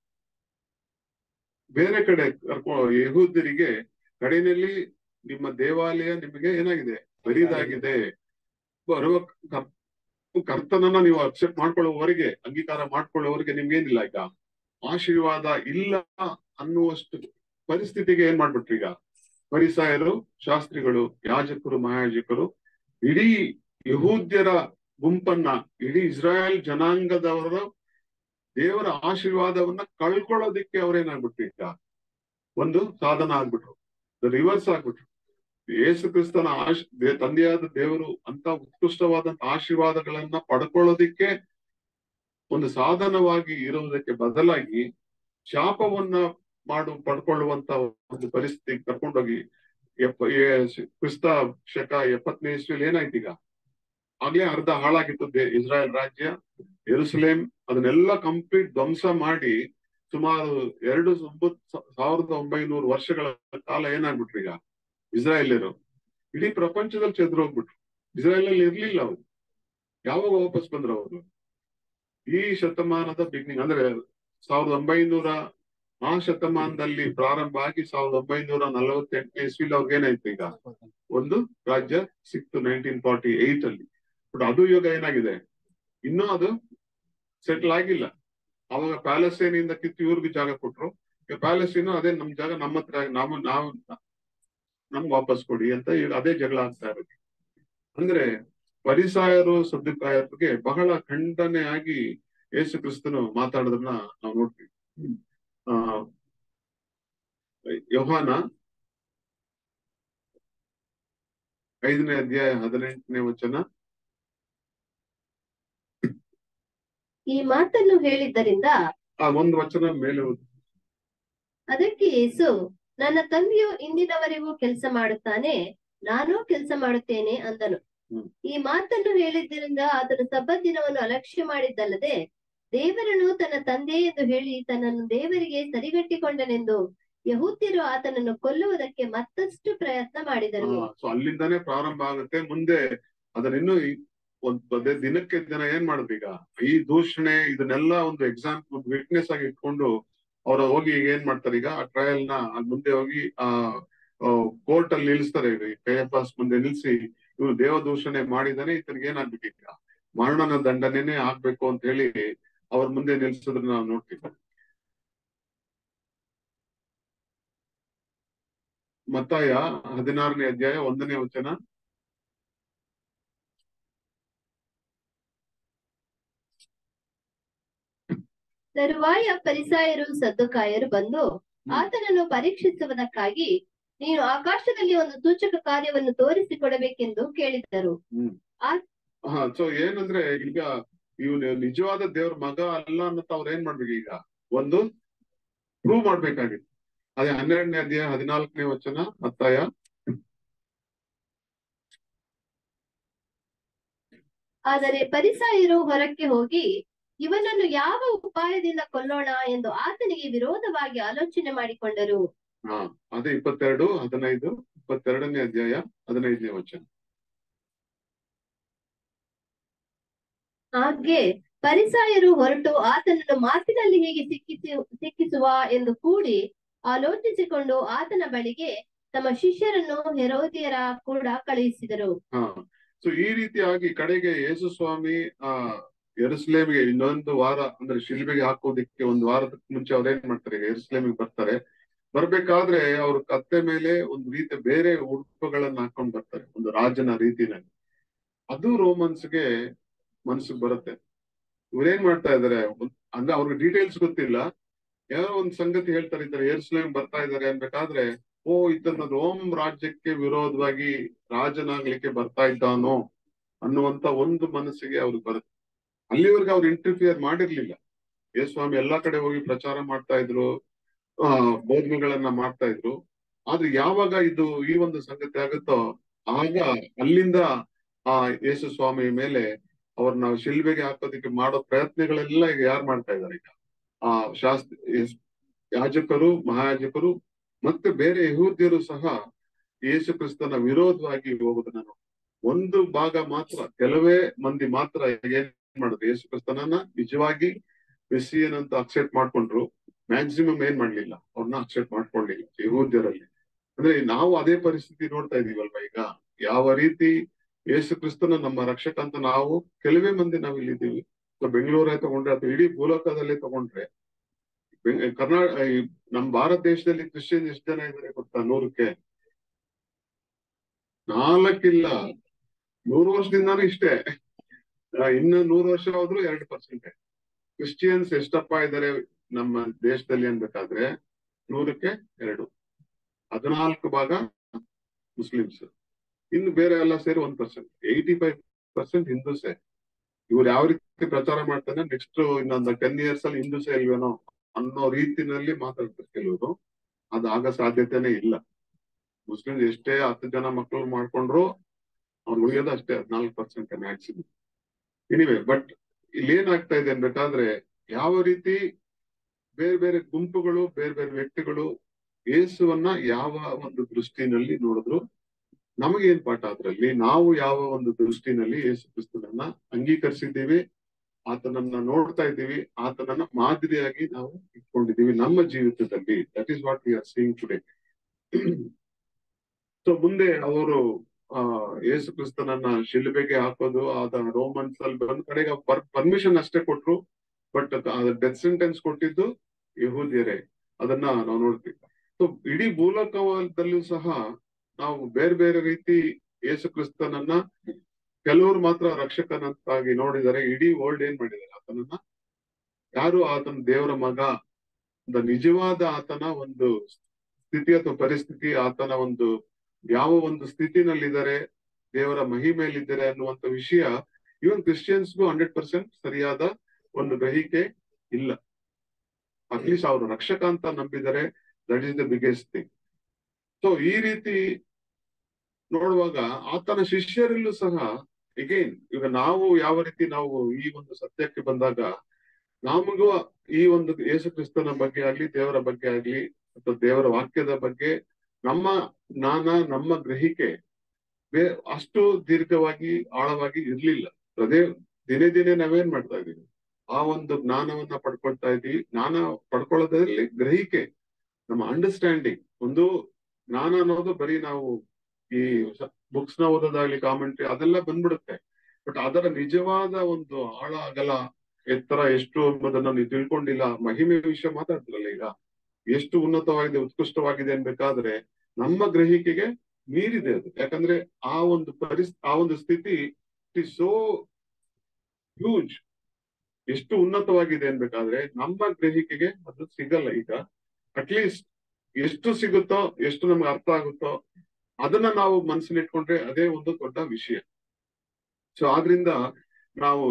ಬೇರೆ ಕಡೆ ಕರ್ಕೊ ಯಹೂದ್ಯರಿಗೆ ಕಡೆಯಲ್ಲಿ ನಿಮ್ಮ ದೇವಾಲಯ ನಿಮಗೆ ಏನಾಗಿದೆ ಬರಿದಾಗಿದೆ ಬರುವ ಕರ್- ಕರ್ತನನ್ನ ನೀವು ಅಕ್ಸೆಪ್ಟ್ ಮಾಡ್ಕೊಳ್ಳೋವರೆಗೆ ಅಂಗೀಕಾರ ಮಾಡ್ಕೊಳ್ಳೋವರೆಗೆ ನಿಮ್ಗೇನಿಲ್ಲ ಈಗ ಆಶೀರ್ವಾದ ಇಲ್ಲ ಅನ್ನುವಷ್ಟು ಪರಿಸ್ಥಿತಿಗೆ ಏನ್ ಮಾಡ್ಬಿಟ್ರಿ ಈಗ ಪರಿಸಾಯರು ಶಾಸ್ತ್ರಿಗಳು ಯಾಜಕರು ಮಹಾಯಾಜಕರು ಇಡೀ ಯಹೂದ್ಯರ ಗುಂಪನ್ನ ಇಡೀ ಇಸ್ರಾಯೇಲ್ ಜನಾಂಗದವರ ದೇವರ ಆಶೀರ್ವಾದವನ್ನ ಕಳ್ಕೊಳ್ಳೋದಿಕ್ಕೆ ಅವ್ರೇನಾಗ್ಬಿಟ್ರು ಈಗ ಒಂದು ಸಾಧನ ಆಗ್ಬಿಟ್ರು ರಿವರ್ಸ್ ಆಗ್ಬಿಟ್ರು ಯೇಸು ಕ್ರಿಸ್ತನ ಆಶ್ ದೇ- ತಂದೆಯಾದ ದೇವರು ಅಂತ ಉತ್ಕೃಷ್ಟವಾದಂತ ಆಶೀರ್ವಾದಗಳನ್ನ ಪಡ್ಕೊಳ್ಳೋದಿಕ್ಕೆ ಒಂದು ಸಾಧನವಾಗಿ ಇರುವುದಕ್ಕೆ ಬದಲಾಗಿ ಶಾಪವನ್ನ ಮಾಡು ಪಡ್ಕೊಳ್ಳುವಂತ ಒಂದು ಪರಿಸ್ಥಿತಿ ಕರ್ಕೊಂಡೋಗಿ ಎಪ್ಪ ಏ- ಕ್ರಿಸ್ತ ಶಕ ಎಪ್ಪತ್ತನೇ ಇಸ್ವಿಯಲ್ಲಿ ಏನಾಯ್ತು ಈಗ ಆಗ್ಲೇ ಅರ್ಧ ಹಾಳಾಗಿತ್ತು ದೇ- ಇಸ್ರಾಯೇಲ್ ರಾಜ್ಯ ಯೆರೂಸಲೇಮ್ ಅದನ್ನೆಲ್ಲ ಕಂಪ್ಲೀಟ್ ಧ್ವಂಸ ಮಾಡಿ ಸುಮಾರು ಎರಡು ಒಂಬತ್ತು ಸಾ- ಸಾವಿರದ ಒಂಬೈನೂರು ವರ್ಷಗಳ ಕಾಲ ಏನಾಗ್ಬಿಟ್ರು ಈಗ ಇಸ್ರಾಯೇಲ್ಯರು ಇಡೀ ಪ್ರಪಂಚದಲ್ಲಿ ಚೆದ್ರು ಹೋಗ್ಬಿಟ್ರು ಇಸ್ರಾಯೇಲ್ ಅಲ್ಲಿ ಇರ್ಲಿಲ್ಲ ಅವರು ಯಾವಾಗ ವಾಪಸ್ ಬಂದ್ರು ಅವರು ಈ ಶತಮಾನದ ಬಿಗ್ನಿಂಗ್ ಅಂದ್ರೆ ಸಾವಿರದ ಒಂಬೈನೂರ ಆ ಶತಮಾನದಲ್ಲಿ ಪ್ರಾರಂಭ ಆಗಿ ಸಾವಿರದ ಒಂಬೈನೂರ ನಲವತ್ತೆಂಟನೇ ಇಸ್ವಿಲ್ ಅವ್ರಿಗೆ ಏನಾಯ್ತು ಈಗ ಒಂದು ರಾಜ್ಯ ಸಿಕ್ತು ನೈನ್ಟೀನ್ ಫಾರ್ಟಿ ಏಟ್ ಅಲ್ಲಿ ಬಟ್ ಅದು ಇವಾಗ ಏನಾಗಿದೆ ಇನ್ನೂ ಅದು ಸೆಟ್ಲ್ ಆಗಿಲ್ಲ ಅವಾಗ ಪ್ಯಾಲೆಸ್ತೇನ್ ಇಂದ ಕಿತ್ತು ಇವ್ರಿಗೆ ಜಾಗ ಕೊಟ್ರು ಈಗ ಪ್ಯಾಲೆಸ್ತೇನು ಅದೇ ನಮ್ ಜಾಗ ನಮ್ಮ ಹತ್ರ ನಾವು ನಾವು ನಮ್ಗೆ ವಾಪಸ್ ಕೊಡಿ ಅಂತ ಈಗ ಅದೇ ಜಗಳ ಆಗ್ತಾ ಇರೋದು ಅಂದ್ರೆ ಪರಿಸಾಯರು ಸದ್ದುಕಾಯರಿಗೆ ಬಹಳ ಖಂಡನೆಯಾಗಿ ಯೇಸು ಕ್ರಿಸ್ತನು ಮಾತಾಡೋದನ್ನ ನಾವು ನೋಡ್ತೀವಿ ಆ ಯೋಹಾನ ಐದನೇ ಅಧ್ಯಾಯ ಹದಿನೆಂಟನೇ ವಚನ ಈ ಮಾತನ್ನು ಹೇಳಿದ್ದರಿಂದ ಆ ಒಂದು ವಚನ ಮೇಲೆ ಓದಿ. ಅದಕ್ಕೆ ಯೇಸು ನನ್ನ ತಂದೆಯು ಇಂದಿನವರೆಗೂ ಕೆಲಸ ಮಾಡುತ್ತಾನೆ ನಾನೂ ಕೆಲಸ ಮಾಡುತ್ತೇನೆ ಅಂದನು ಹ್ಮ್. ಈ ಮಾತನ್ನು ಹೇಳಿದ್ದರಿಂದ ಆತನು ಸಬ್ಬತ್ ದಿನವನ್ನು ಅಲಕ್ಷ್ಯ ಮಾಡಿದ್ದಲ್ಲದೆ ದೇವರನ್ನು ತನ್ನ ತಂದೆ ಎಂದು ಹೇಳಿ ತನ್ನನ್ನು ದೇವರಿಗೆ ಸರಿಗಟ್ಟಿಕೊಂಡನೆಂದು ಯಹೂದ್ಯರು ಆತನನ್ನು ಕೊಲ್ಲುವುದಕ್ಕೆ ಮತ್ತಷ್ಟು ಪ್ರಯತ್ನ ಮಾಡಿದರು ಸೊ ಅಲ್ಲಿಂದಾನೇ ಪ್ರಾರಂಭ ಆಗುತ್ತೆ ಮುಂದೆ ಅದನ್ನಿನ್ನು ಈ- ಒಂದ್ ಅದೇ ದಿನಕ್ಕೆ ದಿನ ಏನ್ ಮಾಡುದು ಈಗ ಈ ದೂಷಣೆ ಇದನ್ನೆಲ್ಲ ಒಂದು ಎಕ್ಸಾಂಪಲ್ ಒಂದು ವಿಟ್ನೆಸ್ ಆಗಿ ಇಟ್ಕೊಂಡು ಅವ್ರ ಹೋಗಿ ಈಗ ಏನ್ ಮಾಡ್ತಾರೆ ಈಗ ಆ ಟ್ರಯಲ್ ನ ಅಲ್ ಮುಂದೆ ಹೋಗಿ ಆ ಕೋರ್ಟ್ ಅಲ್ಲಿ ನಿಲ್ಲಿಸ್ತಾರೆ ಕೈಯಪಾಸ್ ಮುಂದೆ ನಿಲ್ಸಿ ಇವ್ರು ದೇವ ದೂಷಣೆ ಮಾಡಿದಾನೆ ಇತನಿಗೆ ಏನಾಗ್ಬೇಕು ಈಗ ಮರಣನ ದಂಡನೆನೆ ಆಗ್ಬೇಕು ಅಂತ ಹೇಳಿ ಅವ್ರ ಮುಂದೆ ನಿಲ್ಸೋದನ್ನ ನಾವು ನೋಡ್ತೀವಿ ಮತ್ತಾಯ ಹದಿನಾರನೇ ಅಧ್ಯಾಯ ಒಂದನೇ ವಚನ ತರುವಾಯ ಪರಿಸಾಯರು ಸದ್ದುಕಾಯರು ಬಂದು ಆತನನ್ನು ಪರೀಕ್ಷಿಸುವುದಕ್ಕಾಗಿ ನೀನು ಆಕಾಶದಲ್ಲಿ ಒಂದು ಸೂಚಕ ಕಾರ್ಯವನ್ನು ತೋರಿಸಿಕೊಡಬೇಕೆಂದು ಕೇಳಿದರು ಹಾ ಸೊ ಏನಂದ್ರೆ ಈಗ ಇವನು ನಿಜವಾದ ದೇವ್ರ ಮಗ ಅಲ್ಲ ಅನ್ನತ್ತ ಅವ್ರ ಏನ್ ಮಾಡ್ಬೇಕು ಈಗ ಒಂದು ಪ್ರೂವ್ ಮಾಡ್ಬೇಕಾಗಿತ್ತು ಅದೇ ಹನ್ನೆರಡನೇ ಅಧ್ಯಾಯ ಹದಿನಾಲ್ಕನೇ ವಚನ ಮತ್ತಾಯ ಆದರೆ ಪರಿಸಾಯರು ಹೊರಕ್ಕೆ ಹೋಗಿ ಇವನನ್ನು ಯಾವ ಉಪಾಯದಿಂದ ಕೊಲ್ಲೋಣ ಎಂದು ಆತನಿಗೆ ವಿರೋಧವಾಗಿ ಆಲೋಚನೆ ಮಾಡಿಕೊಂಡರು ಹಾ ಅದೇ ಇಪ್ಪತ್ತೆರಡು ಹದಿನೈದು ಇಪ್ಪತ್ತೆರಡನೇ ಅಧ್ಯಾಯ ಹದಿನೈದನೇ ವಚನ ಹಾಗೆ ಪರಿಸಾಯರು ಹೊರಟು ಆತನನ್ನು ಮಾತಿನಲ್ಲಿ ಹೇಗೆ ಸಿಕ್ಕಿಸಿ ಸಿಕ್ಕಿಸುವ ಎಂದು ಕೂಡಿ ಆಲೋಚಿಸಿಕೊಂಡು ಆತನ ಬಳಿಗೆ ತಮ್ಮ ಶಿಷ್ಯರನ್ನು ಹೆರೋದಿಯರ ಕೂಡ ಕಳುಹಿಸಿದರು ಹಾ ಸೊ ಈ ರೀತಿಯಾಗಿ ಕಡೆಗೆ ಯೇಸು ಸ್ವಾಮಿ ಆ ಯೆರೂಸಲೇಮಿಗೆ ಇನ್ನೊಂದು ವಾರ ಅಂದ್ರೆ ಶಿಲ್ಬೆಗೆ ಹಾಕೋದಿಕ್ಕೆ ಒಂದು ವಾರದ ಮುಂಚೆ ಅವ್ರ ಏನ್ ಮಾಡ್ತಾರೆ ಈಗ ಯೆರೂಸಲೇಮಿಗೆ ಬರ್ತಾರೆ ಬರ್ಬೇಕಾದ್ರೆ ಅವ್ರ ಕತ್ತೆ ಮೇಲೆ ಒಂದು ರೀತಿ ಬೇರೆ ಉಡುಪುಗಳನ್ನ ಹಾಕೊಂಡ್ ಬರ್ತಾರೆ ಒಂದು ರಾಜನ ರೀತಿನಲ್ಲಿ ಅದು ರೋಮನ್ಸ್ಗೆ ಮನ್ಸಿಗೆ ಬರುತ್ತೆ ಇವ್ರೇನ್ ಮಾಡ್ತಾ ಇದಾರೆ ಒಂದ್- ಅಂದ್ರೆ ಅವ್ರಿಗೆ ಡೀಟೇಲ್ಸ್ ಗೊತ್ತಿಲ್ಲ ಯಾರೋ ಒಂದ್ ಸಂಗತಿ ಹೇಳ್ತಾರೆ ಇದ್ದಾರೆ ಯೆರೂಸಲೇಮ್ ಬರ್ತಾ ಇದಾರೆ ಅನ್ಬೇಕಾದ್ರೆ ಓ ಇದನ್ನ ರೋಮ್ ರಾಜ್ಯಕ್ಕೆ ವಿರೋಧವಾಗಿ ರಾಜನಾಗ್ಲಿಕ್ಕೆ ಬರ್ತಾ ಇದ್ದಾನೋ ಅನ್ನುವಂತ ಒಂದು ಮನಸ್ಸಿಗೆ ಅವ್ರಿಗೆ ಬರುತ್ತೆ ಅಲ್ಲಿವರೆಗೆ ಅವ್ರು ಇಂಟರ್ಫಿಯರ್ ಮಾಡಿರ್ಲಿಲ್ಲ ಯೇಸ್ವಾಮಿ ಎಲ್ಲಾ ಕಡೆ ಹೋಗಿ ಪ್ರಚಾರ ಮಾಡ್ತಾ ಇದ್ರು ಆ ಬೋಧನೆಗಳನ್ನ ಮಾಡ್ತಾ ಇದ್ರು ಆದ್ರೆ ಯಾವಾಗ ಇದು ಈ ಒಂದು ಸಂಗತಿ ಆಗುತ್ತೋ ಆಗ ಅಲ್ಲಿಂದ ಆ ಯೇಸು ಸ್ವಾಮಿ ಮೇಲೆ ಅವ್ರನ್ನ ಶಿಲ್ಬೆಗೆ ಹಾಕೋದಕ್ಕೆ ಮಾಡೋ ಪ್ರಯತ್ನಗಳೆಲ್ಲ ಈಗ ಯಾರು ಮಾಡ್ತಾ ಇದಾರೆ ಈಗ ಆ ಶಾಸ್ತ್ರ ಯೇಸು- ಯಾಜಕರು ಮಹಾಯಾಜಕರು ಮತ್ತೆ ಬೇರೆ ಯಹೂದ್ಯರು ಸಹ ಯೇಸು ಕ್ರಿಸ್ತನ ವಿರೋಧವಾಗಿ ಹೋಗೋದನ್ನ ನಾವು ಒಂದು ಭಾಗ ಮಾತ್ರ ಕೆಲವೇ ಮಂದಿ ಮಾತ್ರ ಏನ್ ಮಾಡಿದ್ರು ಯೇಸು ಕ್ರಿಸ್ತನನ್ನ ನಿಜವಾಗಿ ಮೆಸ್ಸಿಯನ್ ಅಂತ ಅಕ್ಸೆಪ್ಟ್ ಮಾಡ್ಕೊಂಡ್ರು ಮ್ಯಾಕ್ಸಿಮಮ್ ಏನ್ ಮಾಡ್ಲಿಲ್ಲ ಅವ್ರನ್ನ ಅಕ್ಸೆಪ್ಟ್ ಮಾಡ್ಕೊಳ್ಳಿಲ್ಲ ಯಹೂದ್ಯರಲ್ಲಿ ಅಂದ್ರೆ ನಾವು ಅದೇ ಪರಿಸ್ಥಿತಿ ನೋಡ್ತಾ ಇದೀವಲ್ವಾ ಈಗ ಯಾವ ರೀತಿ ಯೇಸು ಕ್ರಿಸ್ತನ ನಮ್ಮ ರಕ್ಷಕ ಅಂತ ನಾವು ಕೆಲವೇ ಮಂದಿ ನಾವು ಇಲ್ಲಿದ್ದೀವಿ ಸೊ ಬೆಂಗಳೂರೇ ತಗೊಂಡ್ರೆ ಅಥವಾ ಇಡೀ ಭೂಲೋಕದಲ್ಲೇ ತಗೊಂಡ್ರೆ ಕರ್ನಾಟಕ ನಮ್ಮ ಭಾರತ ದೇಶದಲ್ಲಿ ಕ್ರಿಶ್ಚಿಯನ್ ಎಷ್ಟು ಜನ ಇದ್ದಾರೆ ಗೊತ್ತಾ ನೂರಕ್ಕೆ ನಾಲ್ಕಿಲ್ಲ ನೂರು ವರ್ಷದಿಂದಾನು ಇಷ್ಟೇ ಆ, ಇನ್ನು ನೂರು ವರ್ಷ ಹೋದ್ರು ಎರಡು ಪರ್ಸೆಂಟ್ ಕ್ರಿಶ್ಚಿಯನ್ಸ್ ಎಷ್ಟಪ್ಪ ಇದ್ದಾರೆ ನಮ್ಮ ದೇಶದಲ್ಲಿ ಅನ್ಬೇಕಾದ್ರೆ ನೂರಕ್ಕೆ ಎರಡು ಹದಿನಾಲ್ಕು ಭಾಗ ಮುಸ್ಲಿಮ್ಸ್ ಇನ್ನು ಬೇರೆ ಎಲ್ಲ ಸೇರಿ ಒಂದ್ ಪರ್ಸೆಂಟ್ ಏಯ್ಟಿ ಫೈವ್ ಪರ್ಸೆಂಟ್ ಹಿಂದೂಸೇ ಇವ್ರು ಯಾವ ರೀತಿ ಪ್ರಚಾರ ಮಾಡ್ತಾನೆ ನೆಕ್ಸ್ಟ್ ಇನ್ನೊಂದು ಟೆನ್ ಇಯರ್ಸ್ ಅಲ್ಲಿ ಹಿಂದೂಸೇ ಇಲ್ವೇನೋ ಅನ್ನೋ ರೀತಿನಲ್ಲಿ ಮಾತಾಡ್ತಾರೆ ಕೆಲವರು ಅದು ಆಗ ಸಾಧ್ಯತೆನೇ ಇಲ್ಲ ಮುಸ್ಲಿಮ್ಸ್ ಎಷ್ಟೇ ಹತ್ತು ಜನ ಮಕ್ಕಳು ಮಾಡ್ಕೊಂಡ್ರು ಅವ್ರು ಉಳಿಯೋದು ಅಷ್ಟೇ ಹದಿನಾಲ್ಕು ಪರ್ಸೆಂಟ್ ಮ್ಯಾಕ್ಸಿಮಮ್ ಎನಿವೆ ಬಟ್ ಇಲ್ಲಿ ಏನಾಗ್ತಾ ಇದೆ ಅನ್ಬೇಕಾದ್ರೆ ಯಾವ ರೀತಿ ಬೇರೆ ಬೇರೆ ಗುಂಪುಗಳು ಬೇರೆ ಬೇರೆ ವ್ಯಕ್ತಿಗಳು ಯೇಸುವನ್ನ ಯಾವ ಒಂದು ದೃಷ್ಟಿನಲ್ಲಿ ನೋಡಿದ್ರು ನಮಗೇನ್ ಪಾಠ ಅದ್ರಲ್ಲಿ ನಾವು ಯಾವ ಒಂದು ದೃಷ್ಟಿನಲ್ಲಿ ಯೇಸು ಕ್ರಿಸ್ತನನ್ನ ಅಂಗೀಕರಿಸಿದ್ದೀವಿ ಆತನನ್ನ ನೋಡ್ತಾ ಇದ್ದೀವಿ ಆತನನ್ನ ಮಾದರಿಯಾಗಿ ನಾವು ಇಟ್ಕೊಂಡಿದ್ದೀವಿ ನಮ್ಮ ಜೀವಿತದಲ್ಲಿ that is what we are seeing today so ಮುಂದೆ ಅವರು ಆ ಯೇಸು ಕ್ರಿಸ್ತನನ್ನ ಶಿಲ್ಬೆಗೆ ಹಾಕೋದು ಆದ ರೋಮನ್ಸ್ ಅಲ್ಲಿ ಬಂದ ಕಡೆಗೆ ಪರ್ಮಿಷನ್ ಅಷ್ಟೇ ಕೊಟ್ರು ಬಟ್ ಡೆತ್ ಸೆಂಟೆನ್ಸ್ ಕೊಟ್ಟಿದ್ದು ಯಹೂದ್ಯರೇ ಅದನ್ನ ನಾವು ನೋಡ್ತೀವಿ ಸೊ ಇಡೀ ಭೂಲೋಕದಲ್ಲೂ ಸಹ ನಾವು ಬೇರೆ ಬೇರೆ ರೀತಿ ಯೇಸು ಕ್ರಿಸ್ತನನ್ನ ಕೆಲವರು ಮಾತ್ರ ರಕ್ಷಕನಂತಾಗಿ ನೋಡಿದರೆ ಇಡೀ ವರ್ಲ್ಡ್ ಏನ್ ಮಾಡಿದ್ದಾರೆ ಆತನನ್ನ ಯಾರು ಆತನ ದೇವರ ಮಗ ಅಂತ ನಿಜವಾದ ಆತನ ಒಂದು ಸ್ಥಿತಿ ಅಥವಾ ಪರಿಸ್ಥಿತಿ ಆತನ ಒಂದು ಯಾವ ಒಂದು ಸ್ಥಿತಿನಲ್ಲಿದ್ದಾರೆ ದೇವರ ಮಹಿಮೆಯಲ್ಲಿದ್ದಾರೆ ಅನ್ನುವಂತ ವಿಷಯ ಇವನ್ ಕ್ರಿಶ್ಚಿಯನ್ಸ್ಗೂ ಹಂಡ್ರೆಡ್ ಪರ್ಸೆಂಟ್ ಸರಿಯಾದ ಒಂದು ಗ್ರಹಿಕೆ ಇಲ್ಲ ಅಟ್ಲೀಸ್ಟ್ ಅವರು ರಕ್ಷಕ ಅಂತ ನಂಬಿದರೆ that is the biggest thing so ಈ ರೀತಿ ನೋಡುವಾಗ ಆತನ ಶಿಷ್ಯರಲ್ಲೂ ಸಹ ಎಗೈನ್ ಈಗ ನಾವು ಯಾವ ರೀತಿ ನಾವು ಈ ಒಂದು ಸತ್ಯಕ್ಕೆ ಬಂದಾಗ ನಮಗೂ ಈ ಒಂದು ಯೇಸು ಕ್ರಿಸ್ತನ ಬಗ್ಗೆ ಆಗ್ಲಿ ದೇವರ ಬಗ್ಗೆ ಆಗ್ಲಿ ಅಥವಾ ದೇವರ ವಾಕ್ಯದ ಬಗ್ಗೆ ನಮ್ಮ ಜ್ಞಾನ ನಮ್ಮ ಗ್ರಹಿಕೆ ಬೇ ಅಷ್ಟು ದೀರ್ಘವಾಗಿ ಆಳವಾಗಿ ಇರ್ಲಿಲ್ಲ ಅದೇ ದಿನೇ ದಿನೇ ನಾವೇನ್ ಮಾಡ್ತಾ ಇದೀವಿ ಆ ಒಂದು ಜ್ಞಾನವನ್ನ ಪಡ್ಕೊಳ್ತಾ ಇದೀವಿ ಜ್ಞಾನ ಪಡ್ಕೊಳ್ಳೋದ್ರಲ್ಲಿ ಗ್ರಹಿಕೆ ನಮ್ಮ ಅಂಡರ್ಸ್ಟ್ಯಾಂಡಿಂಗ್ ಒಂದು ಜ್ಞಾನ ಅನ್ನೋದು ಬರೀ ನಾವು ಈ ಬುಕ್ಸ್ ನ ಓದೋದಾಗ್ಲಿ ಕಾಮೆಂಟ್ರಿ ಅದೆಲ್ಲ ಬಂದ್ಬಿಡುತ್ತೆ ಬಟ್ ಅದರ ನಿಜವಾದ ಒಂದು ಆಳ ಅಗಲ ಎತ್ತರ ಎಷ್ಟು ಅನ್ನೋದನ್ನ ನೀವು ತಿಳ್ಕೊಂಡಿಲ್ಲ ಮಹಿಮೆ ವಿಷಯ ಮಾತಾಡ್ತಿರಲ್ಲ ಈಗ ಎಷ್ಟು ಉನ್ನತವಾಗಿದೆ ಉತ್ಕೃಷ್ಟವಾಗಿದೆ ಅನ್ಬೇಕಾದ್ರೆ ನಮ್ಮ ಗ್ರಹಿಕೆಗೆ ಮೀರಿದೆ ಅದು ಯಾಕಂದ್ರೆ ಆ ಒಂದು ಪರಿಸ್ ಆ ಒಂದು ಸ್ಥಿತಿ ಇಟ್ ಸೋ ಹ್ಯೂಜ್ ಎಷ್ಟು ಉನ್ನತವಾಗಿದೆ ಅನ್ಬೇಕಾದ್ರೆ ನಮ್ಮ ಗ್ರಹಿಕೆಗೆ ಅದು ಸಿಗಲ್ಲ ಈಗ ಅಟ್ಲೀಸ್ಟ್ ಎಷ್ಟು ಸಿಗುತ್ತೋ ಎಷ್ಟು ನಮ್ಗೆ ಅರ್ಥ ಆಗುತ್ತೋ ಅದನ್ನ ನಾವು ಮನಸ್ಸಲ್ಲಿ ಇಟ್ಕೊಂಡ್ರೆ ಅದೇ ಒಂದು ದೊಡ್ಡ ವಿಷಯ ಸೊ ಆದ್ರಿಂದ ನಾವು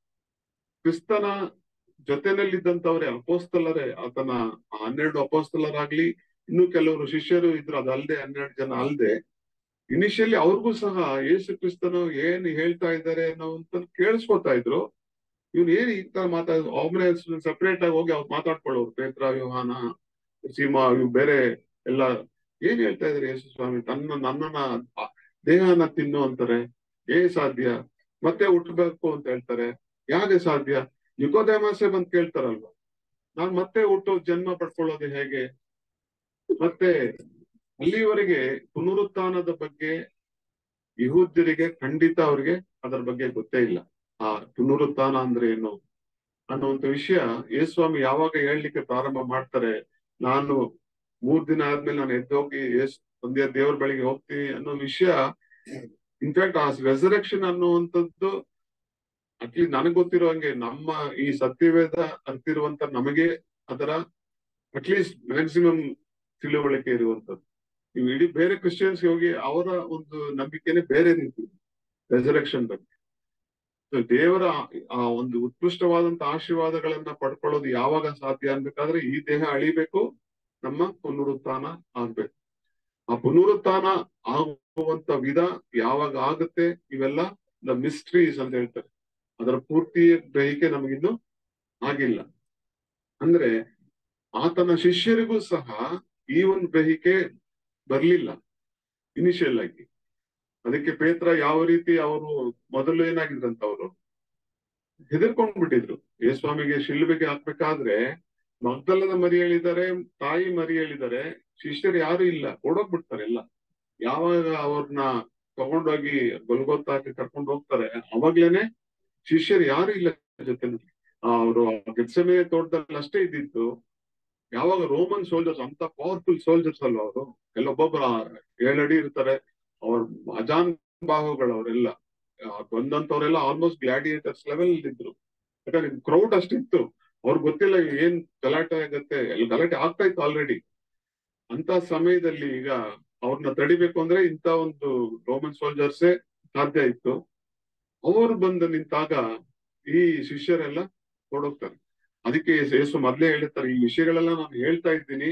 ಕ್ರಿಸ್ತನ ಜೊತೆನಲ್ಲಿದ್ದಂತವ್ರೆ ಅಪೋಸ್ತಲರೇ ಆತನ ಹನ್ನೆರಡು ಅಪೋಸ್ತಲರಾಗ್ಲಿ ಇನ್ನು ಕೆಲವರು ಶಿಷ್ಯರು ಇದ್ರು ಅದಲ್ಲದೆ ಹನ್ನೆರಡು ಜನ ಅಲ್ಲದೆ ಇನಿಷಿಯಲಿ ಅವ್ರಿಗೂ ಸಹ ಯೇಸು ಕ್ರಿಸ್ತನು ಏನ್ ಹೇಳ್ತಾ ಇದ್ದಾರೆ ಅನ್ನೋ ಅಂತ ಕೇಳಿಸ್ಕೊತಾ ಇದ್ರು ಇವ್ನು ಏನ್ ಈ ತರ ಮಾತಾಡ್ ಒಬ್ಬನೇ ಸಪರೇಟ್ ಆಗಿ ಹೋಗಿ ಅವ್ರು ಮಾತಾಡ್ಕೊಳ್ಳೋರು ಪೇತ್ರ ವ್ಯೂಹಾನ ಸೀಮಾ ಇವ್ ಬೇರೆ ಎಲ್ಲ ಏನ್ ಹೇಳ್ತಾ ಇದಾರೆ ಯೇಸು ಸ್ವಾಮಿ ತನ್ನ ನನ್ನನ್ನ ದೇಹನ ತಿನ್ನು ಅಂತಾರೆ ಏ ಸಾಧ್ಯ ಮತ್ತೆ ಹುಟ್ಟಬೇಕು ಅಂತ ಹೇಳ್ತಾರೆ ಯಾಕೆ ಸಾಧ್ಯ ಯುಗೋದೇಮಾಸೆ ಬಂದ್ ಕೇಳ್ತಾರಲ್ವಾ ನಾನ್ ಮತ್ತೆ ಹುಟ್ಟು ಜನ್ಮ ಪಡ್ಕೊಳ್ಳೋದು ಹೇಗೆ ಮತ್ತೆ ಅಲ್ಲಿವರೆಗೆ ಪುನರುತ್ಥಾನದ ಬಗ್ಗೆ ಯಹೂದ್ಯರಿಗೆ ಖಂಡಿತ ಅವ್ರಿಗೆ ಅದರ ಬಗ್ಗೆ ಗೊತ್ತೇ ಇಲ್ಲ ಆ ಪುನರುತ್ಥಾನ ಅಂದ್ರೆ ಏನು ಅನ್ನುವಂತ ವಿಷಯ ಯೇಸ್ವಾಮಿ ಯಾವಾಗ ಹೇಳ್ಲಿಕ್ಕೆ ಪ್ರಾರಂಭ ಮಾಡ್ತಾರೆ ನಾನು ಮೂರ್ ದಿನ ಆದ್ಮೇಲೆ ನಾನು ಎದ್ದೋಗಿ ಯೇಸು ಒಂದೇ ದೇವ್ರ ಬಳಿಗೆ ಹೋಗ್ತೀನಿ ಅನ್ನೋ ವಿಷಯ ಇನ್ಫ್ಯಾಕ್ಟ್ ಆ ರೆಸರೆಕ್ಷನ್ ಅನ್ನುವಂಥದ್ದು ಅಟ್ಲೀಸ್ಟ್ ನನಗ್ ಗೊತ್ತಿರೋ ಹಂಗೆ ನಮ್ಮ ಈ ಸತ್ಯವೇದ ಅರ್ತಿರುವಂತ ನಮಗೆ ಅದರ ಅಟ್ಲೀಸ್ಟ್ ಮ್ಯಾಕ್ಸಿಮಮ್ ತಿಳುವಳಿಕೆ ಇರುವಂತದ್ದು ನೀವು ಇಡೀ ಬೇರೆ ಕ್ರಿಶ್ಚಿಯನ್ಸ್ ಹೋಗಿ ಅವರ ಒಂದು ನಂಬಿಕೆನೆ ಬೇರೆ ರೀತಿ ರೆಸರೆಕ್ಷನ್ ಬಗ್ಗೆ ದೇವರ ಆ ಒಂದು ಉತ್ಕೃಷ್ಟವಾದಂತ ಆಶೀರ್ವಾದಗಳನ್ನ ಪಡ್ಕೊಳ್ಳೋದು ಯಾವಾಗ ಸಾಧ್ಯ ಅನ್ಬೇಕಾದ್ರೆ ಈ ದೇಹ ಅಳಿಬೇಕು ನಮ್ಮ ಪುನರುತ್ಥಾನ ಆಗ್ಬೇಕು ಆ ಪುನರುತ್ಥಾನ ಆಗುವಂತ ವಿಧ ಯಾವಾಗ ಆಗುತ್ತೆ ಇವೆಲ್ಲ ದ ಮಿಸ್ಟ್ರೀಸ್ ಅಂತ ಹೇಳ್ತಾರೆ ಅದರ ಪೂರ್ತಿ ಗ್ರಹಿಕೆ ನಮಗಿನ್ನು ಆಗಿಲ್ಲ ಅಂದ್ರೆ ಆತನ ಶಿಷ್ಯರಿಗೂ ಸಹ ಈ ಒಂದು ಗ್ರಹಿಕೆ ಬರ್ಲಿಲ್ಲ ಇನಿಷಿಯಲ್ ಆಗಿ ಅದಕ್ಕೆ ಪೇತ್ರ ಯಾವ ರೀತಿ ಅವರು ಮೊದಲು ಏನಾಗಿದ್ರಂತ ಅವರು ಹೆದರ್ಕೊಂಡ್ಬಿಟ್ಟಿದ್ರು ಯೇಸ್ವಾಮಿಗೆ ಶಿಲ್ಬೆಗೆ ಹಾಕ್ಬೇಕಾದ್ರೆ ಮಗ್ದಲದ ಮರಿ ಹೇಳಿದ್ದಾರೆ ತಾಯಿ ಮರಿ ಹೇಳಿದ್ದಾರೆ ಶಿಷ್ಯರು ಯಾರು ಇಲ್ಲ ಓಡೋಗ್ಬಿಡ್ತಾರೆ ಎಲ್ಲ ಯಾವಾಗ ಅವ್ರನ್ನ ತಗೊಂಡೋಗಿ ಗೊಲ್ಗೊತ್ತಾಕಿ ಕರ್ಕೊಂಡು ಹೋಗ್ತಾರೆ ಅವಾಗ್ಲೇನೆ ಶಿಷ್ಯರು ಯಾರು ಇಲ್ಲ ಜೊತೆನಲ್ಲಿ ಅವರು ಗೆತ್ಸಮೆ ತೋಟದಲ್ಲಿ ಅಷ್ಟೇ ಇದ್ದಿತ್ತು ಯಾವಾಗ ರೋಮನ್ ಸೋಲ್ಜರ್ಸ್ ಅಂತ ಪವರ್ಫುಲ್ ಸೋಲ್ಜರ್ಸ್ ಅಲ್ವ ಅವರು ಎಲ್ಲೊಬ್ಬೊಬ್ಬರ ಏಳಡಿ ಇರ್ತಾರೆ ಅವ್ರ ಅಜಾನ್ ಬಾಹುಗಳು ಅವರೆಲ್ಲ ಬಂದಂತವ್ರೆಲ್ಲ ಆಲ್ಮೋಸ್ಟ್ ಗ್ಲಾಡಿಯೇಟರ್ಸ್ ಲೆವೆಲ್ ಇದ್ರು ಯಾಕಂದ್ರೆ ಕ್ರೌಡ್ ಅಷ್ಟಿತ್ತು ಅವ್ರಿಗೆ ಗೊತ್ತಿಲ್ಲ ಏನ್ ಗಲಾಟೆ ಆಗತ್ತೆ ಎಲ್ಲ ಗಲಾಟೆ ಆಗ್ತಾ ಇತ್ತು ಆಲ್ರೆಡಿ ಅಂತ ಸಮಯದಲ್ಲಿ ಈಗ ಅವ್ರನ್ನ ತಡಿಬೇಕು ಅಂದ್ರೆ ಇಂತ ಒಂದು ರೋಮನ್ ಸೋಲ್ಜರ್ಸೇ ಸಾಧ್ಯ ಇತ್ತು ಅವರು ಬಂದು ನಿಂತಾಗ ಈ ಶಿಷ್ಯರೆಲ್ಲ ಹೊಡೋಗ್ತಾರೆ ಅದಕ್ಕೆ ಯೇಸು ಮೊದ್ಲೇ ಹೇಳಿರ್ತಾರೆ ಈ ವಿಷಯಗಳೆಲ್ಲ ನಾನು ಹೇಳ್ತಾ ಇದ್ದೀನಿ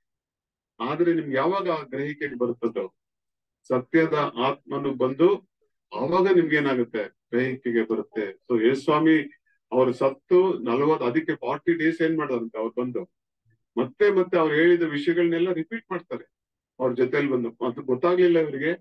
ಆದ್ರೆ ನಿಮ್ಗೆ ಯಾವಾಗ ಆ ಗ್ರಹಿಕೆಗೆ ಬರುತ್ತದೋ ಸತ್ಯದ ಆತ್ಮನು ಬಂದು ಆವಾಗ ನಿಮ್ಗೆ ಏನಾಗುತ್ತೆ ಗ್ರಹಿಕೆಗೆ ಬರುತ್ತೆ ಸೊ ಯೇಸ್ವಾಮಿ ಅವ್ರು ಸತ್ತು ನಲವತ್ ಅದಕ್ಕೆ ಫಾರ್ಟಿ ಡೇಸ್ ಏನ್ ಮಾಡೋದಂತೆ ಅವ್ರು ಬಂದು ಮತ್ತೆ ಮತ್ತೆ ಅವ್ರು ಹೇಳಿದ ವಿಷಯಗಳನ್ನೆಲ್ಲ ರಿಪೀಟ್ ಮಾಡ್ತಾರೆ ಅವ್ರ ಜೊತೆಲಿ ಬಂದು ಮತ್ತೆ ಗೊತ್ತಾಗ್ಲಿಲ್ಲ ಇವರಿಗೆ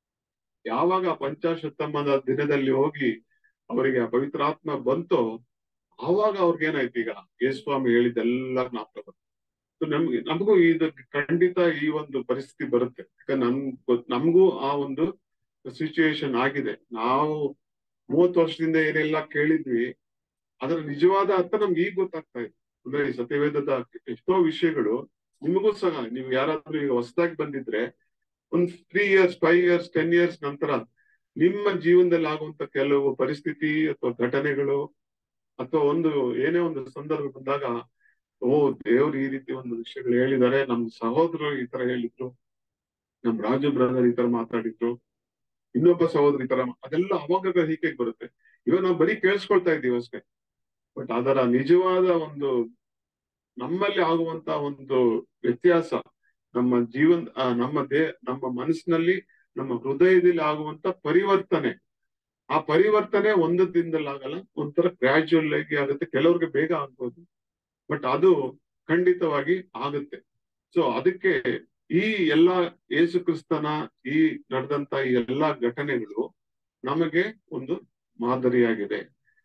ಯಾವಾಗ ಪಂಚಾಶತ್ತಮ್ಮದ ದಿನದಲ್ಲಿ ಹೋಗಿ ಅವರಿಗೆ ಆ ಪವಿತ್ರಾತ್ಮ ಬಂತೋ ಆವಾಗ ಅವ್ರಿಗೆ ಏನಾಯ್ತು ಈಗ ಯೇಸ್ವಾಮಿ ಹೇಳಿದ್ದೆಲ್ಲ ಜ್ಞಾಪಕ ಬಂತು ನಮ್ಗೆ ನಮಗೂ ಇದು ಖಂಡಿತ ಈ ಒಂದು ಪರಿಸ್ಥಿತಿ ಬರುತ್ತೆ ಯಾಕಂದ್ರೆ ನಮ್ ನಮಗೂ ಆ ಒಂದು ಸಿಚುಯೇಷನ್ ಆಗಿದೆ ನಾವು ಮೂವತ್ತು ವರ್ಷದಿಂದ ಏನೆಲ್ಲ ಕೇಳಿದ್ವಿ ಅದರ ನಿಜವಾದ ಅರ್ಥ ನಮ್ಗೆ ಈಗ ಗೊತ್ತಾಗ್ತಾ ಇದೆ ಅಂದ್ರೆ ಈ ಸತ್ಯವೇದದ ಎಷ್ಟೋ ವಿಷಯಗಳು ನಿಮಗೂ ಸಹ ನೀವು ಯಾರಾದ್ರೂ ಈಗ ಹೊಸದಾಗಿ ಬಂದಿದ್ರೆ ಒಂದ್ three years five years ten years ನಂತರ ನಿಮ್ಮ ಜೀವನದಲ್ಲಿ ಆಗುವಂತ ಕೆಲವು ಪರಿಸ್ಥಿತಿ ಅಥವಾ ಘಟನೆಗಳು ಅಥವಾ ಒಂದು ಏನೇ ಒಂದು ಸಂದರ್ಭ ಬಂದಾಗ ಓ ದೇವ್ರು ಈ ರೀತಿ ಒಂದು ವಿಷಯಗಳು ಹೇಳಿದ್ದಾರೆ ನಮ್ ಸಹೋದರರು ಈ ತರ ಹೇಳಿದ್ರು ನಮ್ ರಾಜು ಬ್ರದರ್ ಈ ತರ ಮಾತಾಡಿದ್ರು ಇನ್ನೊಬ್ಬ ಸಹೋದರ ಈ ತರ ಅದೆಲ್ಲ ಅವಾಗ ಗ್ರಹಿಕೆಗೆ ಬರುತ್ತೆ ಇವಾಗ ನಾವು ಬರೀ ಕೇಳಿಸ್ಕೊಳ್ತಾ ಇದ್ದೀವಿ ಅಷ್ಟೇ ಬಟ್ ಅದರ ನಿಜವಾದ ಒಂದು ನಮ್ಮಲ್ಲಿ ಆಗುವಂತ ಒಂದು ವ್ಯತ್ಯಾಸ ನಮ್ಮ ಜೀವನ್ ನಮ್ಮ ದೇ ನಮ್ಮ ಮನಸ್ಸಿನಲ್ಲಿ ನಮ್ಮ ಹೃದಯದಲ್ಲಿ ಆಗುವಂತ ಪರಿವರ್ತನೆ ಆ ಪರಿವರ್ತನೆ ಒಂದು ದಿನದಲ್ಲಿ ಆಗಲ್ಲ ಒಂಥರ ಗ್ರಾಜುವಲ್ ಆಗಿ ಆಗುತ್ತೆ ಕೆಲವ್ರಿಗೆ ಬೇಗ ಆಗ್ಬೋದು ಬಟ್ ಅದು ಖಂಡಿತವಾಗಿ ಆಗುತ್ತೆ ಸೊ ಅದಕ್ಕೆ ಈ ಎಲ್ಲಾ ಯೇಸು ಕ್ರಿಸ್ತನ ಈ ನಡೆದಂತ ಈ ಎಲ್ಲಾ ಘಟನೆಗಳು ನಮಗೆ ಒಂದು ಮಾದರಿಯಾಗಿದೆ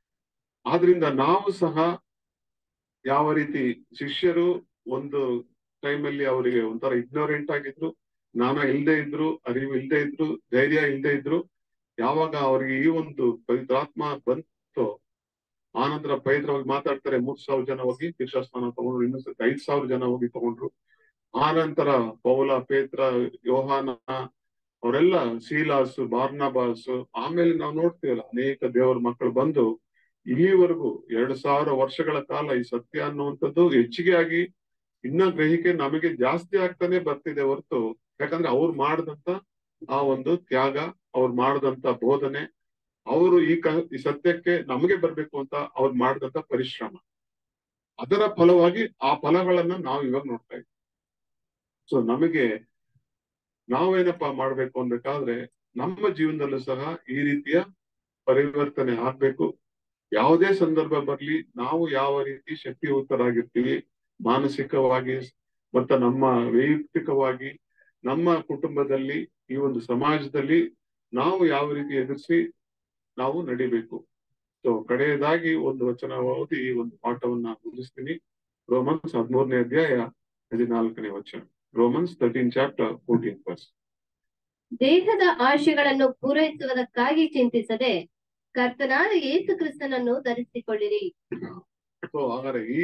ಆದ್ರಿಂದ ನಾವು ಸಹ ಯಾವ ರೀತಿ ಶಿಷ್ಯರು ಒಂದು ಟೈಮಲ್ಲಿ ಅವರಿಗೆ ಒಂಥರ ಇಗ್ನೋರೆಂಟ್ ಆಗಿದ್ರು ಜ್ಞಾನ ಇಲ್ಲದೆ ಇದ್ರು ಅರಿವು ಇಲ್ಲದೆ ಇದ್ರು ಧೈರ್ಯ ಇಲ್ಲದೆ ಇದ್ರು ಯಾವಾಗ ಅವ್ರಿಗೆ ಈ ಒಂದು ಪವಿತ್ರಾತ್ಮ ಬಂತು ಆನಂತರ ಪವಿತ್ರವಾಗಿ ಮಾತಾಡ್ತಾರೆ ಮೂರ್ ಸಾವಿರ ಜನ ಹೋಗಿ ದೀಕ್ಷಾಸ್ನಾನ ತಗೊಂಡ್ರು ಇನ್ನು ಸತಿ ಐದ್ ಸಾವಿರ ಜನ ಹೋಗಿ ತಗೊಂಡ್ರು ಆನಂತರ ಪೌಲ ಪೇತ್ರ ಯೋಹಾನ ಅವರೆಲ್ಲ ಶೀಲಾಸ್ ಬಾರ್ನಬಾಸ್ ಆಮೇಲೆ ನಾವು ನೋಡ್ತೀವಲ್ಲ ಅನೇಕ ದೇವರ ಮಕ್ಕಳು ಬಂದು ಇಲ್ಲಿವರೆಗೂ ಎರಡ್ ಸಾವಿರ ವರ್ಷಗಳ ಕಾಲ ಈ ಸತ್ಯ ಅನ್ನುವಂಥದ್ದು ಹೆಚ್ಚಿಗೆ ಆಗಿ ಇನ್ನ ಗ್ರಹಿಕೆ ನಮಗೆ ಜಾಸ್ತಿ ಆಗ್ತಾನೆ ಬರ್ತಿದೆ ಹೊರತು ಯಾಕಂದ್ರೆ ಅವ್ರು ಮಾಡಿದಂತ ಆ ಒಂದು ತ್ಯಾಗ ಅವ್ರು ಮಾಡಿದಂತ ಬೋಧನೆ ಅವರು ಈ ಕ ಈ ಸತ್ಯಕ್ಕೆ ನಮಗೆ ಬರ್ಬೇಕು ಅಂತ ಅವ್ರು ಮಾಡಿದಂತ ಪರಿಶ್ರಮ ಅದರ ಫಲವಾಗಿ ಆ ಫಲಗಳನ್ನ ನಾವು ಇವಾಗ ನೋಡ್ತಾ ಇದ್ದೀವಿ ಸೊ ನಮಗೆ ನಾವೇನಪ್ಪಾ ಮಾಡ್ಬೇಕು ಅನ್ಬೇಕಾದ್ರೆ ನಮ್ಮ ಜೀವನದಲ್ಲೂ ಸಹ ಈ ರೀತಿಯ ಪರಿವರ್ತನೆ ಆಗ್ಬೇಕು ಯಾವುದೇ ಸಂದರ್ಭ ಬರ್ಲಿ ನಾವು ಯಾವ ರೀತಿ ಶಕ್ತಿಯುತರಾಗಿರ್ತೀವಿ ಮಾನಸಿಕವಾಗಿ ಮತ್ತೆ ನಮ್ಮ ವೈಯಕ್ತಿಕವಾಗಿ ನಮ್ಮ ಕುಟುಂಬದಲ್ಲಿ ಈ ಒಂದು ಸಮಾಜದಲ್ಲಿ ನಾವು ಯಾವ ರೀತಿ ಎದುರಿಸಿ ನಾವು ನಡಿಬೇಕು ಸೊ ಕಡೆಯದಾಗಿ ಒಂದು ವಚನ ಓದಿ ಈ ಒಂದು ಪಾಠವನ್ನ ಮುಗಿಸ್ತೀನಿ ರೋಮನ್ಸ್ ಹದಿಮೂರನೇ ಅಧ್ಯಾಯ ಹದಿನಾಲ್ಕನೇ ವಚನ Romans thirteen chapter fourteen verse ದೇಹದ ಆಶೆಗಳನ್ನು ಪೂರೈಸುವುದಕ್ಕಾಗಿ ಚಿಂತಿಸದೆ ಕರ್ತನಾದ ಯೇಸು ಕ್ರಿಸ್ತನನ್ನು ಧರಿಸಿಕೊಳ್ಳಿರಿ ಸೊ ಹಾಗಾದ್ರೆ ಈ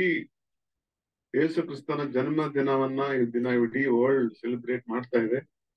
ಯೇಸು ಕ್ರಿಸ್ತನ ಜನ್ಮ ದಿನವನ್ನ ಈ ದಿನ ಇಡೀ ವರ್ಲ್ಡ್ ಸೆಲೆಬ್ರೇಟ್ ಮಾಡ್ತಾ ಇದೆ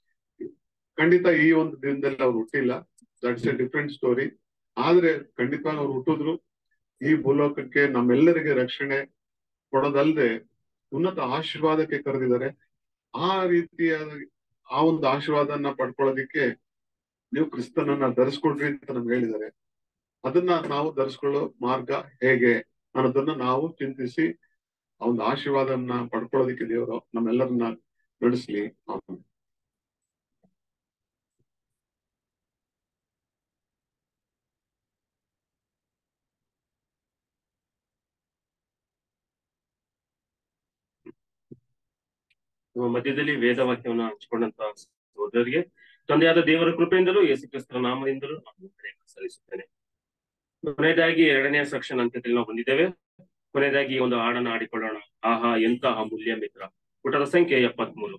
ಖಂಡಿತ ಈ ಒಂದು ದಿನದಲ್ಲಿ ಅವ್ರು ಹುಟ್ಟಿಲ್ಲ ದಟ್ಸ್ ಎ ಡಿಫ್ರೆಂಟ್ ಸ್ಟೋರಿ ಆದ್ರೆ ಖಂಡಿತವಾಗಿ ಅವ್ರು ಹುಟ್ಟಿದ್ರು ಈ ಭೂಲೋಕಕ್ಕೆ ನಮ್ಮೆಲ್ಲರಿಗೆ ರಕ್ಷಣೆ ಕೊಡೋದಲ್ದೆ ಉನ್ನತ ಆಶೀರ್ವಾದಕ್ಕೆ ಕರೆದಿದ್ದಾರೆ ಆ ರೀತಿಯ ಆ ಒಂದು ಆಶೀರ್ವಾದನ ಪಡ್ಕೊಳ್ಳೋದಿಕ್ಕೆ ನೀವು ಕ್ರಿಸ್ತನನ್ನ ಧರಿಸ್ಕೊಡ್ರಿ ಅಂತ ನಮ್ಗೆ ಹೇಳಿದ್ದಾರೆ ಅದನ್ನ ನಾವು ಧರಿಸ್ಕೊಳ್ಳೋ ಮಾರ್ಗ ಹೇಗೆ ಅನ್ನೋದನ್ನ ನಾವು ಚಿಂತಿಸಿ ಆ ಒಂದು ಆಶೀರ್ವಾದನ್ನ ಪಡ್ಕೊಳ್ಳೋದಿಕ್ಕೆ ದೇವರು ನಮ್ಮೆಲ್ಲರನ್ನ ನಡೆಸ್ಲಿ ಆಮೇಲೆ ನಮ್ಮ ಮಧ್ಯದಲ್ಲಿ ವೇದ ವಾಕ್ಯವನ್ನು ಹಂಚಿಕೊಂಡಂತ ಸಹೋದರರಿಗೆ ತಂದೆಯಾದ ದೇವರ ಕೃಪೆಯಿಂದಲೂ ಯೇಸು ಕ್ರಿಸ್ತರ ನಾಮದಿಂದಲೂ ನಾನು ವಂದನೆಯನ್ನು ಸಲ್ಲಿಸುತ್ತೇನೆ ಕೊನೆಯದಾಗಿ ಎರಡನೇ ಸೆಕ್ಷನ್ ಅಂತ್ಯದಲ್ಲಿ ನಾವು ಬಂದಿದ್ದೇವೆ ಕೊನೆಯದಾಗಿ ಈ ಒಂದು ಹಾಡನ್ನು ಆಡಿಕೊಳ್ಳೋಣ ಆಹಾ ಎಂತ ಅಮೂಲ್ಯ ಮಿತ್ರ ಪುಟದ ಸಂಖ್ಯೆ ಎಪ್ಪತ್ಮೂರು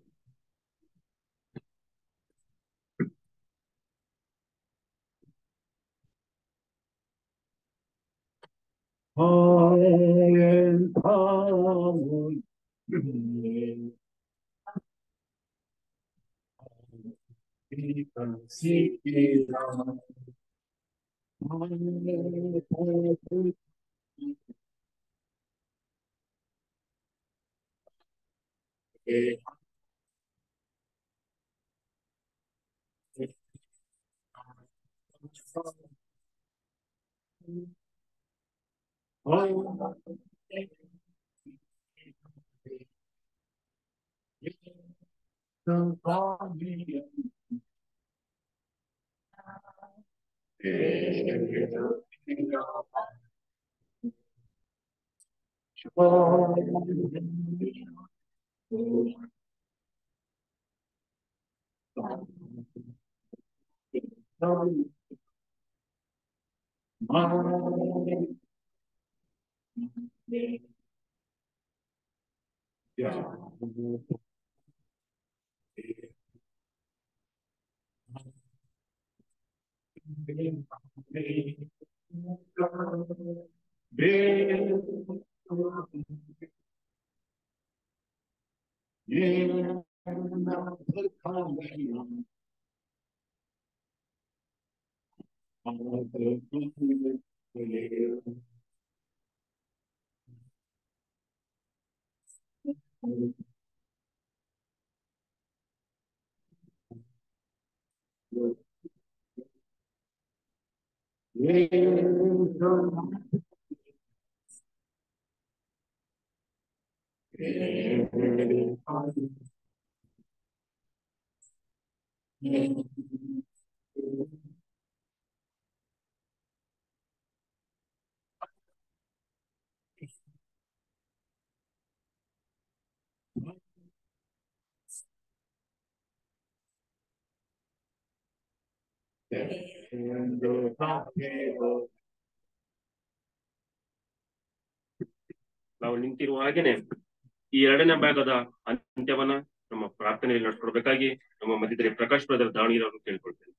ನಾವು ನಿಂತಿರುವ ಹಾಗೇನೆ ಈ ಎರಡನೇ ಭಾಗದ ಅಂತ್ಯವನ್ನ ನಮ್ಮ ಪ್ರಾರ್ಥನೆಯಲ್ಲಿ ನಡ್ಕೊಡ್ಬೇಕಾಗಿ ನಮ್ಮ ಮಧ್ಯದಲ್ಲಿ ಪ್ರಕಾಶ್ ಬ್ರದರ್ ದಾವಣಿರವರು ಕೇಳ್ಕೊಳ್ತೇನೆ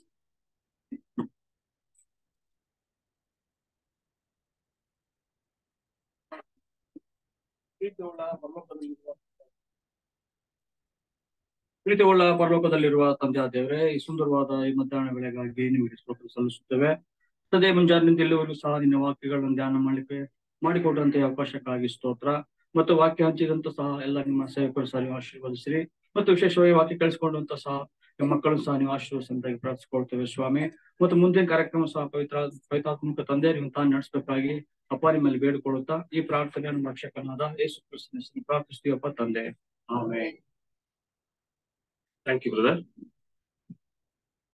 ಪ್ರೀತಿಯುಳ್ಳ ಪರಲೋಕದಲ್ಲಿರುವ ತಂದೆಯ ದೇವರೇ ಈ ಸುಂದರವಾದ ಈ ಮಧ್ಯಾಹ್ನ ವೇಳೆಗಾಗಿ ನಿಮಗೆ ಸ್ತೋತ್ರ ಸಲ್ಲಿಸುತ್ತೇವೆ ಸದೇ ಮುಂಜಾನಿಂದ ಇಲ್ಲಿವರೆಗೂ ಸಹ ನಿನ್ನ ವಾಕ್ಯಗಳನ್ನು ಧ್ಯಾನ ಮಾಡಲಿಕ್ಕೆ ಮಾಡಿಕೊಟ್ಟಂತೆ ಅವಕಾಶಕ್ಕಾಗಿ ಸ್ತೋತ್ರ ಮತ್ತು ವಾಕ್ಯ ಹಂಚಿದಂತ ಸಹ ಎಲ್ಲ ನಿಮ್ಮ ಸೇವಕರು ಸಹ ನೀವು ಆಶೀರ್ವದಿಸಿರಿ ಮತ್ತು ವಿಶೇಷವಾಗಿ ವಾಕ್ಯ ಕಳಿಸಿಕೊಂಡಂತ ಸಹ ನಿಮ್ಮ ಮಕ್ಕಳು ಸಹ ನೀವು ಆಶೀರ್ವದಿಸಂತಾಗಿ ಪ್ರಾರ್ಥಿಸಿಕೊಳ್ತೇವೆ ಸ್ವಾಮಿ ಮತ್ತು ಮುಂದಿನ ಕಾರ್ಯಕ್ರಮ ಸಹ ಪವಿತ್ರ ಪವಿತ್ರಾತ್ಮಕ ತಂದೆ ನೀವು ತಾನು ನಡೆಸಬೇಕಾಗಿ ಅಪ್ಪ ನಿಮ್ಮಲ್ಲಿ ಬೇಡಿಕೊಳ್ಳುತ್ತಾ ಈ ಪ್ರಾರ್ಥನೆಯನ್ನು ರಕ್ಷಕನಾದ ಯೇಸು ಕ್ರಿಸ್ತನ ಹೆಸರಿನಲ್ಲಿ ಪ್ರಾರ್ಥಿಸ್ತೀವಪ್ಪ ತಂದೆ ಆಮೇಲೆ ಥ್ಯಾಂಕ್ ಯು ಬ್ರದರ್